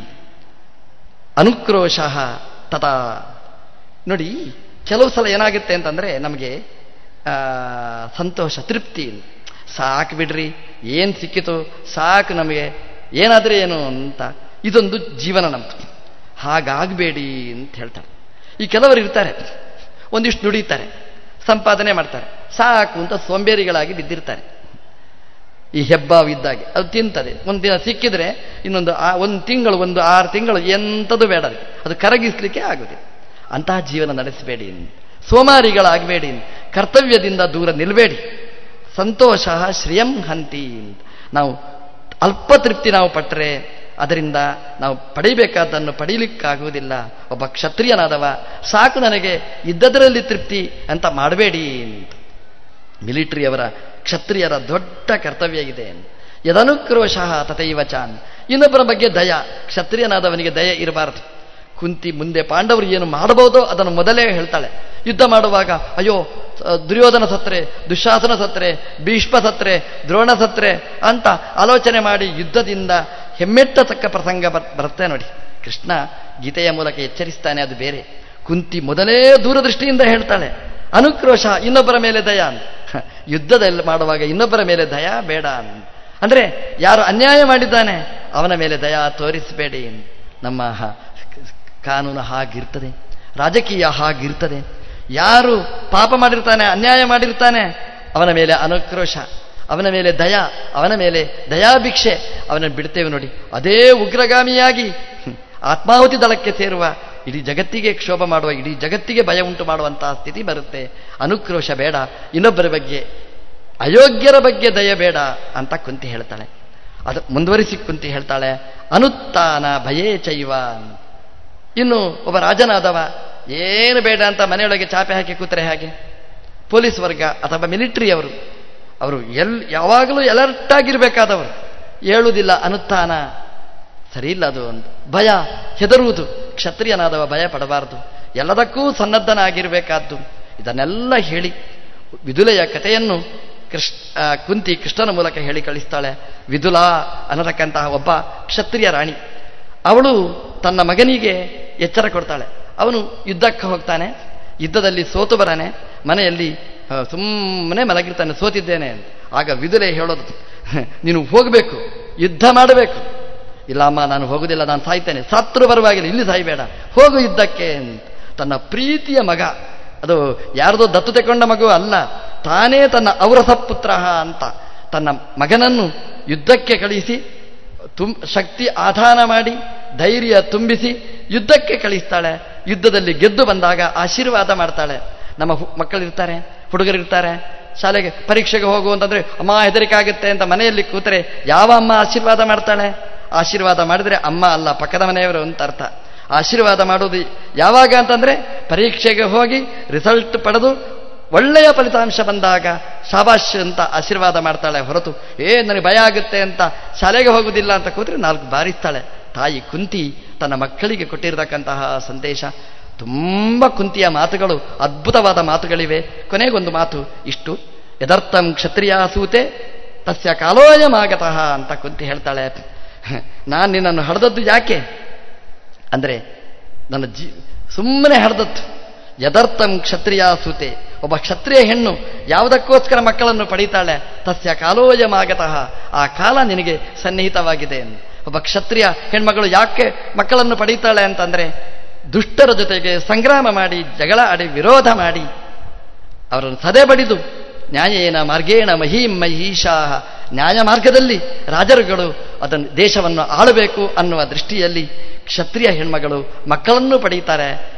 ಅನುಕ್ರೋಶ ತಥಾ ನೋಡಿ ಕೆಲವು ಸಲ ಏನಾಗುತ್ತೆ ಅಂತಂದ್ರೆ ನಮಗೆ ಆ, ಸಂತೋಷ ತೃಪ್ತಿ ಸಾಕು ಬಿಡ್ರಿ ಏನು ಸಿಕ್ಕಿತು ಸಾಕು ನಮಗೆ ಏನಾದ್ರೆ ಏನು ಅಂತ ಇದೊಂದು ಜೀವನ ನಮ್ದು ಹಾಗಾಗಬೇಡಿ ಅಂತ ಹೇಳ್ತಾರೆ ಈ ಕೆಲವರು ಇರ್ತಾರೆ ಒಂದಿಷ್ಟು ದುಡಿತಾರೆ ಸಂಪಾದನೆ ಮಾಡ್ತಾರೆ ಸಾಕು ಅಂತ ಸೋಂಬೇರಿಗಳಾಗಿ ಬಿದ್ದಿರ್ತಾರೆ ಈ ಹೆಬ್ಬಾವು ಇದ್ದಾಗೆ ಅದು ತಿಂತದೆ ಒಂದು ದಿನ ಸಿಕ್ಕಿದ್ರೆ ಇನ್ನೊಂದು ಆ ಒಂದು ತಿಂಗಳು ಒಂದು ಆರು ತಿಂಗಳು ಎಂಥದ್ದು ಬೇಡ ಅದಕ್ಕೆ ಅದು ಕರಗಿಸ್ಲಿಕ್ಕೆ ಆಗುದಿಲ್ಲ ಅಂತಹ ಜೀವನ ನಡೆಸಬೇಡಿ ಸೋಮಾರಿಗಳಾಗಬೇಡಿ ಕರ್ತವ್ಯದಿಂದ ದೂರ ನಿಲ್ಲಬೇಡಿ ಸಂತೋಷ ಶ್ರಿಯಂ ಹಂತಿ ನಾವು ಅಲ್ಪ ತೃಪ್ತಿ ನಾವು ಪಟ್ಟರೆ ಅದರಿಂದ ನಾವು ಪಡಿಬೇಕಾದ್ದನ್ನು ಪಡೀಲಿಕ್ಕಾಗುವುದಿಲ್ಲ ಒಬ್ಬ ಕ್ಷತ್ರಿಯನಾದವ ಸಾಕು ನನಗೆ ಇದ್ದದರಲ್ಲಿ ತೃಪ್ತಿ ಅಂತ ಮಾಡಬೇಡಿ ಅಂತ ಮಿಲಿಟರಿಯವರ ಕ್ಷತ್ರಿಯರ ದೊಡ್ಡ ಕರ್ತವ್ಯ ಇದೆ ಯದನುಕ್ರೋಶ ತಥೈವ ಚಾನ್ ಇನ್ನೊಬ್ಬರ ಬಗ್ಗೆ ದಯ ಕ್ಷತ್ರಿಯನಾದವನಿಗೆ ದಯ ಇರಬಾರದು ಕುಂತಿ ಮುಂದೆ ಪಾಂಡವರು ಏನು ಮಾಡಬಹುದೋ ಅದನ್ನು ಮೊದಲೇ ಹೇಳ್ತಾಳೆ ಯುದ್ಧ ಮಾಡುವಾಗ ಅಯ್ಯೋ ಅಹ್, ದುರ್ಯೋಧನ ಸತ್ರೆ ದುಶಾಸನ ಸತ್ರೆ ಭೀಷ್ಮ ಸತ್ರೆ ದ್ರೋಣ ಸತ್ರೆ ಅಂತ ಆಲೋಚನೆ ಮಾಡಿ ಯುದ್ಧದಿಂದ ಹೆಮ್ಮೆಟ್ಟತಕ್ಕ ಪ್ರಸಂಗ ಬರ್- ಬರುತ್ತೆ ನೋಡಿ ಕೃಷ್ಣ ಗೀತೆಯ ಮೂಲಕ ಎಚ್ಚರಿಸ್ತಾನೆ ಅದು ಬೇರೆ ಕುಂತಿ ಮೊದಲೇ ದೂರದೃಷ್ಟಿಯಿಂದ ಹೇಳ್ತಾಳೆ ಅನುಕ್ರೋಶ ಇನ್ನೊಬ್ಬರ ಮೇಲೆ ದಯ ಅಂತ ಯುದ್ಧದಲ್ಲಿ ಮಾಡುವಾಗ ಇನ್ನೊಬ್ಬರ ಮೇಲೆ ದಯ ಬೇಡ ಅಂತ ಅಂದ್ರೆ ಯಾರು ಅನ್ಯಾಯ ಮಾಡಿದ್ದಾನೆ ಅವನ ಮೇಲೆ ದಯ ತೋರಿಸಬೇಡಿ ನಮ್ಮ ಹ- ಕಾನೂನು ಹಾಗಿರ್ತದೆ ರಾಜಕೀಯ ಹಾಗಿರ್ತದೆ ಯಾರು ಪಾಪ ಮಾಡಿರ್ತಾನೆ ಅನ್ಯಾಯ ಮಾಡಿರ್ತಾನೆ ಅವನ ಮೇಲೆ ಅನುಕ್ರೋಶ ಅವನ ಮೇಲೆ ದಯ ಅವನ ಮೇಲೆ ದಯಾಭಿಕ್ಷೆ ಅವನನ್ನು ಬಿಡ್ತೇವೆ ನೋಡಿ ಅದೇ ಉಗ್ರಗಾಮಿಯಾಗಿ ಹ್ಮ್, ಆತ್ಮಾಹುತಿ ದಳಕ್ಕೆ ಸೇರುವ ಇಡೀ ಜಗತ್ತಿಗೆ ಕ್ಷೋಭ ಮಾಡುವ ಇಡೀ ಜಗತ್ತಿಗೆ ಭಯ ಉಂಟು ಮಾಡುವಂತಹ ಸ್ಥಿತಿ ಬರುತ್ತೆ ಅನುಕ್ರೋಶ ಬೇಡ ಇನ್ನೊಬ್ಬರ ಬಗ್ಗೆ ಅಯೋಗ್ಯರ ಬಗ್ಗೆ ದಯ ಬೇಡ ಅಂತ ಕುಂತಿ ಹೇಳ್ತಾಳೆ ಅದು ಮುಂದುವರಿಸಿ ಕುಂತಿ ಹೇಳ್ತಾಳೆ ಅನುತ್ತಾನ ಭಯೇ ಚೈವ ಇನ್ನು ಒಬ್ಬ ರಾಜನಾದವ ಏನು ಬೇಡ ಅಂತ ಮನೆಯೊಳಗೆ ಚಾಪೆ ಹಾಕಿ ಕೂತರೆ ಹಾಗೆ ಪೊಲೀಸ್ ವರ್ಗ ಅಥವಾ ಮಿಲಿಟರಿಯವರು ಅವರು ಎಲ್ ಯಾವಾಗಲೂ ಎಲರ್ಟ್ ಆಗಿರಬೇಕಾದವರು ಹೇಳುವುದಿಲ್ಲ ಅನುತ್ಥಾನ ಸರಿ ಇಲ್ಲ ಅದು ಅಂತ ಭಯ ಹೆದರುವುದು ಕ್ಷತ್ರಿಯನಾದವ ಭಯ ಪಡಬಾರದು ಎಲ್ಲದಕ್ಕೂ ಸನ್ನದ್ಧನಾಗಿರಬೇಕಾದ್ದು ಇದನ್ನೆಲ್ಲ ಹೇಳಿ ವಿದುಲೆಯ ಕಥೆಯನ್ನು ಕೃಷ್ಣ ಆ, ಕುಂತಿ ಕೃಷ್ಣನ ಮೂಲಕ ಹೇಳಿ ಕಳಿಸ್ತಾಳೆ ವಿದುಲಾ ಅನ್ನತಕ್ಕಂತಹ ಒಬ್ಬ ಕ್ಷತ್ರಿಯ ರಾಣಿ ಅವಳು ತನ್ನ ಮಗನಿಗೆ ಎಚ್ಚರ ಕೊಡ್ತಾಳೆ ಅವನು ಯುದ್ಧಕ್ಕೆ ಹೋಗ್ತಾನೆ ಯುದ್ಧದಲ್ಲಿ ಸೋತು ಬರಾನೆ ಮನೆಯಲ್ಲಿ ಸುಮ್ಮನೆ ಮಲಗಿರ್ತಾನೆ ಸೋತಿದ್ದೇನೆ ಅಂತ ಆಗ ವಿದುಲೆ ಹೇಳೋದು ನೀನು ಹೋಗಬೇಕು ಯುದ್ಧ ಮಾಡಬೇಕು ಇಲ್ಲ ಅಮ್ಮ ನಾನು ಹೋಗುದಿಲ್ಲ ನಾನು ಸಾಯ್ತೇನೆ ಸತ್ರು ಬರುವಾಗಿಲ್ಲ ಇಲ್ಲಿ ಸಾಯ್ಬೇಡ ಹೋಗು ಯುದ್ಧಕ್ಕೆ ಅಂತ ತನ್ನ ಪ್ರೀತಿಯ ಮಗ ಅದು ಯಾರ್ದೋ ದತ್ತು ತೆಕೊಂಡ ಮಗು ಅಲ್ಲ ತಾನೇ ತನ್ನ ಔರಸ ಪುತ್ರ ಅಂತ ತನ್ನ ಮಗನನ್ನು ಯುದ್ಧಕ್ಕೆ ಕಳಿಸಿ ತುಂ ಶಕ್ತಿ ಆಧಾನ ಮಾಡಿ ಧೈರ್ಯ ತುಂಬಿಸಿ ಯುದ್ಧಕ್ಕೆ ಕಳಿಸ್ತಾಳೆ ಯುದ್ಧದಲ್ಲಿ ಗೆದ್ದು ಬಂದಾಗ ಆಶೀರ್ವಾದ ಮಾಡ್ತಾಳೆ ನಮ್ಮ ಹು- ಮಕ್ಕಳಿರ್ತಾರೆ ಹುಡುಗರಿರ್ತಾರೆ ಶಾಲೆಗೆ ಪರೀಕ್ಷೆಗೆ ಹೋಗು ಅಂತಂದ್ರೆ ಅಮ್ಮ ಹೆದರಿಕೆ ಆಗುತ್ತೆ ಅಂತ ಮನೆಯಲ್ಲಿ ಕೂತರೆ ಯಾವ ಅಮ್ಮ ಆಶೀರ್ವಾದ ಮಾಡ್ತಾಳೆ ಆಶೀರ್ವಾದ ಮಾಡಿದ್ರೆ ಅಮ್ಮ ಅಲ್ಲ ಪಕ್ಕದ ಮನೆಯವರು ಅಂತ ಅರ್ಥ ಆಶೀರ್ವಾದ ಮಾಡೋದು ಯಾವಾಗ ಅಂತಂದ್ರೆ ಪರೀಕ್ಷೆಗೆ ಹೋಗಿ ರಿಸಲ್ಟ್ ಪಡೆದು ಒಳ್ಳೆಯ ಫಲಿತಾಂಶ ಬಂದಾಗ ಶಾಬಾಷ್ ಅಂತ ಆಶೀರ್ವಾದ ಮಾಡ್ತಾಳೆ ಹೊರತು ಏ ನನಗೆ ಭಯ ಆಗುತ್ತೆ ಅಂತ ಶಾಲೆಗೆ ಹೋಗುದಿಲ್ಲ ಅಂತ ಕೂತ್ರೆ ನಾಲ್ಕು ಬಾರಿಸ್ತಾಳೆ ತಾಯಿ ಕುಂತಿ ತನ್ನ ಮಕ್ಕಳಿಗೆ ಕೊಟ್ಟಿರತಕ್ಕಂತಹ ಸಂದೇಶ ತುಂಬ ಕುಂತಿಯ ಮಾತುಗಳು ಅದ್ಭುತವಾದ ಮಾತುಗಳಿವೆ ಕೊನೆಗೊಂದು ಮಾತು ಇಷ್ಟು ಯದರ್ಥಂ ಕ್ಷತ್ರಿಯಾಸೂತೆ ತಸ್ಯ ಕಾಲೋಯಮಾಗತಃ ಅಂತ ಕುಂತಿ ಹೇಳ್ತಾಳೆ ನಾನು ನಿನ್ನನ್ನು ಹಡೆದದ್ದು ಯಾಕೆ ಅಂದರೆ ನನ್ನ ಜೀ ಸುಮ್ಮನೆ ಹರಿದದ್ದು ಯದರ್ಥಂ ಕ್ಷತ್ರಿಯಾಸೂತೆ ಒಬ್ಬ ಕ್ಷತ್ರಿಯ ಹೆಣ್ಣು ಯಾವುದಕ್ಕೋಸ್ಕರ ಮಕ್ಕಳನ್ನು ಪಡೀತಾಳೆ ತಸ್ಯ ಕಾಲೋಯಮಾಗತಃ ಆ ಕಾಲ ನಿನಗೆ ಸನ್ನಿಹಿತವಾಗಿದೆ ಎಂದು. ಒಬ್ಬ ಕ್ಷತ್ರಿಯ ಹೆಣ್ಮಗಳು ಯಾಕೆ ಮಕ್ಕಳನ್ನು ಪಡೀತಾಳೆ ಅಂತಂದ್ರೆ ದುಷ್ಟರ ಜೊತೆಗೆ ಸಂಗ್ರಾಮ ಮಾಡಿ ಜಗಳ ಆಡಿ ವಿರೋಧ ಮಾಡಿ ಅವರನ್ನು ಸದೆ ಬಡಿದು ನ್ಯಾಯೇನ ಮಾರ್ಗೇಣ ಮಹೀಂ ಮಹೀಶಾ ನ್ಯಾಯ ಮಾರ್ಗದಲ್ಲಿ ರಾಜರುಗಳು ಅದನ್ನು ದೇಶವನ್ನು ಆಳಬೇಕು ಅನ್ನುವ ದೃಷ್ಟಿಯಲ್ಲಿ ಕ್ಷತ್ರಿಯ ಹೆಣ್ಮಗಳು ಮಕ್ಕಳನ್ನು ಪಡೀತಾರೆ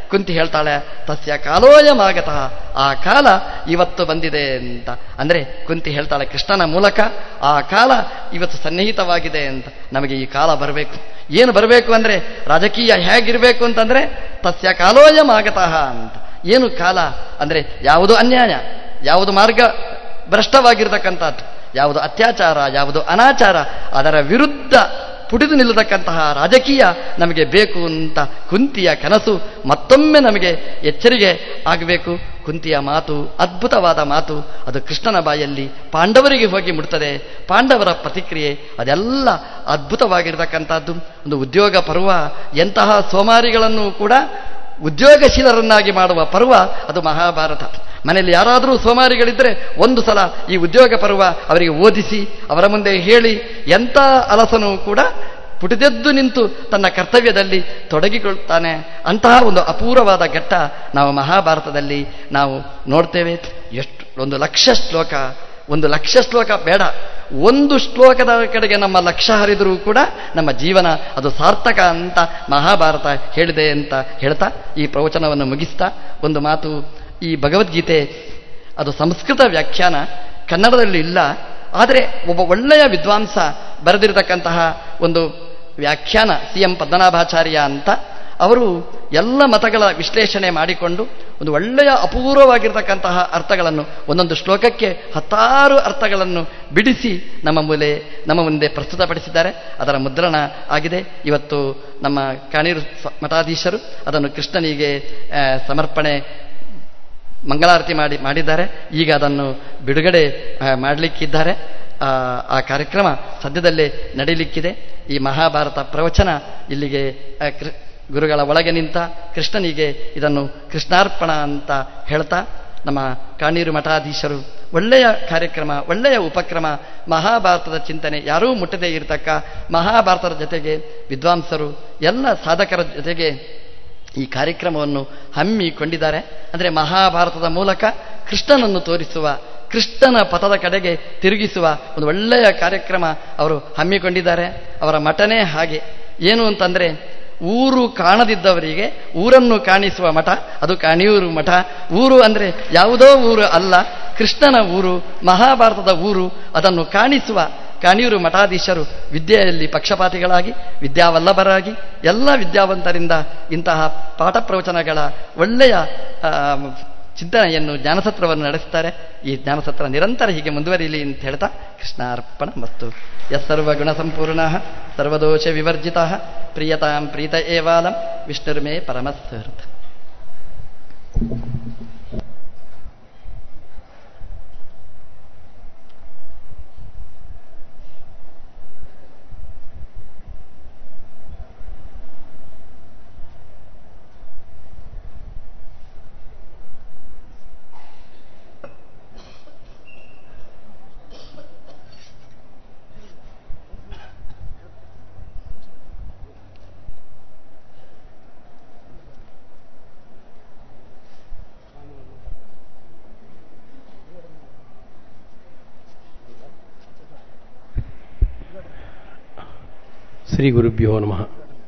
ಕುಂತಿ ಹೇಳ್ತಾಳೆ ತಸ್ಯ ಕಾಲೋಯಮಾಗತಃ ಆ ಕಾಲ ಇವತ್ತು ಬಂದಿದೆ ಅಂತ ಅಂದ್ರೆ ಕುಂತಿ ಹೇಳ್ತಾಳೆ ಕೃಷ್ಣನ ಮೂಲಕ ಆ ಕಾಲ ಇವತ್ತು ಸನ್ನಿಹಿತವಾಗಿದೆ ಅಂತ ನಮಗೆ ಈ ಕಾಲ ಬರಬೇಕು ಏನು ಬರಬೇಕು ಅಂದ್ರೆ ರಾಜಕೀಯ ಹೇಗಿರಬೇಕು ಅಂತಂದ್ರೆ ತಸ್ಯ ಕಾಲೋಯಮಾಗತಃ ಅಂತ ಏನು ಕಾಲ ಅಂದ್ರೆ ಯಾವುದು ಅನ್ಯಾಯ ಯಾವುದು ಮಾರ್ಗ ಭ್ರಷ್ಟವಾಗಿರ್ತಕ್ಕಂಥದ್ದು ಯಾವುದು ಅತ್ಯಾಚಾರ ಯಾವುದು ಅನಾಚಾರ ಅದರ ವಿರುದ್ಧ ಪುಟಿದು ನಿಲ್ಲತಕ್ಕಂತಹ ರಾಜಕೀಯ ನಮಗೆ ಬೇಕು ಅಂತ ಕುಂತಿಯ ಕನಸು ಮತ್ತೊಮ್ಮೆ ನಮಗೆ ಎಚ್ಚರಿಕೆ ಆಗಬೇಕು ಕುಂತಿಯ ಮಾತು ಅದ್ಭುತವಾದ ಮಾತು ಅದು ಕೃಷ್ಣನ ಬಾಯಲ್ಲಿ ಪಾಂಡವರಿಗೆ ಹೋಗಿ ಮುಟ್ತದೆ ಪಾಂಡವರ ಪ್ರತಿಕ್ರಿಯೆ ಅದೆಲ್ಲ ಅದ್ಭುತವಾಗಿರ್ತಕ್ಕಂಥದ್ದು ಒಂದು ಉದ್ಯೋಗ ಪರ್ವ ಎಂತಹ ಸೋಮಾರಿಗಳನ್ನು ಕೂಡ ಉದ್ಯೋಗಶೀಲರನ್ನಾಗಿ ಮಾಡುವ ಪರ್ವ ಅದು ಮಹಾಭಾರತ ಮನೆಯಲ್ಲಿ ಯಾರಾದರೂ ಸೋಮಾರಿಗಳಿದ್ದರೆ ಒಂದು ಸಲ ಈ ಉದ್ಯೋಗ ಪರ್ವ ಅವರಿಗೆ ಓದಿಸಿ ಅವರ ಮುಂದೆ ಹೇಳಿ ಎಂಥ ಅಲಸನೂ ಕೂಡ ಪುಟಿದೆದ್ದು ನಿಂತು ತನ್ನ ಕರ್ತವ್ಯದಲ್ಲಿ ತೊಡಗಿಕೊಳ್ತಾನೆ ಅಂತಹ ಒಂದು ಅಪೂರ್ವವಾದ ಘಟ್ಟ ನಾವು ಮಹಾಭಾರತದಲ್ಲಿ ನಾವು ನೋಡ್ತೇವೆ ಎಷ್ಟು ಒಂದು ಲಕ್ಷ ಶ್ಲೋಕ ಒಂದು ಲಕ್ಷ ಶ್ಲೋಕ ಬೇಡ ಒಂದು ಶ್ಲೋಕದ ಕಡೆಗೆ ನಮ್ಮ ಲಕ್ಷ್ಯ ಹರಿದರೂ ಕೂಡ ನಮ್ಮ ಜೀವನ ಅದು ಸಾರ್ಥಕ ಅಂತ ಮಹಾಭಾರತ ಹೇಳಿದೆ ಅಂತ ಹೇಳ್ತಾ ಈ ಪ್ರವಚನವನ್ನು ಮುಗಿಸ್ತಾ ಒಂದು ಮಾತು ಈ ಭಗವದ್ಗೀತೆ ಅದು ಸಂಸ್ಕೃತ ವ್ಯಾಖ್ಯಾನ ಕನ್ನಡದಲ್ಲಿ ಇಲ್ಲ ಆದರೆ ಒಬ್ಬ ಒಳ್ಳೆಯ ವಿದ್ವಾಂಸ ಬರೆದಿರತಕ್ಕಂತಹ ಒಂದು ವ್ಯಾಖ್ಯಾನ ಸಿ ಎಂ ಪದ್ಮನಾಭಾಚಾರ್ಯ ಅಂತ ಅವರು ಎಲ್ಲ ಮತಗಳ ವಿಶ್ಲೇಷಣೆ ಮಾಡಿಕೊಂಡು ಒಂದು ಒಳ್ಳೆಯ ಅಪೂರ್ವವಾಗಿರ್ತಕ್ಕಂತಹ ಅರ್ಥಗಳನ್ನು ಒಂದೊಂದು ಶ್ಲೋಕಕ್ಕೆ ಹತ್ತಾರು ಅರ್ಥಗಳನ್ನು ಬಿಡಿಸಿ ನಮ್ಮ ಮೂಲೆ ನಮ್ಮ ಮುಂದೆ ಪ್ರಸ್ತುತಪಡಿಸಿದ್ದಾರೆ ಅದರ ಮುದ್ರಣ ಆಗಿದೆ ಇವತ್ತು ನಮ್ಮ ಕಾಣೀರು ಸ- ಮಠಾಧೀಶರು ಅದನ್ನು ಕೃಷ್ಣನಿಗೆ ಆ, ಸಮರ್ಪಣೆ ಮಂಗಳಾರತಿ ಮಾಡಿ ಮಾಡಿದ್ದಾರೆ ಈಗ ಅದನ್ನು ಬಿಡುಗಡೆ ಆ, ಮಾಡಲಿಕ್ಕಿದ್ದಾರೆ ಆ, ಆ ಕಾರ್ಯಕ್ರಮ ಸದ್ಯದಲ್ಲೇ ನಡೀಲಿಕ್ಕಿದೆ ಈ ಮಹಾಭಾರತ ಪ್ರವಚನ ಇಲ್ಲಿಗೆ ಆ, ಕೃ- ಗುರುಗಳ ಒಳಗೆ ನಿಂತ ಕೃಷ್ಣನಿಗೆ ಇದನ್ನು ಕೃಷ್ಣಾರ್ಪಣ ಅಂತ ಹೇಳ್ತಾ ನಮ್ಮ ಕಾಣೀರು ಮಠಾಧೀಶರು ಒಳ್ಳೆಯ ಕಾರ್ಯಕ್ರಮ ಒಳ್ಳೆಯ ಉಪಕ್ರಮ ಮಹಾಭಾರತದ ಚಿಂತನೆ ಯಾರೂ ಮುಟ್ಟದೇ ಇರತಕ್ಕ ಮಹಾಭಾರತದ ಜೊತೆಗೆ ವಿದ್ವಾಂಸರು ಎಲ್ಲ ಸಾಧಕರ ಜೊತೆಗೆ ಈ ಕಾರ್ಯಕ್ರಮವನ್ನು ಹಮ್ಮಿಕೊಂಡಿದ್ದಾರೆ ಅಂದರೆ ಮಹಾಭಾರತದ ಮೂಲಕ ಕೃಷ್ಣನನ್ನು ತೋರಿಸುವ ಕೃಷ್ಣನ ಪಥದ ಕಡೆಗೆ ತಿರುಗಿಸುವ ಒಂದು ಒಳ್ಳೆಯ ಕಾರ್ಯಕ್ರಮ ಅವರು ಹಮ್ಮಿಕೊಂಡಿದ್ದಾರೆ ಅವರ ಮಠನೇ ಹಾಗೆ ಏನು ಅಂತಂದ್ರೆ ಊರು ಕಾಣದಿದ್ದವರಿಗೆ ಊರನ್ನು ಕಾಣಿಸುವ ಮಠ ಅದು ಕಾಣಿಯೂರು ಮಠ ಊರು ಅಂದ್ರೆ ಯಾವುದೋ ಊರು ಅಲ್ಲ ಕೃಷ್ಣನ ಊರು ಮಹಾಭಾರತದ ಊರು ಅದನ್ನು ಕಾಣಿಸುವ ಕಾಣಿಯೂರು ಮಠಾಧೀಶರು ವಿದ್ಯೆಯಲ್ಲಿ ಪಕ್ಷಪಾತಿಗಳಾಗಿ ವಿದ್ಯಾವಲ್ಲಭರಾಗಿ ಎಲ್ಲ ವಿದ್ಯಾವಂತರಿಂದ ಇಂತಹ ಪಾಠ ಪ್ರವಚನಗಳ ಒಳ್ಳೆಯ ಆ, ಚಿಂತನೆಯನ್ನು ಜ್ಞಾನಸತ್ರವನ್ನು ನಡೆಸ್ತಾರೆ ಈ ಜ್ಞಾನಸತ್ರ ನಿರಂತರ ಹೀಗೆ ಮುಂದುವರಿಯಲಿ ಅಂತ ಹೇಳ್ತಾ ಕೃಷ್ಣಾರ್ಪಣ ಮತ್ತು ಯಸ್ಸರ್ವಗುಣ ಸಂಪೂರ್ಣ ಸರ್ವದೋಷ ವಿವರ್ಜಿತ ಪ್ರಿಯತಾಂ ಪ್ರೀತ ಏವಾಲಂ ವಿಷ್ಣುರ್ಮೇ ಪರಮಸ್ಸರ್ಥ ಶ್ರೀ ಗುರುಭ್ಯೋ ನಮಃ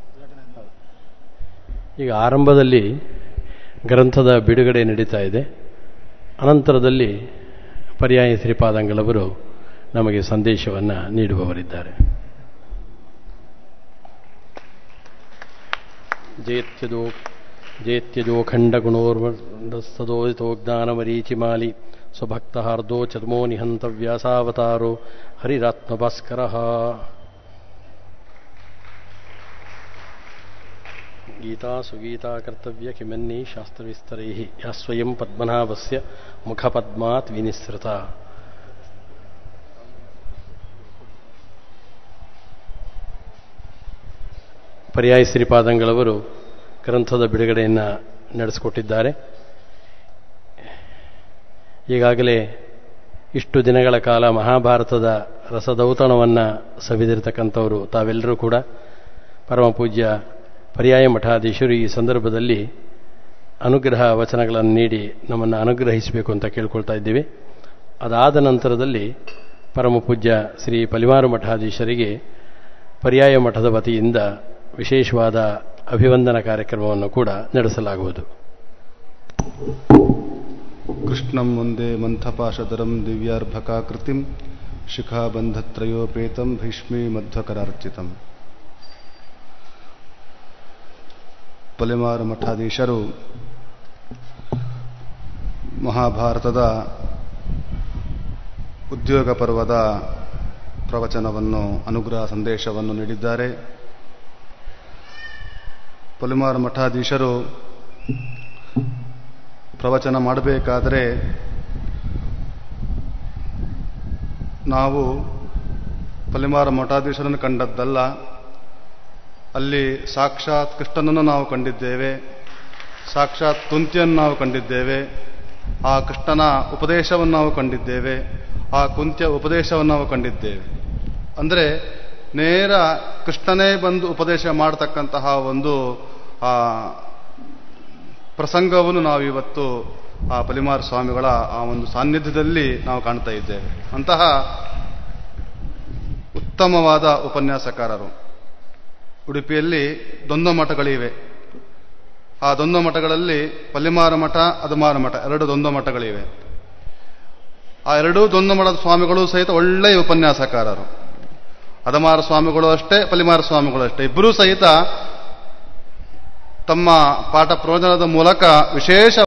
ಈಗ ಆರಂಭದಲ್ಲಿ ಗ್ರಂಥದ ಬಿಡುಗಡೆ ನಡೀತಾ ಇದೆ ಅನಂತರದಲ್ಲಿ ಪರ್ಯಾಯ ಶ್ರೀಪಾದಂಗಳವರು ನಮಗೆ ಸಂದೇಶವನ್ನು ನೀಡುವವರಿದ್ದಾರೆ ಜೇತ್ಯದೋ ಜೇತ್ಯಜೋ ಖಂಡಗುಣೋರ್ಮಸದೋದಿತೋ ಜ್ಞಾನಮರೀಚಿಮಾಲಿ ಸ್ವಭಕ್ತಹಾರ್ದೋ ಚರ್ಮೋ ನಿಹಂತವ್ಯಾಸಾವತಾರೋ ಹರಿರಾತ್ಮಭಾಸ್ಕರ ಗೀತಾ ಸುಗೀತಾ ಕರ್ತವ್ಯ ಕಿಮನ್ನಿ ಶಾಸ್ತ್ರವಿಸ್ತರೈ ಯಾ ಸ್ವಯಂ ಪದ್ಮನಾಭಸ್ಯ ಮುಖಪದ್ಮಾತ್ ವಿನಿಸೃತ ಪರ್ಯಾಯ ಶ್ರೀಪಾದಂಗಳವರು ಗ್ರಂಥದ ಬಿಡುಗಡೆಯನ್ನು ನಡೆಸಿಕೊಟ್ಟಿದ್ದಾರೆ ಈಗಾಗಲೇ ಇಷ್ಟು ದಿನಗಳ ಕಾಲ ಮಹಾಭಾರತದ ರಸದೌತಣವನ್ನು ಸವಿದಿರತಕ್ಕಂಥವರು ತಾವೆಲ್ಲರೂ ಕೂಡ ಪರಮಪೂಜ್ಯ ಪರ್ಯಾಯ ಮಠಾಧೀಶರು ಈ ಸಂದರ್ಭದಲ್ಲಿ ಅನುಗ್ರಹ ವಚನಗಳನ್ನು ನೀಡಿ ನಮ್ಮನ್ನು ಅನುಗ್ರಹಿಸಬೇಕು ಅಂತ ಕೇಳ್ಕೊಳ್ತಾ ಇದ್ದೀವಿ ಅದಾದ ನಂತರದಲ್ಲಿ ಪರಮಪೂಜ್ಯ ಶ್ರೀ ಪಲಿಮಾರು ಮಠಾಧೀಶರಿಗೆ ಪರ್ಯಾಯ ಮಠದ ವತಿಯಿಂದ ವಿಶೇಷವಾದ ಅಭಿವಂದನಾ ಕಾರ್ಯಕ್ರಮವನ್ನು ಕೂಡ ನಡೆಸಲಾಗುವುದು ಕೃಷ್ಣಂ ಒಂದೇ ಮಂಥಪಾಶಧರಂ ದಿವ್ಯಾರ್ಭಕಾಕೃತಿಂ ಶಿಖಾಬಂಧತ್ರಯೋಪೇತಂ ಭೀಷ್ಮೇ ಮಧ್ವಕರಾರ್ಚಿತಂ ಪಲಿಮಾರು ಮಠಾಧೀಶರು ಮಹಾಭಾರತದ ಉದ್ಯೋಗ ಪರ್ವದ ಪ್ರವಚನವನ್ನು ಅನುಗ್ರಹ ಸಂದೇಶವನ್ನು ನೀಡಿದ್ದಾರೆ ಪಲಿಮಾರು ಮಠಾಧೀಶರು ಪ್ರವಚನ ಮಾಡಬೇಕಾದರೆ ನಾವು ಪಲಿಮಾರ ಮಠಾಧೀಶರನ್ನು ಕಂಡದ್ದಲ್ಲ ಅಲ್ಲಿ ಸಾಕ್ಷಾತ್ ಕೃಷ್ಣನನ್ನು ನಾವು ಕಂಡಿದ್ದೇವೆ ಸಾಕ್ಷಾತ್ ಕುಂತಿಯನ್ನು ನಾವು ಕಂಡಿದ್ದೇವೆ ಆ ಕೃಷ್ಣನ ಉಪದೇಶವನ್ನು ನಾವು ಕಂಡಿದ್ದೇವೆ ಆ ಕುಂತಿಯ ಉಪದೇಶವನ್ನು ನಾವು ಕಂಡಿದ್ದೇವೆ ಅಂದರೆ ನೇರ ಕೃಷ್ಣನೇ ಬಂದು ಉಪದೇಶ ಮಾಡತಕ್ಕಂತಹ ಒಂದು ಆ ಪ್ರಸಂಗವನ್ನು ನಾವು ಇವತ್ತು ಆ ಪಲಿಮಾರ್ ಸ್ವಾಮಿಗಳ ಆ ಒಂದು ಸಾನ್ನಿಧ್ಯದಲ್ಲಿ ನಾವು ಕಾಣ್ತಾ ಇದ್ದೇವೆ ಅಂತಹ ಉತ್ತಮವಾದ ಉಪನ್ಯಾಸಕಾರರು ಉಡುಪಿಯಲ್ಲಿ ದ್ವಂದ್ವ ಮಠಗಳಿವೆ ಆ ದ್ವಂದ್ವ ಮಠಗಳಲ್ಲಿ ಪಲ್ಲಿಮಾರ ಮಠ ಅದಮಾರ ಮಠ ಎರಡು ದ್ವಂದ್ವ ಮಠಗಳಿವೆ ಆ ಎರಡೂ ದ್ವಂದ್ವ ಮಠದ ಸ್ವಾಮಿಗಳು ಸಹಿತ ಒಳ್ಳೆಯ ಉಪನ್ಯಾಸಕಾರರು ಅದಮಾರ ಸ್ವಾಮಿಗಳು ಅಷ್ಟೇ ಪಲಿಮಾರ ಸ್ವಾಮಿಗಳು ಅಷ್ಟೇ ಇಬ್ಬರೂ ಸಹಿತ ತಮ್ಮ ಪಾಠ ಪ್ರವಚನದ ಮೂಲಕ ವಿಶೇಷ